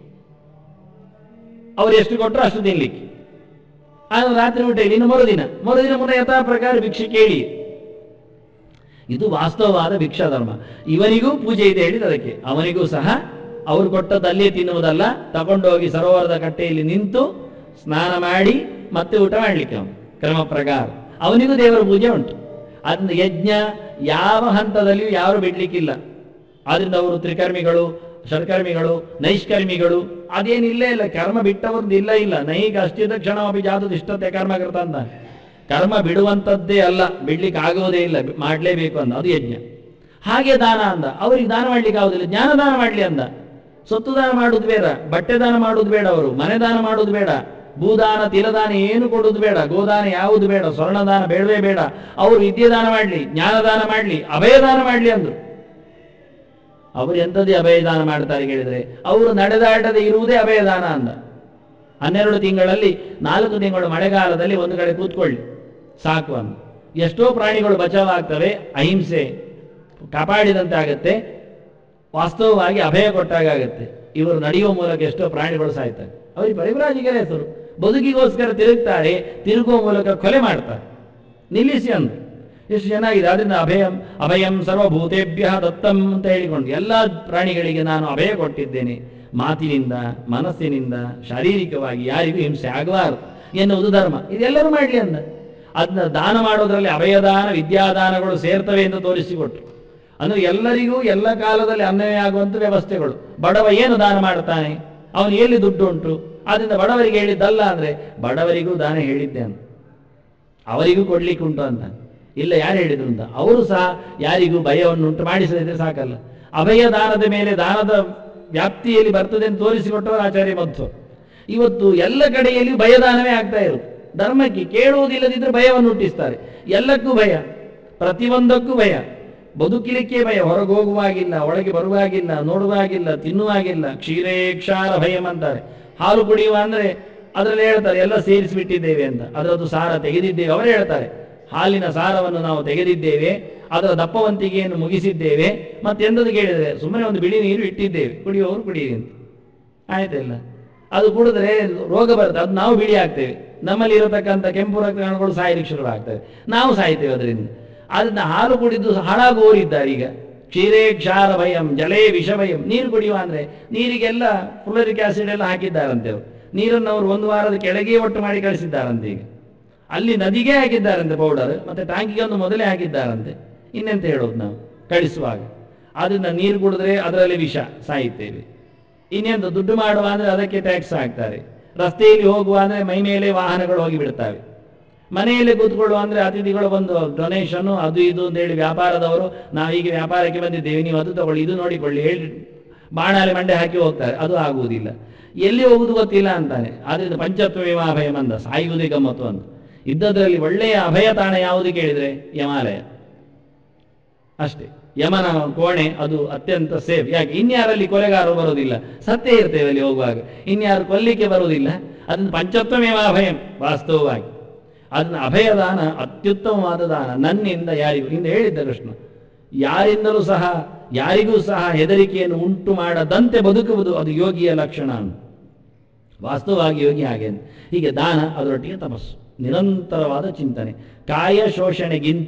Speaker 1: ಅವರು ಎಷ್ಟು ಕೊಟ್ಟರು ಅಷ್ಟು ತಿನ್ಲಿಕ್ಕೆ ಆಗ ರಾತ್ರಿ ಊಟ ಇಲ್ಲ ಇನ್ನು ಮರುದಿನ ಮರುದಿನ ಪುನಃ ಯಥಾ ಪ್ರಕಾರ ಭಿಕ್ಷೆ ಕೇಳಿ ಇದು ವಾಸ್ತವವಾದ ಭಿಕ್ಷಾ ಧರ್ಮ ಇವನಿಗೂ ಪೂಜೆ ಇದೆ ಹೇಳಿದ ಅದಕ್ಕೆ ಅವನಿಗೂ ಸಹ ಅವರು ಕೊಟ್ಟದ್ದು ಅಲ್ಲಿಯೇ ತಿನ್ನುವುದಲ್ಲ ತಗೊಂಡೋಗಿ ಸರೋವರದ ಕಟ್ಟೆಯಲ್ಲಿ ನಿಂತು ಸ್ನಾನ ಮಾಡಿ ಮತ್ತೆ ಊಟ ಮಾಡಲಿಕ್ಕೆ ಅವನು ಕ್ರಮ ಪ್ರಕಾರ ಅವನಿಗೂ ದೇವರ ಪೂಜೆ ಉಂಟು ಅದರಿಂದ ಯಜ್ಞ ಯಾವ ಹಂತದಲ್ಲಿಯೂ ಯಾರು ಬಿಡ್ಲಿಕ್ಕಿಲ್ಲ ಆದ್ರಿಂದ ಅವರು ತ್ರಿಕರ್ಮಿಗಳು ಷಡ್ಕರ್ಮಿಗಳು ನೈಷ್ಕರ್ಮಿಗಳು ಅದೇನಿಲ್ಲೇ ಇಲ್ಲ ಕರ್ಮ ಬಿಟ್ಟವರದ್ದು ಇಲ್ಲ ಇಲ್ಲ ನೈಕ ಅಷ್ಟಿತ ಕ್ಷಣಮಪಿ ಜಾತು ಇಷ್ಟತೆ ಕರ್ಮಕೃತ ಅಂತ ಕರ್ಮ ಬಿಡುವಂಥದ್ದೇ ಅಲ್ಲ ಬಿಡ್ಲಿಕ್ಕೆ ಆಗೋದೇ ಇಲ್ಲ ಬಿ- ಮಾಡ್ಲೇಬೇಕು ಅಂದ ಅದು ಯಜ್ಞ ಹಾಗೆ ದಾನ ಅಂದ ಅವ್ರಿಗೆ ದಾನ ಮಾಡ್ಲಿಕ್ಕೆ ಆಗುದಿಲ್ಲ ಜ್ಞಾನ ದಾನ ಮಾಡ್ಲಿ ಅಂದ ಸೊತ್ತು ದಾನ ಮಾಡುದು ಬೇಡ ಬಟ್ಟೆ ದಾನ ಮಾಡುದು ಬೇಡ ಅವರು ಮನೆ ದಾನ ಮಾಡುದು ಬೇಡ ಭೂದಾನ ತಿಲದಾನ ಏನು ಕೊಡುವುದು ಬೇಡ ಗೋದಾನ ಯಾವುದು ಬೇಡ ಸ್ವರ್ಣದಾನ ಬೇಡವೇ ಬೇಡ ಅವರು ವಿದ್ಯೆದಾನ ಮಾಡಲಿ ಜ್ಞಾನದಾನ ಮಾಡಲಿ ಅಭಯದಾನ ಮಾಡಲಿ ಅಂದ್ರು ಅವರು ಎಂಥದ್ದೇ ಅಭಯದಾನ ಮಾಡ್ತಾರೆ ಕೇಳಿದ್ರೆ ಅವರು ನಡೆದಾಡದೆ ಇರುವುದೇ ಅಭಯದಾನ ಅಂದ ಹನ್ನೆರಡು ತಿಂಗಳಲ್ಲಿ ನಾಲ್ಕು ತಿಂಗಳು ಮಳೆಗಾಲದಲ್ಲಿ ಒಂದು ಕಡೆ ಕೂತ್ಕೊಳ್ಳಿ ಸಾಕು ಅಂದ ಎಷ್ಟೋ ಪ್ರಾಣಿಗಳು ಬಚಾವಾಗ್ತವೆ ಅಹಿಂಸೆ ಕಾಪಾಡಿದಂತೆ ಆಗತ್ತೆ ವಾಸ್ತವವಾಗಿ ಅಭಯ ಕೊಟ್ಟಾಗ ಆಗುತ್ತೆ ಇವರು ನಡೆಯುವ ಮೂಲಕ ಎಷ್ಟೋ ಪ್ರಾಣಿಗಳು ಸಾಯ್ತಾರೆ ಅವರಿಗೆ ಪರಿವ್ರಾಜಿಗರ ಹೆಸರು ಬದುಕಿಗೋಸ್ಕರ ತಿರುಗ್ತಾರೆ ತಿರುಗುವ ಮೂಲಕ ಕೊಲೆ ಮಾಡ್ತಾರೆ ನಿಲ್ಲಿಸಿ ಅಂದ್ರು ಎಷ್ಟು ಚೆನ್ನಾಗಿದೆ ಅದರಿಂದ ಅಭಯಂ ಅಭಯಂ ಸರ್ವಭೂತೇಭ್ಯ ದತ್ತಂ ಅಂತ ಹೇಳಿಕೊಂಡು ಎಲ್ಲ ಪ್ರಾಣಿಗಳಿಗೆ ನಾನು ಅಭಯ ಕೊಟ್ಟಿದ್ದೇನೆ ಮಾತಿನಿಂದ ಮನಸ್ಸಿನಿಂದ ಶಾರೀರಿಕವಾಗಿ ಯಾರಿಗೂ ಹಿಂಸೆ ಆಗಬಾರದು ಎನ್ನುವುದು ಧರ್ಮ ಇದೆಲ್ಲರೂ ಮಾಡಲಿ ಅಂದ ಅದನ್ನ ದಾನ ಮಾಡೋದ್ರಲ್ಲಿ ಅಭಯದಾನ ವಿದ್ಯಾದಾನಗಳು ಸೇರ್ತವೆ ಎಂದು ತೋರಿಸಿಕೊಟ್ರು ಅಂದ್ರೆ ಎಲ್ಲರಿಗೂ ಎಲ್ಲ ಕಾಲದಲ್ಲಿ ಅನ್ವಯ ಆಗುವಂತ ವ್ಯವಸ್ಥೆಗಳು ಬಡವ ಏನು ದಾನ ಮಾಡ್ತಾನೆ ಅವನು ಎಲ್ಲಿ ದುಡ್ಡು ಉಂಟು ಆದ್ರಿಂದ ಬಡವರಿಗೆ ಹೇಳಿದ್ದಲ್ಲ ಅಂದ್ರೆ ಬಡವರಿಗೂ ದಾನ ಹೇಳಿದ್ದೆ ಅಂತ ಅವರಿಗೂ ಕೊಡ್ಲಿಕ್ಕೆ ಉಂಟು ಅಂತ ಇಲ್ಲ ಯಾರು ಹೇಳಿದ್ರು ಅಂತ ಅವರು ಸಹ ಯಾರಿಗೂ ಭಯವನ್ನು ಉಂಟು ಮಾಡಿಸದಿದ್ರೆ ಸಾಕಲ್ಲ ಅಭಯ ದಾನದ ಮೇಲೆ ದಾನದ ವ್ಯಾಪ್ತಿಯಲ್ಲಿ ಬರ್ತದೆ ಅಂತ ತೋರಿಸಿಕೊಟ್ಟವರು ಆಚಾರ್ಯ ಮಧ್ವ ಇವತ್ತು ಎಲ್ಲ ಕಡೆಯಲ್ಲಿ ಭಯದಾನವೇ ಆಗ್ತಾ ಇರುತ್ತೆ ಧರ್ಮಕ್ಕೆ ಕೇಳುವುದಿಲ್ಲದಿದ್ರೆ ಭಯವನ್ನು ಹುಟ್ಟಿಸ್ತಾರೆ ಎಲ್ಲಕ್ಕೂ ಭಯ ಪ್ರತಿಯೊಂದಕ್ಕೂ ಭಯ ಬದುಕಲಿಕ್ಕೆ ಭಯ ಹೊರಗೆ ಹೋಗುವಾಗಿಲ್ಲ ಒಳಗೆ ಬರುವಾಗಿಲ್ಲ ನೋಡುವಾಗಿಲ್ಲ ತಿನ್ನುವಾಗಿಲ್ಲ ಕ್ಷೀರೇ ಕ್ಷಾರ ಭಯಂ ಅಂತಾರೆ ಹಾಲು ಕುಡಿಯುವ ಅಂದ್ರೆ ಅದರಲ್ಲಿ ಹೇಳ್ತಾರೆ ಎಲ್ಲ ಸೇರಿಸಿಬಿಟ್ಟಿದ್ದೇವೆ ಅಂತ ಅದರದ್ದು ಸಾರ ತೆಗೆದಿದ್ದೇವೆ ಅವರೇ ಹೇಳ್ತಾರೆ ಹಾಲಿನ ಸಾರವನ್ನು ನಾವು ತೆಗೆದಿದ್ದೇವೆ ಅದರ ದಪ್ಪವಂತಿಗೆಯನ್ನು ಮುಗಿಸಿದ್ದೇವೆ ಮತ್ತೆಂದದು ಕೇಳಿದರೆ ಸುಮ್ಮನೆ ಒಂದು ಬಿಳಿ ನೀರು ಇಟ್ಟಿದ್ದೇವೆ ಕುಡಿಯುವವರು ಕುಡಿಯಿರಿ ಅಂತ ಆಯ್ತಲ್ಲ ಅದು ಕುಡಿದ್ರೆ ರೋಗ ಬರುತ್ತೆ ಅದು ನಾವು ಬಿಳಿ ಆಗ್ತೇವೆ ನಮ್ಮಲ್ಲಿ ಇರತಕ್ಕಂಥ ಕೆಂಪು ರಕ್ತಕಣಗಳು ಸಾಯಲಿಕ್ಕೆ ಶುರುವಾಗ್ತವೆ ನಾವು ಸಾಯ್ತೇವೆ ಅದರಿಂದ ಅದನ್ನ ಹಾಲು ಕುಡಿದು ಹಾಳಾಗುವವರಿದ್ದಾರೆ ಈಗ ಕ್ಷೀರೇ ಕ್ಷಾರ ಭಯಂ ಜಲೇ ವಿಷ ಭಯಂ ನೀರು ಕುಡಿಯುವ ಅಂದ್ರೆ ನೀರಿಗೆಲ್ಲ ಫ್ಲೋರಿಕ್ ಆಸಿಡ್ ಎಲ್ಲ ಹಾಕಿದ್ದಾರಂತೆ ಅವರು ನೀರನ್ನು ಅವರು ಒಂದು ವಾರದ ಕೆಳಗೆ ಒಟ್ಟು ಮಾಡಿ ಕಳಿಸಿದ್ದಾರಂತೆ ಈಗ ಅಲ್ಲಿ ನದಿಗೆ ಹಾಕಿದ್ದಾರಂತೆ ಪೌಡರ್ ಮತ್ತೆ ಟ್ಯಾಂಕಿಗೆ ಒಂದು ಮೊದಲೇ ಹಾಕಿದ್ದಾರಂತೆ ಇನ್ನೆಂತ ಹೇಳೋದು ನಾವು ಕಳಿಸುವಾಗ ಅದನ್ನ ನೀರು ಕುಡಿದ್ರೆ ಅದರಲ್ಲಿ ವಿಷ ಸಾಯುತ್ತೇವೆ ಇನ್ನೆಂದು ದುಡ್ಡು ಮಾಡುವ ಅಂದ್ರೆ ಅದಕ್ಕೆ ಟ್ಯಾಕ್ಸ್ ಹಾಕ್ತಾರೆ ರಸ್ತೆಯಲ್ಲಿ ಹೋಗುವ ಅಂದ್ರೆ ಮೈ ಮೇಲೆ ವಾಹನಗಳು ಹೋಗಿ ಬಿಡ್ತವೆ ಮನೆಯಲ್ಲಿ ಕೂತ್ಕೊಳ್ಳುವ ಅಂದ್ರೆ ಅತಿಥಿಗಳು ಬಂದು ಡೊನೇಷನ್ ಅದು ಇದು ಅಂತ ಹೇಳಿ ವ್ಯಾಪಾರದವರು ನಾವು ಹೀಗೆ ವ್ಯಾಪಾರಕ್ಕೆ ಬಂದಿದ್ದೇವೆ ನೀವು ಅದು ತಗೊಳ್ಳಿ ಇದು ನೋಡಿಕೊಳ್ಳಿ ಹೇಳಿ ಬಾಣಾಲೆ ಮಂಡೆ ಹಾಕಿ ಹೋಗ್ತಾರೆ ಅದು ಆಗುವುದಿಲ್ಲ ಎಲ್ಲಿ ಹೋಗುದು ಗೊತ್ತಿಲ್ಲ ಅಂತಾನೆ ಆದ್ರಿಂದ ಪಂಚತ್ವ ವಿಮಾಭಯ ಮಂದ ಸಾಯುವುದೇ ಗಮ್ಮತ್ತು ಅಂತ ಇದ್ದದ್ರಲ್ಲಿ ಒಳ್ಳೆಯ ಅಭಯ ತಾಣ ಯಾವುದು ಕೇಳಿದ್ರೆ ಯಮಾಲಯ ಅಷ್ಟೇ ಯಮನ ಕೋಣೆ ಅದು ಅತ್ಯಂತ ಸೇಫ್ ಯಾಕೆ ಇನ್ಯಾರಲ್ಲಿ ಕೊಲೆಗಾರರು ಬರೋದಿಲ್ಲ ಸತ್ಯ ಇರ್ತೇವೆ ಅಲ್ಲಿ ಹೋಗುವಾಗ ಇನ್ಯಾರು ಕೊಲ್ಲಿಕ್ಕೆ ಬರುವುದಿಲ್ಲ ಅದನ್ನು ಪಂಚತ್ವಮೇವ ಅಭಯಂ ವಾಸ್ತವವಾಗಿ ಅದನ್ನ ಅಭಯದಾನ ಅತ್ಯುತ್ತಮವಾದ ದಾನ ನನ್ನಿಂದ ಯಾರಿಗೂ ಹಿಂದೆ ಹೇಳಿದ್ದ ಕೃಷ್ಣ ಯಾರಿಂದಲೂ ಸಹ ಯಾರಿಗೂ ಸಹ ಹೆದರಿಕೆಯನ್ನು ಉಂಟು ಮಾಡದಂತೆ ಬದುಕುವುದು ಅದು ಯೋಗಿಯ ಲಕ್ಷಣ ಅಂತ ವಾಸ್ತವವಾಗಿ ಯೋಗಿ ಹಾಗೆ ಅಂತ. ಹೀಗೆ ದಾನ ಅದರೊಟ್ಟಿಗೆ ತಪಸ್ಸು ನಿರಂತರವಾದ ಚಿಂತನೆ ಕಾಯ ಶೋಷಣೆಗಿಂತ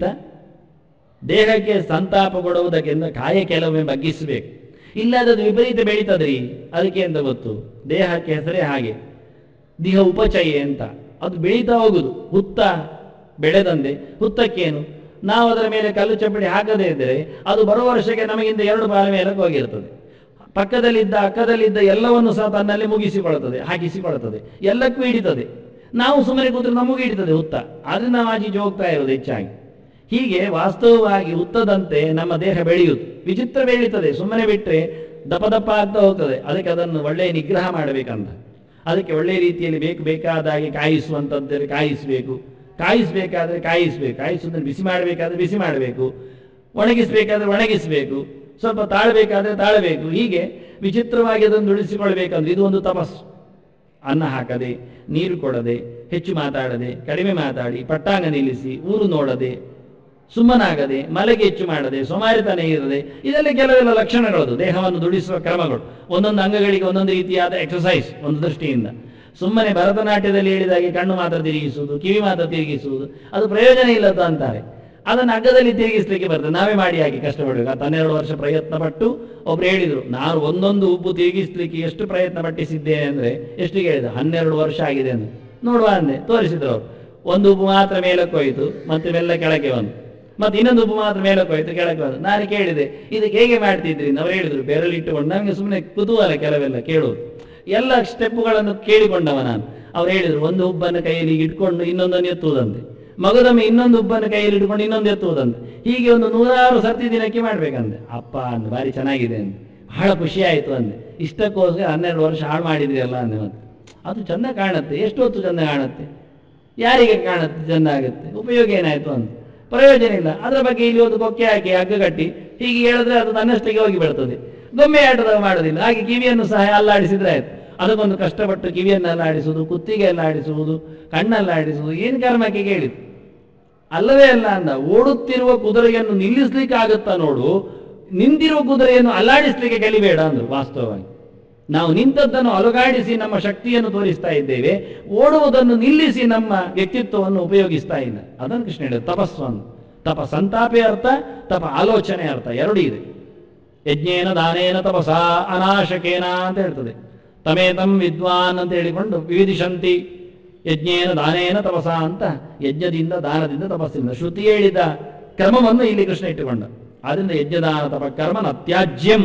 Speaker 1: ದೇಹಕ್ಕೆ ಸಂತಾಪ ಕೊಡುವುದಕ್ಕಿಂತ ಕಾಯ ಕೆಲವೊಮ್ಮೆ ಬಗ್ಗಿಸಬೇಕು ಇಲ್ಲದದು ವಿಪರೀತ ಬೆಳೀತದ್ರಿ ಅದಕ್ಕೆ ಅಂತ ಗೊತ್ತು ದೇಹಕ್ಕೆ ಹೆಸರೇ ಹಾಗೆ ದೇಹ ಉಪಚಯ ಅಂತ ಅದು ಬೆಳೀತಾ ಹೋಗುದು ಹುತ್ತ ಬೆಳೆದಂತೆ ಹುತ್ತಕ್ಕೇನು ನಾವು ಅದರ ಮೇಲೆ ಕಲ್ಲು ಚಪ್ಪಡಿ ಹಾಕದೇ ಇದ್ದರೆ ಅದು ಬರುವ ವರ್ಷಕ್ಕೆ ನಮಗಿಂತ ಎರಡು ಬಾಲ ಮೇಲಕ್ಕೆ ಹೋಗಿರ್ತದೆ ಪಕ್ಕದಲ್ಲಿದ್ದ ಅಕ್ಕದಲ್ಲಿದ್ದ ಎಲ್ಲವನ್ನು ಸಹ ತನ್ನಲ್ಲಿ ಮುಗಿಸಿಕೊಳ್ಳುತ್ತದೆ ಹಾಕಿಸಿಕೊಳ್ಳುತ್ತದೆ ಎಲ್ಲಕ್ಕೂ ಹಿಡಿತದೆ ನಾವು ಸುಮ್ಮನೆ ಕೂತ್ರೆ ನಮಗೂ ಹಿಡಿತದೆ ಹುತ್ತ ಆದ್ರೆ ನಾವು ಆಚೀಚೆ ಹೋಗ್ತಾ ಇರೋದು ಹೆಚ್ಚಾಗಿ ಹೀಗೆ ವಾಸ್ತವವಾಗಿ ಹುತ್ತದಂತೆ ನಮ್ಮ ದೇಹ ಬೆಳೆಯುವುದು ವಿಚಿತ್ರ ಬೆಳೀತದೆ ಸುಮ್ಮನೆ ಬಿಟ್ಟರೆ ದಪ ದಪ್ಪ ಆಗ್ತಾ ಹೋಗ್ತದೆ ಅದಕ್ಕೆ ಅದನ್ನು ಒಳ್ಳೆಯ ನಿಗ್ರಹ ಮಾಡಬೇಕಂತ ಅದಕ್ಕೆ ಒಳ್ಳೆಯ ರೀತಿಯಲ್ಲಿ ಬೇಕು ಬೇಕಾದಾಗೆ ಕಾಯಿಸುವಂಥದ್ದರೆ ಕಾಯಿಸಬೇಕು ಕಾಯಿಸಬೇಕಾದ್ರೆ ಕಾಯಿಸಬೇಕು ಕಾಯಿಸುವುದನ್ನು ಬಿಸಿ ಮಾಡಬೇಕಾದ್ರೆ ಬಿಸಿ ಮಾಡಬೇಕು ಒಣಗಿಸಬೇಕಾದ್ರೆ ಒಣಗಿಸಬೇಕು ಸ್ವಲ್ಪ ತಾಳಬೇಕಾದ್ರೆ ತಾಳಬೇಕು ಹೀಗೆ ವಿಚಿತ್ರವಾಗಿ ಅದನ್ನು ಉಳಿಸಿಕೊಳ್ಬೇಕಂದ್ರೆ ಇದು ಒಂದು ತಪಸ್ಸು ಅನ್ನ ಹಾಕದೆ ನೀರು ಕೊಡದೆ ಹೆಚ್ಚು ಮಾತಾಡದೆ ಕಡಿಮೆ ಮಾತಾಡಿ ಪಟ್ಟಾಂಗ ನಿಲ್ಲಿಸಿ ಊರು ನೋಡದೆ ಸುಮ್ಮನಾಗದೆ ಮಲೆಗೆ ಹೆಚ್ಚು ಮಾಡದೆ ಸೋಮಾರಿತನ ಇರದೆ ಇದೆಲ್ಲ ಕೆಲವೆಲ್ಲ ಲಕ್ಷಣಗಳದು ದೇಹವನ್ನು ದುಡಿಸುವ ಕ್ರಮಗಳು ಒಂದೊಂದು ಅಂಗಗಳಿಗೆ ಒಂದೊಂದು ರೀತಿಯಾದ ಎಕ್ಸಸೈಸ್ ಒಂದು ದೃಷ್ಟಿಯಿಂದ ಸುಮ್ಮನೆ ಭರತನಾಟ್ಯದಲ್ಲಿ ಹೇಳಿದಾಗೆ ಕಣ್ಣು ಮಾತ್ರ ತಿರುಗಿಸುವುದು ಕಿವಿ ಮಾತ್ರ ತಿರುಗಿಸುವುದು ಅದು ಪ್ರಯೋಜನ ಇಲ್ಲದ ಅಂತಾರೆ ಅದನ್ನು ಅಗ್ಗದಲ್ಲಿ ತಿರುಗಿಸ್ಲಿಕ್ಕೆ ಬರ್ತದೆ ನಾವೇ ಮಾಡಿ ಹಾಕಿ ಕಷ್ಟಪಡಬೇಕು ಆ ಹನ್ನೆರಡು ವರ್ಷ ಪ್ರಯತ್ನ ಪಟ್ಟು ಒಬ್ರು ಹೇಳಿದ್ರು ನಾನು ಒಂದೊಂದು ಉಬ್ಬು ತಿರುಗಿಸ್ಲಿಕ್ಕೆ ಎಷ್ಟು ಪ್ರಯತ್ನ ಪಟ್ಟಿಸಿದ್ದೇನೆ ಅಂದ್ರೆ ಎಷ್ಟು ಹೇಳಿದ ಹನ್ನೆರಡು ವರ್ಷ ಆಗಿದೆ ಅಂತ ನೋಡುವ ಅಂದೆ ತೋರಿಸಿದ್ರು ಅವರು ಒಂದು ಉಬ್ಬು ಮಾತ್ರ ಮೇಲಕ್ಕೆ ಹೋಯಿತು ಮತ್ತೆ ಮೆಲ್ಲ ಕೆಳಗೆ ಬಂತು ಮತ್ತೆ ಇನ್ನೊಂದು ಉಬ್ಬು ಮಾತ್ರ ಮೇಲಕ್ಕೆ ಹೋಯ್ತು ಕೆಳಗೆ ಬಂತು ನಾನು ಕೇಳಿದೆ ಇದಕ್ಕೆ ಹೇಗೆ ಮಾಡ್ತಿದ್ರಿ ಅವ್ರು ಹೇಳಿದ್ರು ಬೆರಳಿಟ್ಟುಕೊಂಡು ನಮಗೆ ಸುಮ್ಮನೆ ಕುತೂಹಲ ಕೆಲವೆಲ್ಲ ಕೇಳುವುದು ಎಲ್ಲ ಸ್ಟೆಪ್ಪುಗಳನ್ನು ಕೇಳಿಕೊಂಡವ ನಾನು ಅವ್ರು ಹೇಳಿದ್ರು ಒಂದು ಉಬ್ಬನ್ನು ಕೈಯಲ್ಲಿ ಹೀಗೆ ಇಟ್ಕೊಂಡು ಇನ್ನೊಂದನ್ನು ಎತ್ತುವುದಂತೆ ಮಗದೊಮ್ಮೆ ಇನ್ನೊಂದು ಉಬ್ಬನ್ನು ಕೈಯಲ್ಲಿ ಇಟ್ಕೊಂಡು ಇನ್ನೊಂದು ಎತ್ತುವುದಂತೆ ಹೀಗೆ ಒಂದು ನೂರಾರು ಸರ್ತಿ ದಿನಕ್ಕೆ ಮಾಡ್ಬೇಕಂತೆ ಅಪ್ಪ ಅಂದ್ ಭಾರಿ ಚೆನ್ನಾಗಿದೆ ಅಂದೆ ಬಹಳ ಖುಷಿ ಆಯ್ತು ಅಂದೆ ಇಷ್ಟಕ್ಕೋಸ್ಕರ ಹನ್ನೆರಡು ವರ್ಷ ಹಾಳು ಮಾಡಿದ್ರಿ ಅಲ್ಲ ಅಂದೆ ಮತ್ತೆ ಅದು ಚಂದ ಕಾಣುತ್ತೆ ಎಷ್ಟು ಹೊತ್ತು ಚಂದ ಕಾಣುತ್ತೆ ಯಾರಿಗೆ ಕಾಣುತ್ತೆ ಚಂದ ಆಗುತ್ತೆ ಉಪಯೋಗ ಏನಾಯ್ತು ಅಂತ ಪ್ರಯೋಜನ ಇಲ್ಲ ಅದರ ಬಗ್ಗೆ ಇಲ್ಲಿ ಒಂದು ಕೊಕ್ಕೆ ಹಾಕಿ ಹಗ್ಗ ಕಟ್ಟಿ ಹೀಗೆ ಹೇಳಿದ್ರೆ ಅದು ತನ್ನಷ್ಟಕ್ಕೆ ಹೋಗಿ ಬೀಳ್ತದೆ ಗೊಂಬೆ ಆಟದಾಗ ಮಾಡೋದಿಲ್ಲ ಹಾಗೆ ಕಿವಿಯನ್ನು ಸಹ ಅಲ್ಲಾಡಿಸಿದ್ರೆ ಆಯ್ತು ಅದಕ್ಕೊಂದು ಕಷ್ಟಪಟ್ಟು ಕಿವಿಯನ್ನು ಅಲ್ಲಾಡಿಸುವುದು ಕುತ್ತಿಗೆ ಅಲ್ಲಾಡಿಸುವುದು ಕಣ್ಣಲ್ಲಾಡಿಸುವುದು ಏನು ಕರ್ಮಕ್ಕೆ ಕೇಳಿತು ಅಲ್ಲವೇ ಅಲ್ಲ ಅಂದ ಓಡುತ್ತಿರುವ ಕುದುರೆಯನ್ನು ನಿಲ್ಲಿಸ್ಲಿಕ್ಕೆ ಆಗುತ್ತಾ ನೋಡು ನಿಂತಿರುವ ಕುದುರೆಯನ್ನು ಅಲ್ಲಾಡಿಸ್ಲಿಕ್ಕೆ ಕಲಿಬೇಡ ಅಂದ್ರು ವಾಸ್ತವವಾಗಿ ನಾವು ನಿಂತದ್ದನ್ನು ಅಲುಗಾಡಿಸಿ ನಮ್ಮ ಶಕ್ತಿಯನ್ನು ತೋರಿಸ್ತಾ ಇದ್ದೇವೆ ಓಡುವುದನ್ನು ನಿಲ್ಲಿಸಿ ನಮ್ಮ ವ್ಯಕ್ತಿತ್ವವನ್ನು ಉಪಯೋಗಿಸ್ತಾ ಇಲ್ಲ ಅದನ್ನು ಕೃಷ್ಣ ಹೇಳಿದ ತಪಸ್ಸು ಅಂತ ತಪ ಸಂತಾಪೆ ಅರ್ಥ ತಪ ಆಲೋಚನೆ ಅರ್ಥ ಎರಡು ಇದೆ ಯಜ್ಞೇನ ದಾನೇನ ತಪಸ ಅನಾಶಕೇನ ಅಂತ ಹೇಳ್ತದೆ ತಮೇತಂ ವಿದ್ವಾನ್ ಅಂತ ಹೇಳಿಕೊಂಡು ವಿವಿಧಿಶಂತಿ ಯಜ್ಞೇನ ದಾನೇನ ತಪಸ ಅಂತ ಯಜ್ಞದಿಂದ ದಾನದಿಂದ ತಪಸ್ಸಿಂದ ಶ್ರುತಿ ಹೇಳಿದ ಕ್ರಮವನ್ನು ಇಲ್ಲಿ ಕೃಷ್ಣ ಇಟ್ಟುಕೊಂಡ ಆದ್ರಿಂದ ಯಜ್ಞದಾನ ತಪ ಕರ್ಮ ನತ್ಯಾಜ್ಯಂ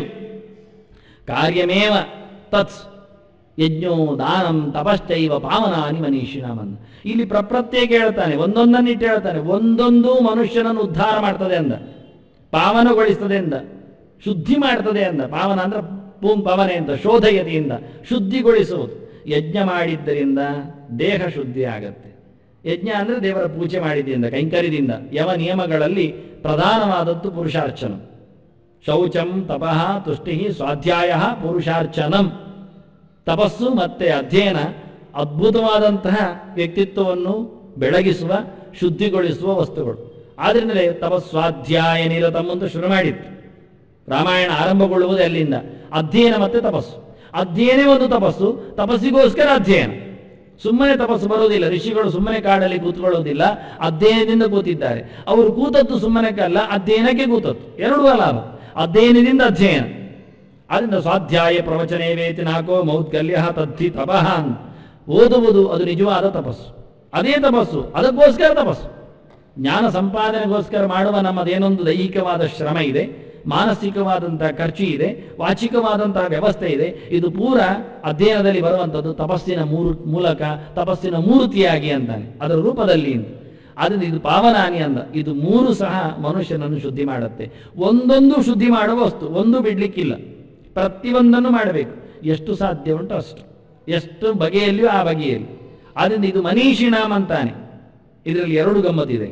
Speaker 1: ಕಾರ್ಯಮೇವ ತತ್ ಯಜ್ಞೋ ದಾನಂ ತಪಶ್ಚೈವ ಪಾವನಾನಿ ಮನೀಷಿಣಮನ್ ಇಲ್ಲಿ ಪ್ರಪ್ರತ್ಯೇಕ ಹೇಳ್ತಾನೆ ಒಂದೊಂದನ್ನಿಟ್ಟು ಹೇಳ್ತಾನೆ ಒಂದೊಂದು ಮನುಷ್ಯನನ್ನು ಉದ್ಧಾರ ಮಾಡ್ತದೆ ಅಂದ ಪಾವನಗೊಳಿಸ್ತದೆ ಅಂದ ಶುದ್ಧಿ ಮಾಡ್ತದೆ ಅಂದ ಪಾವನ ಅಂದ್ರೆ ಪೂಂ ಪವನೆ ಅಂತ ಶೋಧಯತಿಯಿಂದ ಶುದ್ಧಿಗೊಳಿಸುವುದು ಯಜ್ಞ ಮಾಡಿದ್ದರಿಂದ ದೇಹ ಶುದ್ಧಿ ಆಗತ್ತೆ ಯಜ್ಞ ಅಂದ್ರೆ ದೇವರ ಪೂಜೆ ಮಾಡಿದ್ದರಿಂದ ಕೈಂಕರ್ಯದಿಂದ ಯವ ನಿಯಮಗಳಲ್ಲಿ ಪ್ರಧಾನವಾದದ್ದು ಪುರುಷಾರ್ಚನ ಶೌಚಂ ತಪಃ ತುಷ್ಟಿ ಸ್ವಾಧ್ಯಾಯ ಪುರುಷಾರ್ಚನಂ ತಪಸ್ಸು ಮತ್ತೆ ಅಧ್ಯಯನ ಅದ್ಭುತವಾದಂತಹ ವ್ಯಕ್ತಿತ್ವವನ್ನು ಬೆಳಗಿಸುವ ಶುದ್ಧಿಗೊಳಿಸುವ ವಸ್ತುಗಳು ಆದ್ರಿಂದಲೇ ತಪಸ್ವಾಧ್ಯಾಯ ನಿರತಂ ಅಂತ ಶುರು ಮಾಡಿತ್ತು ರಾಮಾಯಣ ಆರಂಭಗೊಳ್ಳುವುದು ಅಲ್ಲಿಂದ ಅಧ್ಯಯನ ಮತ್ತೆ ತಪಸ್ಸು ಅಧ್ಯಯನೇ ಒಂದು ತಪಸ್ಸು ತಪಸ್ಸಿಗೋಸ್ಕರ ಅಧ್ಯಯನ ಸುಮ್ಮನೆ ತಪಸ್ಸು ಬರುವುದಿಲ್ಲ ಋಷಿಗಳು ಸುಮ್ಮನೆ ಕಾಡಲ್ಲಿ ಕೂತ್ಕೊಳ್ಳೋದಿಲ್ಲ ಅಧ್ಯಯನದಿಂದ ಕೂತಿದ್ದಾರೆ ಅವರು ಕೂತದ್ದು ಸುಮ್ಮನೆಕ್ಕಲ್ಲ ಅಧ್ಯಯನಕ್ಕೆ ಕೂತದ್ದು ಎರಡೂ ಲಾಭ ಅಧ್ಯಯನದಿಂದ ಅಧ್ಯಯನ ಅದರಿಂದ ಸ್ವಾಧ್ಯಾಯ ಪ್ರವಚನೇ ವೇತಿ ನಾಕೋ ಮೌದ್ಗಲ್ಯ ತದ್ಧಿ ತಪಃ ಅಂತ ಓದುವುದು ಅದು ನಿಜವಾದ ತಪಸ್ಸು ಅದೇ ತಪಸ್ಸು ಅದಕ್ಕೋಸ್ಕರ ತಪಸ್ಸು ಜ್ಞಾನ ಸಂಪಾದನೆಗೋಸ್ಕರ ಮಾಡುವ ನಮ್ಮದೇನೊಂದು ದೈಹಿಕವಾದ ಶ್ರಮ ಇದೆ ಮಾನಸಿಕವಾದಂತಹ ಖರ್ಚು ಇದೆ ವಾಚಿಕವಾದಂತಹ ವ್ಯವಸ್ಥೆ ಇದೆ ಇದು ಪೂರ ಅಧ್ಯಯನದಲ್ಲಿ ಬರುವಂಥದ್ದು ತಪಸ್ಸಿನ ಮೂರು ಮೂಲಕ ತಪಸ್ಸಿನ ಮೂರ್ತಿಯಾಗಿ ಅಂತಾನೆ ಅದರ ರೂಪದಲ್ಲಿ ಅಂತ ಆದ್ದರಿಂದ ಇದು ಪಾವನಾನಿ ಅಂದ ಇದು ಮೂರು ಸಹ ಮನುಷ್ಯನನ್ನು ಶುದ್ಧಿ ಮಾಡುತ್ತೆ ಒಂದೊಂದು ಶುದ್ಧಿ ಮಾಡುವ ವಸ್ತು ಒಂದು ಬಿಡ್ಲಿಕ್ಕಿಲ್ಲ ಪ್ರತಿಯೊಂದನ್ನು ಮಾಡಬೇಕು ಎಷ್ಟು ಸಾಧ್ಯ ಉಂಟು ಅಷ್ಟು ಎಷ್ಟು ಬಗೆಯಲ್ಲಿಯೂ ಆ ಬಗೆಯಲ್ಲಿ ಆದ್ದರಿಂದ ಇದು ಮನೀಷಿಣಾಮ್ ಅಂತಾನೆ ಇದರಲ್ಲಿ ಎರಡು ಗಮ್ಮತ್ತಿದೆ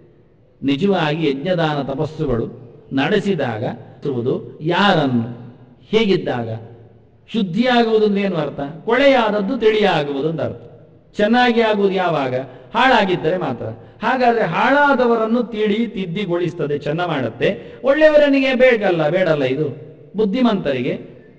Speaker 1: ನಿಜವಾಗಿ ಯಜ್ಞದಾನ ತಪಸ್ಸುಗಳು ನಡೆಸಿದಾಗ ಇರುವುದು ಯಾರನ್ನು ಹೇಗಿದ್ದಾಗ ಶುದ್ಧಿಯಾಗುವುದು ಅಂದ್ರೆ ಏನು ಅರ್ಥ ಕೊಳೆಯಾದದ್ದು ತಿಳಿಯಾಗುವುದು ಅಂತ ಅರ್ಥ ಚೆನ್ನಾಗಿ ಆಗುವುದು ಯಾವಾಗ ಹಾಳಾಗಿದ್ದರೆ ಮಾತ್ರ ಹಾಗಾದ್ರೆ ಹಾಳಾದವರನ್ನು ತಿಳಿ ತಿದ್ದಿಗೊಳಿಸ್ತದೆ ಚೆನ್ನ ಮಾಡುತ್ತೆ ಒಳ್ಳೆಯವರನಿಗೆ ಬೇಕಲ್ಲ ಬೇಡಲ್ಲ ಇದು ಬುದ್ಧಿಮಂತರಿಗೆ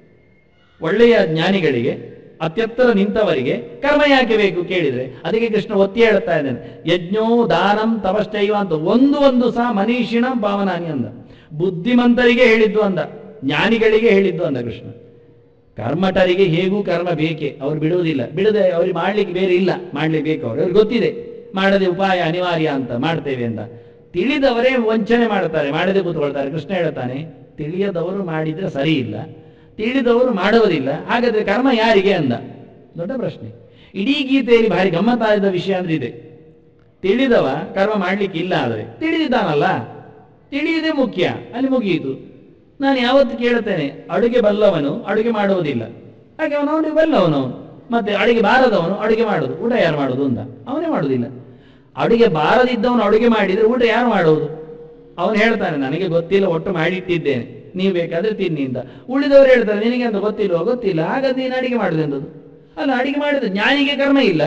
Speaker 1: ಒಳ್ಳೆಯ ಜ್ಞಾನಿಗಳಿಗೆ ಅತ್ಯತ್ತರ ನಿಂತವರಿಗೆ ಕರ್ಮ ಯಾಕೆ ಬೇಕು ಕೇಳಿದ್ರೆ ಅದಕ್ಕೆ ಕೃಷ್ಣ ಒತ್ತಿ ಹೇಳ್ತಾ ಇದ್ದಾನೆ ಯಜ್ಞೋ ದಾನಂ ತಪಶ್ಚೈವ ಅಂತ ಒಂದು ಒಂದು ಸಹ ಮನೀಷಿಣ ಭಾವನಾನಿ ಅಂದ ಬುದ್ಧಿಮಂತರಿಗೆ ಹೇಳಿದ್ದು ಅಂದ ಜ್ಞಾನಿಗಳಿಗೆ ಹೇಳಿದ್ದು ಅಂದ ಕೃಷ್ಣ ಕರ್ಮಟರಿಗೆ ಹೇಗೂ ಕರ್ಮ ಬೇಕೆ ಅವ್ರು ಬಿಡುವುದಿಲ್ಲ ಬಿಡದೆ ಅವ್ರಿಗೆ ಮಾಡ್ಲಿಕ್ಕೆ ಬೇರೆ ಇಲ್ಲ ಮಾಡ್ಲೇಬೇಕು ಅವ್ರು ಅವ್ರಿಗೆ ಗೊತ್ತಿದೆ ಮಾಡದೆ ಉಪಾಯ ಅನಿವಾರ್ಯ ಅಂತ ಮಾಡ್ತೇವೆ ಅಂತ ತಿಳಿದವರೇ ವಂಚನೆ ಮಾಡ್ತಾರೆ ಮಾಡದೆ ಕೂತ್ಕೊಳ್ತಾರೆ ಕೃಷ್ಣ ಹೇಳ್ತಾನೆ ತಿಳಿಯದವರು ಮಾಡಿದ್ರೆ ಸರಿ ಇಲ್ಲ ತಿಳಿದವರು ಮಾಡುವುದಿಲ್ಲ ಹಾಗಾದ್ರೆ ಕರ್ಮ ಯಾರಿಗೆ ಅಂದ ದೊಡ್ಡ ಪ್ರಶ್ನೆ ಇಡೀ ಗೀತೆಯಲ್ಲಿ ಭಾರಿ ಗಮ್ಮತ್ತಾದ ವಿಷಯ ಅಂದ್ರೆ ಇದೆ ತಿಳಿದವ ಕರ್ಮ ಮಾಡ್ಲಿಕ್ಕೆ ಇಲ್ಲ ಆದರೆ ತಿಳಿದಿದ್ದಾನಲ್ಲ ತಿಳಿಯುವುದೇ ಮುಖ್ಯ ಅಲ್ಲಿ ಮುಗಿಯಿತು ನಾನು ಯಾವತ್ತು ಕೇಳುತ್ತೇನೆ ಅಡುಗೆ ಬಲ್ಲವನು ಅಡುಗೆ ಮಾಡುವುದಿಲ್ಲ ಹಾಗೆ ಅವನು ಅವನಿಗೆ ಬಲ್ಲವನು ಅವನು ಮತ್ತೆ ಅಡುಗೆ ಬಾರದವನು ಅಡುಗೆ ಮಾಡುದು ಊಟ ಯಾರು ಮಾಡುದು ಅಂತ ಅವನೇ ಮಾಡುವುದಿಲ್ಲ ಅಡುಗೆ ಬಾರದಿದ್ದವನು ಅಡುಗೆ ಮಾಡಿದ್ರೆ ಊಟ ಯಾರು ಮಾಡುವುದು ಅವನು ಹೇಳ್ತಾನೆ ನನಗೆ ಗೊತ್ತಿಲ್ಲ ಒಟ್ಟು ಮಾಡಿಟ್ಟಿದ್ದೇನೆ ನೀವು ಬೇಕಾದ್ರೆ ತಿನ್ನಿ ಅಂತ ಉಳಿದವರು ಹೇಳ್ತಾರೆ ನಿನಗೆ ಅಂತ ಗೊತ್ತಿಲ್ವೋ ಗೊತ್ತಿಲ್ಲ ಹಾಗಾದ್ರೆ ನೀನು ಅಡಿಗೆ ಮಾಡುದೆಂದದು ಅಲ್ಲ ಅಡಿಗೆ ಮಾಡಿದ ಜ್ಞಾನಿಗೆ ಕರ್ಮ ಇಲ್ಲ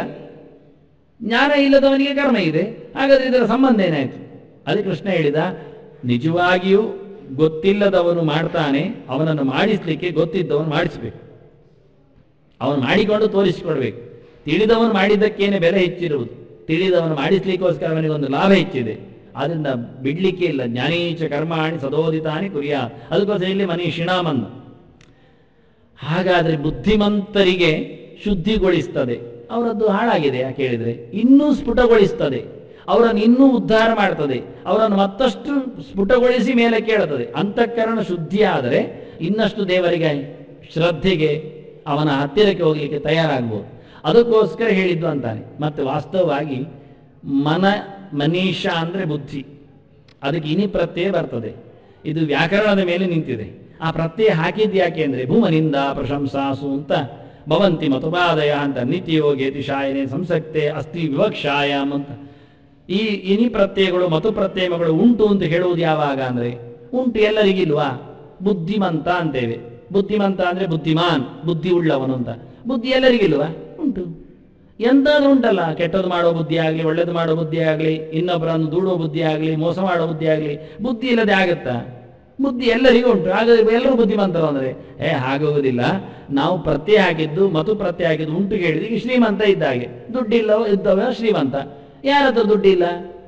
Speaker 1: ಜ್ಞಾನ ಇಲ್ಲದವನಿಗೆ ಕರ್ಮ ಇದೆ ಹಾಗಾದ್ರೆ ಇದರ ಸಂಬಂಧ ಏನಾಯ್ತು ಅದೇ ಕೃಷ್ಣ ಹೇಳಿದ ನಿಜವಾಗಿಯೂ ಗೊತ್ತಿಲ್ಲದವನು ಮಾಡ್ತಾನೆ ಅವನನ್ನು ಮಾಡಿಸ್ಲಿಕ್ಕೆ ಗೊತ್ತಿದ್ದವನು ಮಾಡಿಸ್ಬೇಕು ಅವನು ಮಾಡಿಕೊಂಡು ತೋರಿಸಿಕೊಡ್ಬೇಕು ತಿಳಿದವನು ಮಾಡಿದ್ದಕ್ಕೇನೆ ಬೆಲೆ ಹೆಚ್ಚಿರುವುದು ತಿಳಿದವನು ಮಾಡಿಸ್ಲಿಕ್ಕೋಸ್ಕರ ಅವನಿಗೊಂದು ಲಾಭ ಹೆಚ್ಚಿದೆ ಆದ್ರಿಂದ ಬಿಡ್ಲಿಕ್ಕೆ ಇಲ್ಲ ಜ್ಞಾನೀಚ ಕರ್ಮಾಣಿ ಸದೋದಿತಾನಿ ಕುರಿಯ ಅದಕ್ಕೋಸ್ಕರ ಇಲ್ಲಿ ಮನೀಷಿಣಾಮನ್ನ ಹಾಗಾದ್ರೆ ಬುದ್ಧಿಮಂತರಿಗೆ ಶುದ್ಧಿಗೊಳಿಸ್ತದೆ ಅವರದ್ದು ಹಾಳಾಗಿದೆ ಯಾಕೆ ಹೇಳಿದ್ರೆ ಇನ್ನೂ ಸ್ಫುಟಗೊಳಿಸ್ತದೆ ಅವರನ್ನು ಇನ್ನೂ ಉದ್ಧಾರ ಮಾಡ್ತದೆ ಅವರನ್ನು ಮತ್ತಷ್ಟು ಸ್ಫುಟಗೊಳಿಸಿ ಮೇಲೆ ಕೇಳುತ್ತದೆ ಅಂತಃಕರಣ ಶುದ್ಧಿ ಆದರೆ ಇನ್ನಷ್ಟು ದೇವರಿಗೆ ಶ್ರದ್ಧೆಗೆ ಅವನ ಹತ್ತಿರಕ್ಕೆ ಹೋಗಲಿಕ್ಕೆ ತಯಾರಾಗ್ಬೋದು ಅದಕ್ಕೋಸ್ಕರ ಹೇಳಿದ್ದು ಅಂತಾನೆ ಮತ್ತೆ ವಾಸ್ತವವಾಗಿ ಮನ ಮನೀಷ ಅಂದ್ರೆ ಬುದ್ಧಿ ಅದಕ್ಕೆ ಇನಿ ಪ್ರತ್ಯಯ ಬರ್ತದೆ ಇದು ವ್ಯಾಕರಣದ ಮೇಲೆ ನಿಂತಿದೆ ಆ ಪ್ರತ್ಯಯ ಹಾಕಿದ್ದು ಯಾಕೆ ಅಂದ್ರೆ ಭೂಮನಿಂದ ಪ್ರಶಂಸಾಸು ಅಂತ ಭವಂತಿ ಮತುಪಾದಯ ಅಂತ ನಿತ್ಯಯೋಗಿ ಅತಿಶಾಯನೆ ಸಂಸಕ್ತೆ ಅಸ್ತಿ ವಿವಕ್ಷಾಯಾಮ್ ಅಂತ ಈ ಇನಿ ಪ್ರತ್ಯಯಗಳು ಮತು ಪ್ರತ್ಯಯಗಳು ಉಂಟು ಅಂತ ಹೇಳುವುದು ಯಾವಾಗ ಅಂದ್ರೆ ಉಂಟು ಎಲ್ಲರಿಗಿಲ್ವಾ ಬುದ್ಧಿಮಂತ ಅಂತೇವೆ ಬುದ್ಧಿಮಂತ ಅಂದ್ರೆ ಬುದ್ಧಿಮಾನ್ ಬುದ್ಧಿ ಉಳ್ಳವನು ಅಂತ ಬುದ್ಧಿ ಎಲ್ಲರಿಗಿಲ್ವಾ ಉಂಟು ಎಂತಾದ್ರೂ ಉಂಟಲ್ಲ ಕೆಟ್ಟದ್ದು ಮಾಡೋ ಬುದ್ಧಿ ಆಗ್ಲಿ ಒಳ್ಳೇದು ಮಾಡೋ ಬುದ್ಧಿ ಆಗ್ಲಿ ಇನ್ನೊಬ್ಬರನ್ನು ದೂಡೋ ಬುದ್ಧಿ ಆಗ್ಲಿ ಮೋಸ ಮಾಡೋ ಬುದ್ಧಿ ಆಗ್ಲಿ ಬುದ್ಧಿ ಇಲ್ಲದೆ ಆಗತ್ತಾ ಬುದ್ಧಿ ಎಲ್ಲರಿಗೂ ಉಂಟು ಹಾಗಾದ್ರೆ ಎಲ್ಲರೂ ಬುದ್ಧಿಮಂತರು ಅಂದ್ರೆ ಏ ಹಾಗೋಗುದಿಲ್ಲ ನಾವು ಪ್ರತ್ಯಯ ಹಾಕಿದ್ದು ಮತು ಪ್ರತ್ಯಯ ಹಾಕಿದ್ದು ಉಂಟು ಹೇಳಿದ್ರೆ ಈಗ ಶ್ರೀಮಂತ ಇದ್ದ ಹಾಗೆ ದುಡ್ಡಿಲ್ಲವ ಇದ್ದವ ಶ್ರೀಮಂತ ಯಾರ ಹತ್ರ ದುಡ್ಡಿಲ್ಲ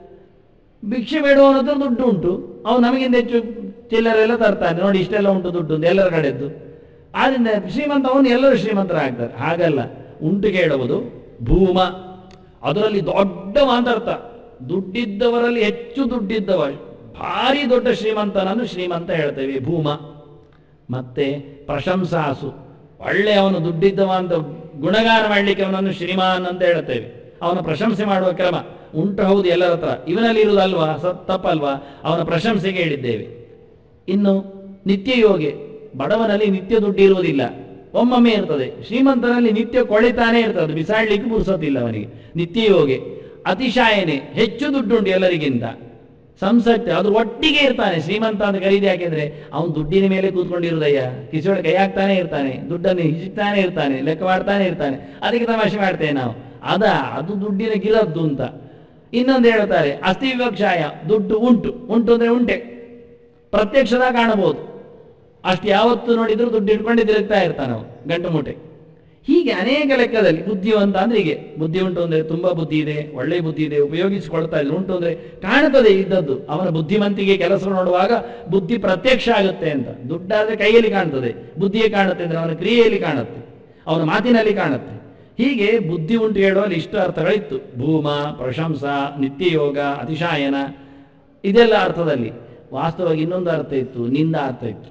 Speaker 1: ಭಿಕ್ಷೆ ಬೇಡುವವನ ಹತ್ರ ದುಡ್ಡು ಉಂಟು ಅವನು ನಮಗಿಂತ ಹೆಚ್ಚು ಚಿಲ್ಲರೆಲ್ಲ ತರ್ತಾನೆ ನೋಡಿ ಇಷ್ಟೆಲ್ಲ ಉಂಟು ದುಡ್ಡು ಅಂತ ಎಲ್ಲರ ಕಡೆದ್ದು ಆದ್ರಿಂದ ಶ್ರೀಮಂತ ಅವನು ಎಲ್ಲರೂ ಶ್ರೀಮಂತರಾಗ್ತಾರೆ ಹಾಗಲ್ಲ ಉಂಟು ಕೇಳುವುದು ಭೂಮ ಅದರಲ್ಲಿ ದೊಡ್ಡ ಮಾತಾಡ್ತ ದುಡ್ಡಿದ್ದವರಲ್ಲಿ ಹೆಚ್ಚು ದುಡ್ಡಿದ್ದವ ಭಾರಿ ದೊಡ್ಡ ಶ್ರೀಮಂತನನ್ನು ಶ್ರೀಮಂತ ಹೇಳ್ತೇವೆ ಭೂಮ ಮತ್ತೆ ಪ್ರಶಂಸಾಸು ಒಳ್ಳೆ ಅವನು ದುಡ್ಡಿದ್ದವ ಅಂತ ಗುಣಗಾನ ಮಾಡಲಿಕ್ಕೆ ಅವನನ್ನು ಶ್ರೀಮಾನ್ ಅಂತ ಹೇಳ್ತೇವೆ ಅವನ ಪ್ರಶಂಸೆ ಮಾಡುವ ಕ್ರಮ ಉಂಟು ಹೌದು ಎಲ್ಲರ ಹತ್ರ ಇವನಲ್ಲಿ ಇರುವುದಲ್ವಾ ಸತ್ ತಪ್ಪಲ್ವಾ ಅವನ ಪ್ರಶಂಸೆಗೆ ಹೇಳಿದ್ದೇವೆ ಇನ್ನು ನಿತ್ಯ ಯೋಗಿ ಬಡವನಲ್ಲಿ ನಿತ್ಯ ದುಡ್ಡು ಇರುವುದಿಲ್ಲ ಒಮ್ಮೊಮ್ಮೆ ಇರ್ತದೆ ಶ್ರೀಮಂತನಲ್ಲಿ ನಿತ್ಯ ಕೊಳಿತಾನೆ ಇರ್ತದೆ ಬಿಸಾಡ್ಲಿಕ್ಕೆ ಪುರುಸೋತಿಲ್ಲ ಅವನಿಗೆ ನಿತ್ಯ ಯೋಗಿ ಅತಿಶಾಯನೆ ಹೆಚ್ಚು ದುಡ್ಡುಂಟು ಎಲ್ಲರಿಗಿಂತ ಸಂಸಕ್ತಿ ಅದು ಒಟ್ಟಿಗೆ ಇರ್ತಾನೆ ಶ್ರೀಮಂತ ಅಂತ ಕರೀದಿ ಯಾಕೆಂದ್ರೆ ಅವನು ದುಡ್ಡಿನ ಮೇಲೆ ಕೂತ್ಕೊಂಡಿರುದಯ್ಯ ಕಿಸೊಳಗೆ ಕೈ ಹಾಕ್ತಾನೆ ಇರ್ತಾನೆ ದುಡ್ಡನ್ನು ಹಿಚ್ತಾನೆ ಇರ್ತಾನೆ ಲೆಕ್ಕ ಮಾಡ್ತಾನೆ ಇರ್ತಾನೆ ಅದಕ್ಕೆ ತಮಾಷೆ ಮಾಡ್ತೇವೆ ನಾವು ಅದ ಅದು ದುಡ್ಡಿನ ಗಿರದ್ದು ಅಂತ ಇನ್ನೊಂದು ಹೇಳ್ತಾರೆ ಅಸ್ಥಿ ವಿವಕ್ಷಾಯ ದುಡ್ಡು ಉಂಟು ಉಂಟು ಅಂದ್ರೆ ಉಂಟೆ ಪ್ರತ್ಯಕ್ಷದ ಕಾಣಬಹುದು ಅಷ್ಟು ಯಾವತ್ತು ನೋಡಿದ್ರು ದುಡ್ಡು ಇಟ್ಕೊಂಡು ತಿರುಗ್ತಾ ಇರ್ತಾನೆ ಅವನು ಗಂಟು ಮೂಟೆ ಹೀಗೆ ಅನೇಕ ಲೆಕ್ಕದಲ್ಲಿ ಬುದ್ಧಿವಂತ ಅಂದ್ರೆ ಹೀಗೆ ಬುದ್ಧಿ ಉಂಟು ಅಂದ್ರೆ ತುಂಬಾ ಬುದ್ಧಿ ಇದೆ ಒಳ್ಳೆ ಬುದ್ಧಿ ಇದೆ ಉಪಯೋಗಿಸಿಕೊಳ್ತಾ ಇದ್ರೆ ಉಂಟು ಅಂದ್ರೆ ಕಾಣುತ್ತದೆ ಇದ್ದದ್ದು ಅವನ ಬುದ್ಧಿವಂತಿಗೆ ಕೆಲಸ ನೋಡುವಾಗ ಬುದ್ಧಿ ಪ್ರತ್ಯಕ್ಷ ಆಗುತ್ತೆ ಅಂತ ದುಡ್ಡಾದ್ರೆ ಕೈಯಲ್ಲಿ ಕಾಣ್ತದೆ ಬುದ್ಧಿಯೇ ಕಾಣುತ್ತೆ ಅಂದ್ರೆ ಅವನ ಕ್ರಿಯೆಯಲ್ಲಿ ಕಾಣುತ್ತೆ ಅವನ ಮಾತಿನಲ್ಲಿ ಕಾಣುತ್ತೆ ಹೀಗೆ ಬುದ್ಧಿ ಉಂಟು ಹೇಳುವಲ್ಲಿ ಇಷ್ಟು ಅರ್ಥಗಳಿತ್ತು ಭೂಮ ಪ್ರಶಂಸ ನಿತ್ಯಯೋಗ ಅತಿಶಾಯನ ಇದೆಲ್ಲ ಅರ್ಥದಲ್ಲಿ ವಾಸ್ತವವಾಗಿ ಇನ್ನೊಂದು ಅರ್ಥ ಇತ್ತು ನಿಂದ ಅರ್ಥ ಇತ್ತು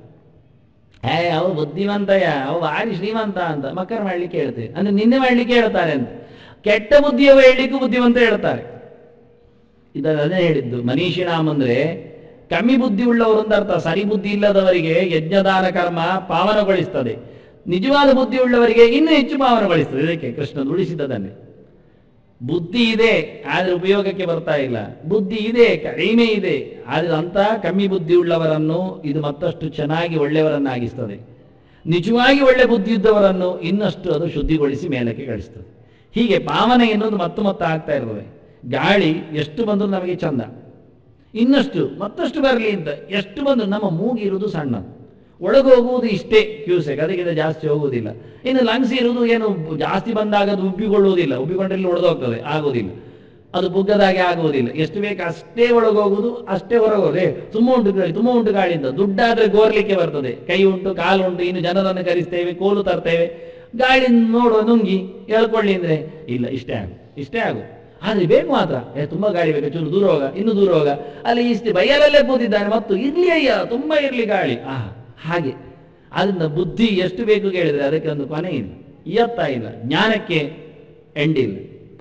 Speaker 1: ಏ ಅವ ಬುದ್ಧಿವಂತಯ್ಯ ಅವ ಭಾರಿ ಶ್ರೀಮಂತ ಅಂತ ಮಕ್ಕಳು ಮಾಡ್ಲಿಕ್ಕೆ ಹೇಳ್ತೇವೆ ಅಂದ್ರೆ ನಿನ್ನೆ ಮಾಡ್ಲಿಕ್ಕೆ ಹೇಳ್ತಾರೆ ಅಂತ ಕೆಟ್ಟ ಬುದ್ಧಿಯವ ಹೇಳಲಿಕ್ಕೂ ಬುದ್ಧಿವಂತ ಹೇಳ್ತಾರೆ ಇದನ್ನು ಅದೇ ಹೇಳಿದ್ದು ಮನೀಷಿಣಾಮ್ ಅಂದ್ರೆ ಕಮ್ಮಿ ಬುದ್ಧಿ ಉಳ್ಳವರು ಅಂತ ಅರ್ಥ ಸರಿ ಬುದ್ಧಿ ಇಲ್ಲದವರಿಗೆ ಯಜ್ಞದಾನ ಕರ್ಮ ಪಾವನಗೊಳಿಸ್ತದೆ ನಿಜವಾದ ಬುದ್ಧಿ ಉಳ್ಳವರಿಗೆ ಇನ್ನೂ ಹೆಚ್ಚು ಪಾವನಗೊಳಿಸ್ತದೆ ಇದಕ್ಕೆ ಕೃಷ್ಣ ದುಡಿಸಿದ್ದದನ್ನೇ ಬುದ್ಧಿ ಇದೆ ಆದ್ರೆ ಉಪಯೋಗಕ್ಕೆ ಬರ್ತಾ ಇಲ್ಲ ಬುದ್ಧಿ ಇದೆ ಕಡಿಮೆ ಇದೆ ಆದ್ರೆ ಅಂತ ಕಮ್ಮಿ ಬುದ್ಧಿ ಉಳ್ಳವರನ್ನು ಇದು ಮತ್ತಷ್ಟು ಚೆನ್ನಾಗಿ ಒಳ್ಳೆಯವರನ್ನಾಗಿಸ್ತದೆ ನಿಜವಾಗಿ ಒಳ್ಳೆ ಬುದ್ಧಿ ಇದ್ದವರನ್ನು ಇನ್ನಷ್ಟು ಅದು ಶುದ್ಧಿಗೊಳಿಸಿ ಮೇಲಕ್ಕೆ ಕಳಿಸ್ತದೆ ಹೀಗೆ ಪಾವನ ಎನ್ನುವುದು ಮತ್ತು ಮತ್ತೆ ಆಗ್ತಾ ಇರ್ತದೆ ಗಾಳಿ ಎಷ್ಟು ಬಂದರೂ ನಮಗೆ ಚಂದ ಇನ್ನಷ್ಟು ಮತ್ತಷ್ಟು ಬರಲಿ ಅಂತ ಎಷ್ಟು ಬಂದು ನಮ್ಮ ಮೂಗಿರುವುದು ಸಣ್ಣ ಒಳಗೆ ಹೋಗುವುದು ಇಷ್ಟೇ ಕ್ಯೂಸೆಕ್ ಅದಕ್ಕಿಂತ ಜಾಸ್ತಿ ಹೋಗುವುದಿಲ್ಲ ಇನ್ನು ಲಂಗ್ಸ್ ಇರುವುದು ಏನು ಜಾಸ್ತಿ ಬಂದಾಗ ಅದು ಉಬ್ಬಿಕೊಳ್ಳುವುದಿಲ್ಲ ಉಬ್ಬಿಕೊಂಡ್ರಲ್ಲಿ ಒಡೆದೋಗ್ತದೆ ಆಗುವುದಿಲ್ಲ ಅದು ಬುಗ್ಗದಾಗೆ ಆಗುವುದಿಲ್ಲ ಎಷ್ಟು ಬೇಕು ಅಷ್ಟೇ ಒಳಗೋಗುವುದು ಅಷ್ಟೇ ಹೊರಗೋದೆ ತುಂಬ ಉಂಟು ಗಾಳಿ ತುಂಬ ಉಂಟು ಗಾಳಿಯಿಂದ ದುಡ್ಡಾದ್ರೆ ಗೋರ್ಲಿಕ್ಕೆ ಬರ್ತದೆ ಕೈ ಉಂಟು ಕಾಲು ಉಂಟು ಇನ್ನು ಜನರನ್ನು ಕರೆಸ್ತೇವೆ ಕೋಲು ತರ್ತೇವೆ ಗಾಳಿ ನೋಡುವ ನುಂಗಿ ಹೇಳ್ಕೊಳ್ಳಿ ಅಂದ್ರೆ ಇಲ್ಲ ಇಷ್ಟೇ ಆಗು ಇಷ್ಟೇ ಆಗು ಆದ್ರೆ ಬೇಕು ಮಾತ್ರ ಏ ತುಂಬಾ ಗಾಳಿ ಬೇಕು ಚೂರು ದೂರ ಹೋಗ ಇನ್ನು ದೂರ ಹೋಗ ಅಲ್ಲಿ ಇಷ್ಟು ಬೈಯಲಲ್ಲೇ ಕೂತಿದ್ದಾನೆ ಮತ್ತು ಇರ್ಲಿ ಅಯ್ಯ ತುಂಬಾ ಇರ್ಲಿ ಗಾಳಿ ಆ ಹಾಗೆ ಅದರಿಂದ ಬುದ್ಧಿ ಎಷ್ಟು ಬೇಕು ಕೇಳಿದ್ರೆ ಅದಕ್ಕೆ ಒಂದು ಕೊನೆ ಇಲ್ಲ ಇಯತ್ತ ಇಲ್ಲ ಜ್ಞಾನಕ್ಕೆ ಎಂಡಿಲ್ಲ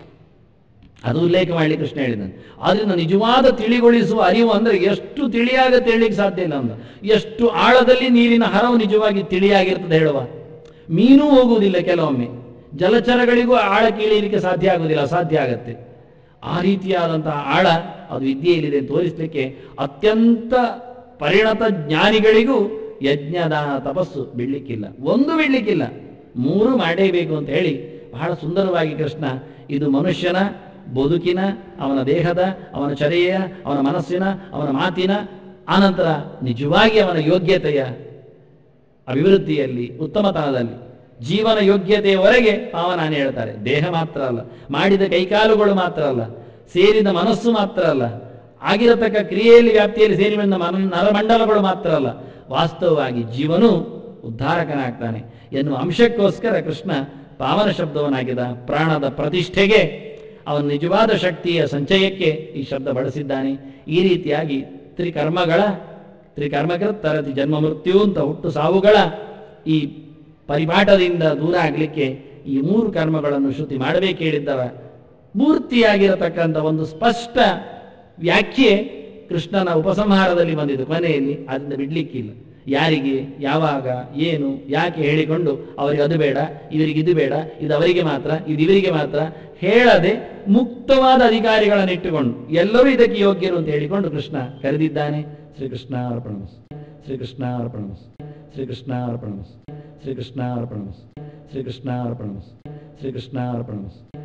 Speaker 1: ಅದು ಉಲ್ಲೇಖ ಮಾಡಲಿ ಕೃಷ್ಣ ಹೇಳಿದ್ದಾನೆ ಆದ್ರಿಂದ ನಿಜವಾದ ತಿಳಿಗೊಳಿಸುವ ಅರಿವು ಅಂದ್ರೆ ಎಷ್ಟು ತಿಳಿಯಾಗ ತಿಳಿಲಿಕ್ಕೆ ಸಾಧ್ಯ ಇಲ್ಲ ಅಂತ ಎಷ್ಟು ಆಳದಲ್ಲಿ ನೀರಿನ ಹರವು ನಿಜವಾಗಿ ತಿಳಿಯಾಗಿರ್ತದೆ ಹೇಳುವ ಮೀನೂ ಹೋಗುವುದಿಲ್ಲ ಕೆಲವೊಮ್ಮೆ ಜಲಚರಗಳಿಗೂ ಆಳ ಕೀಳಿಲಿಕ್ಕೆ ಸಾಧ್ಯ ಆಗುವುದಿಲ್ಲ ಅಸಾಧ್ಯ ಆಗತ್ತೆ ಆ ರೀತಿಯಾದಂತಹ ಆಳ ಅದು ವಿದ್ಯೆಯಲ್ಲಿದೆ ಅಂತ ತೋರಿಸಲಿಕ್ಕೆ ಅತ್ಯಂತ ಪರಿಣತ ಜ್ಞಾನಿಗಳಿಗೂ ಯಜ್ಞದಾನ ತಪಸ್ಸು ಬಿಡ್ಲಿಕ್ಕಿಲ್ಲ ಒಂದು ಬಿಡ್ಲಿಕ್ಕಿಲ್ಲ ಮೂರು ಮಾಡೇಬೇಕು ಅಂತ ಹೇಳಿ ಬಹಳ ಸುಂದರವಾಗಿ ಕೃಷ್ಣ ಇದು ಮನುಷ್ಯನ ಬದುಕಿನ ಅವನ ದೇಹದ ಅವನ ಚರ್ಯೆಯ ಅವನ ಮನಸ್ಸಿನ ಅವನ ಮಾತಿನ ಆನಂತರ ನಿಜವಾಗಿ ಅವನ ಯೋಗ್ಯತೆಯ ಅಭಿವೃದ್ಧಿಯಲ್ಲಿ ಉತ್ತಮತನದಲ್ಲಿ ಜೀವನ ಯೋಗ್ಯತೆಯವರೆಗೆ ಪಾವನಾನೆ ಹೇಳ್ತಾರೆ ದೇಹ ಮಾತ್ರ ಅಲ್ಲ ಮಾಡಿದ ಕೈಕಾಲುಗಳು ಮಾತ್ರ ಅಲ್ಲ ಸೇರಿದ ಮನಸ್ಸು ಮಾತ್ರ ಅಲ್ಲ ಆಗಿರತಕ್ಕ ಕ್ರಿಯೆಯಲ್ಲಿ ವ್ಯಾಪ್ತಿಯಲ್ಲಿ ಸೇರಿ ಬಂದ ಮನ ನರಮಂಡಲಗಳು ಮಾತ್ರ ಅಲ್ಲ ವಾಸ್ತವವಾಗಿ ಜೀವನು ಉದ್ಧಾರಕನಾಗ್ತಾನೆ ಎನ್ನುವ ಅಂಶಕ್ಕೋಸ್ಕರ ಕೃಷ್ಣ ಪಾವನ ಶಬ್ದವನ್ನಾಗಿದ್ದ ಪ್ರಾಣದ ಪ್ರತಿಷ್ಠೆಗೆ ಅವನ ನಿಜವಾದ ಶಕ್ತಿಯ ಸಂಚಯಕ್ಕೆ ಈ ಶಬ್ದ ಬಳಸಿದ್ದಾನೆ ಈ ರೀತಿಯಾಗಿ ತ್ರಿಕರ್ಮಗಳ ತ್ರಿಕರ್ಮಕೃತ್ ತರತಿ ಜನ್ಮ ಮೃತ್ಯು ಅಂತ ಹುಟ್ಟು ಸಾವುಗಳ ಈ ಪರಿಪಾಠದಿಂದ ದೂರ ಆಗಲಿಕ್ಕೆ ಈ ಮೂರು ಕರ್ಮಗಳನ್ನು ಶ್ರುತಿ ಮಾಡಬೇಕು ಹೇಳಿದ್ದವ ಪೂರ್ತಿಯಾಗಿರತಕ್ಕಂಥ ಒಂದು ಸ್ಪಷ್ಟ ವ್ಯಾಖ್ಯೆ ಕೃಷ್ಣನ ಉಪಸಂಹಾರದಲ್ಲಿ ಬಂದಿದ್ದು ಕೊನೆಯಲ್ಲಿ ಅದರಿಂದ ಬಿಡ್ಲಿಕ್ಕಿಲ್ಲ ಯಾರಿಗೆ ಯಾವಾಗ ಏನು ಯಾಕೆ ಹೇಳಿಕೊಂಡು ಅವರಿಗೆ ಅದು ಬೇಡ ಇವರಿಗೆ ಇದು ಬೇಡ ಇದು ಅವರಿಗೆ ಮಾತ್ರ ಇದು ಇವರಿಗೆ ಮಾತ್ರ ಹೇಳದೆ ಮುಕ್ತವಾದ ಅಧಿಕಾರಿಗಳನ್ನಿಟ್ಟುಕೊಂಡು ಎಲ್ಲರೂ ಇದಕ್ಕೆ ಯೋಗ್ಯರು ಅಂತ ಹೇಳಿಕೊಂಡು ಕೃಷ್ಣ ಕರೆದಿದ್ದಾನೆ ಶ್ರೀಕೃಷ್ಣ ಅರ್ಪಣಮಸ್ ಶ್ರೀಕೃಷ್ಣ ಅರ್ಪಣಮಸ್ ಶ್ರೀಕೃಷ್ಣ ಅರ್ಪಣಮಸ್ ಶ್ರೀಕೃಷ್ಣ ಅರ್ಪಣಮಸ್ ಶ್ರೀಕೃಷ್ಣ ಅರ್ಪಣಮಸ್ ಶ್ರೀಕೃಷ್ಣ ಅರ್ಪಣಮಸ್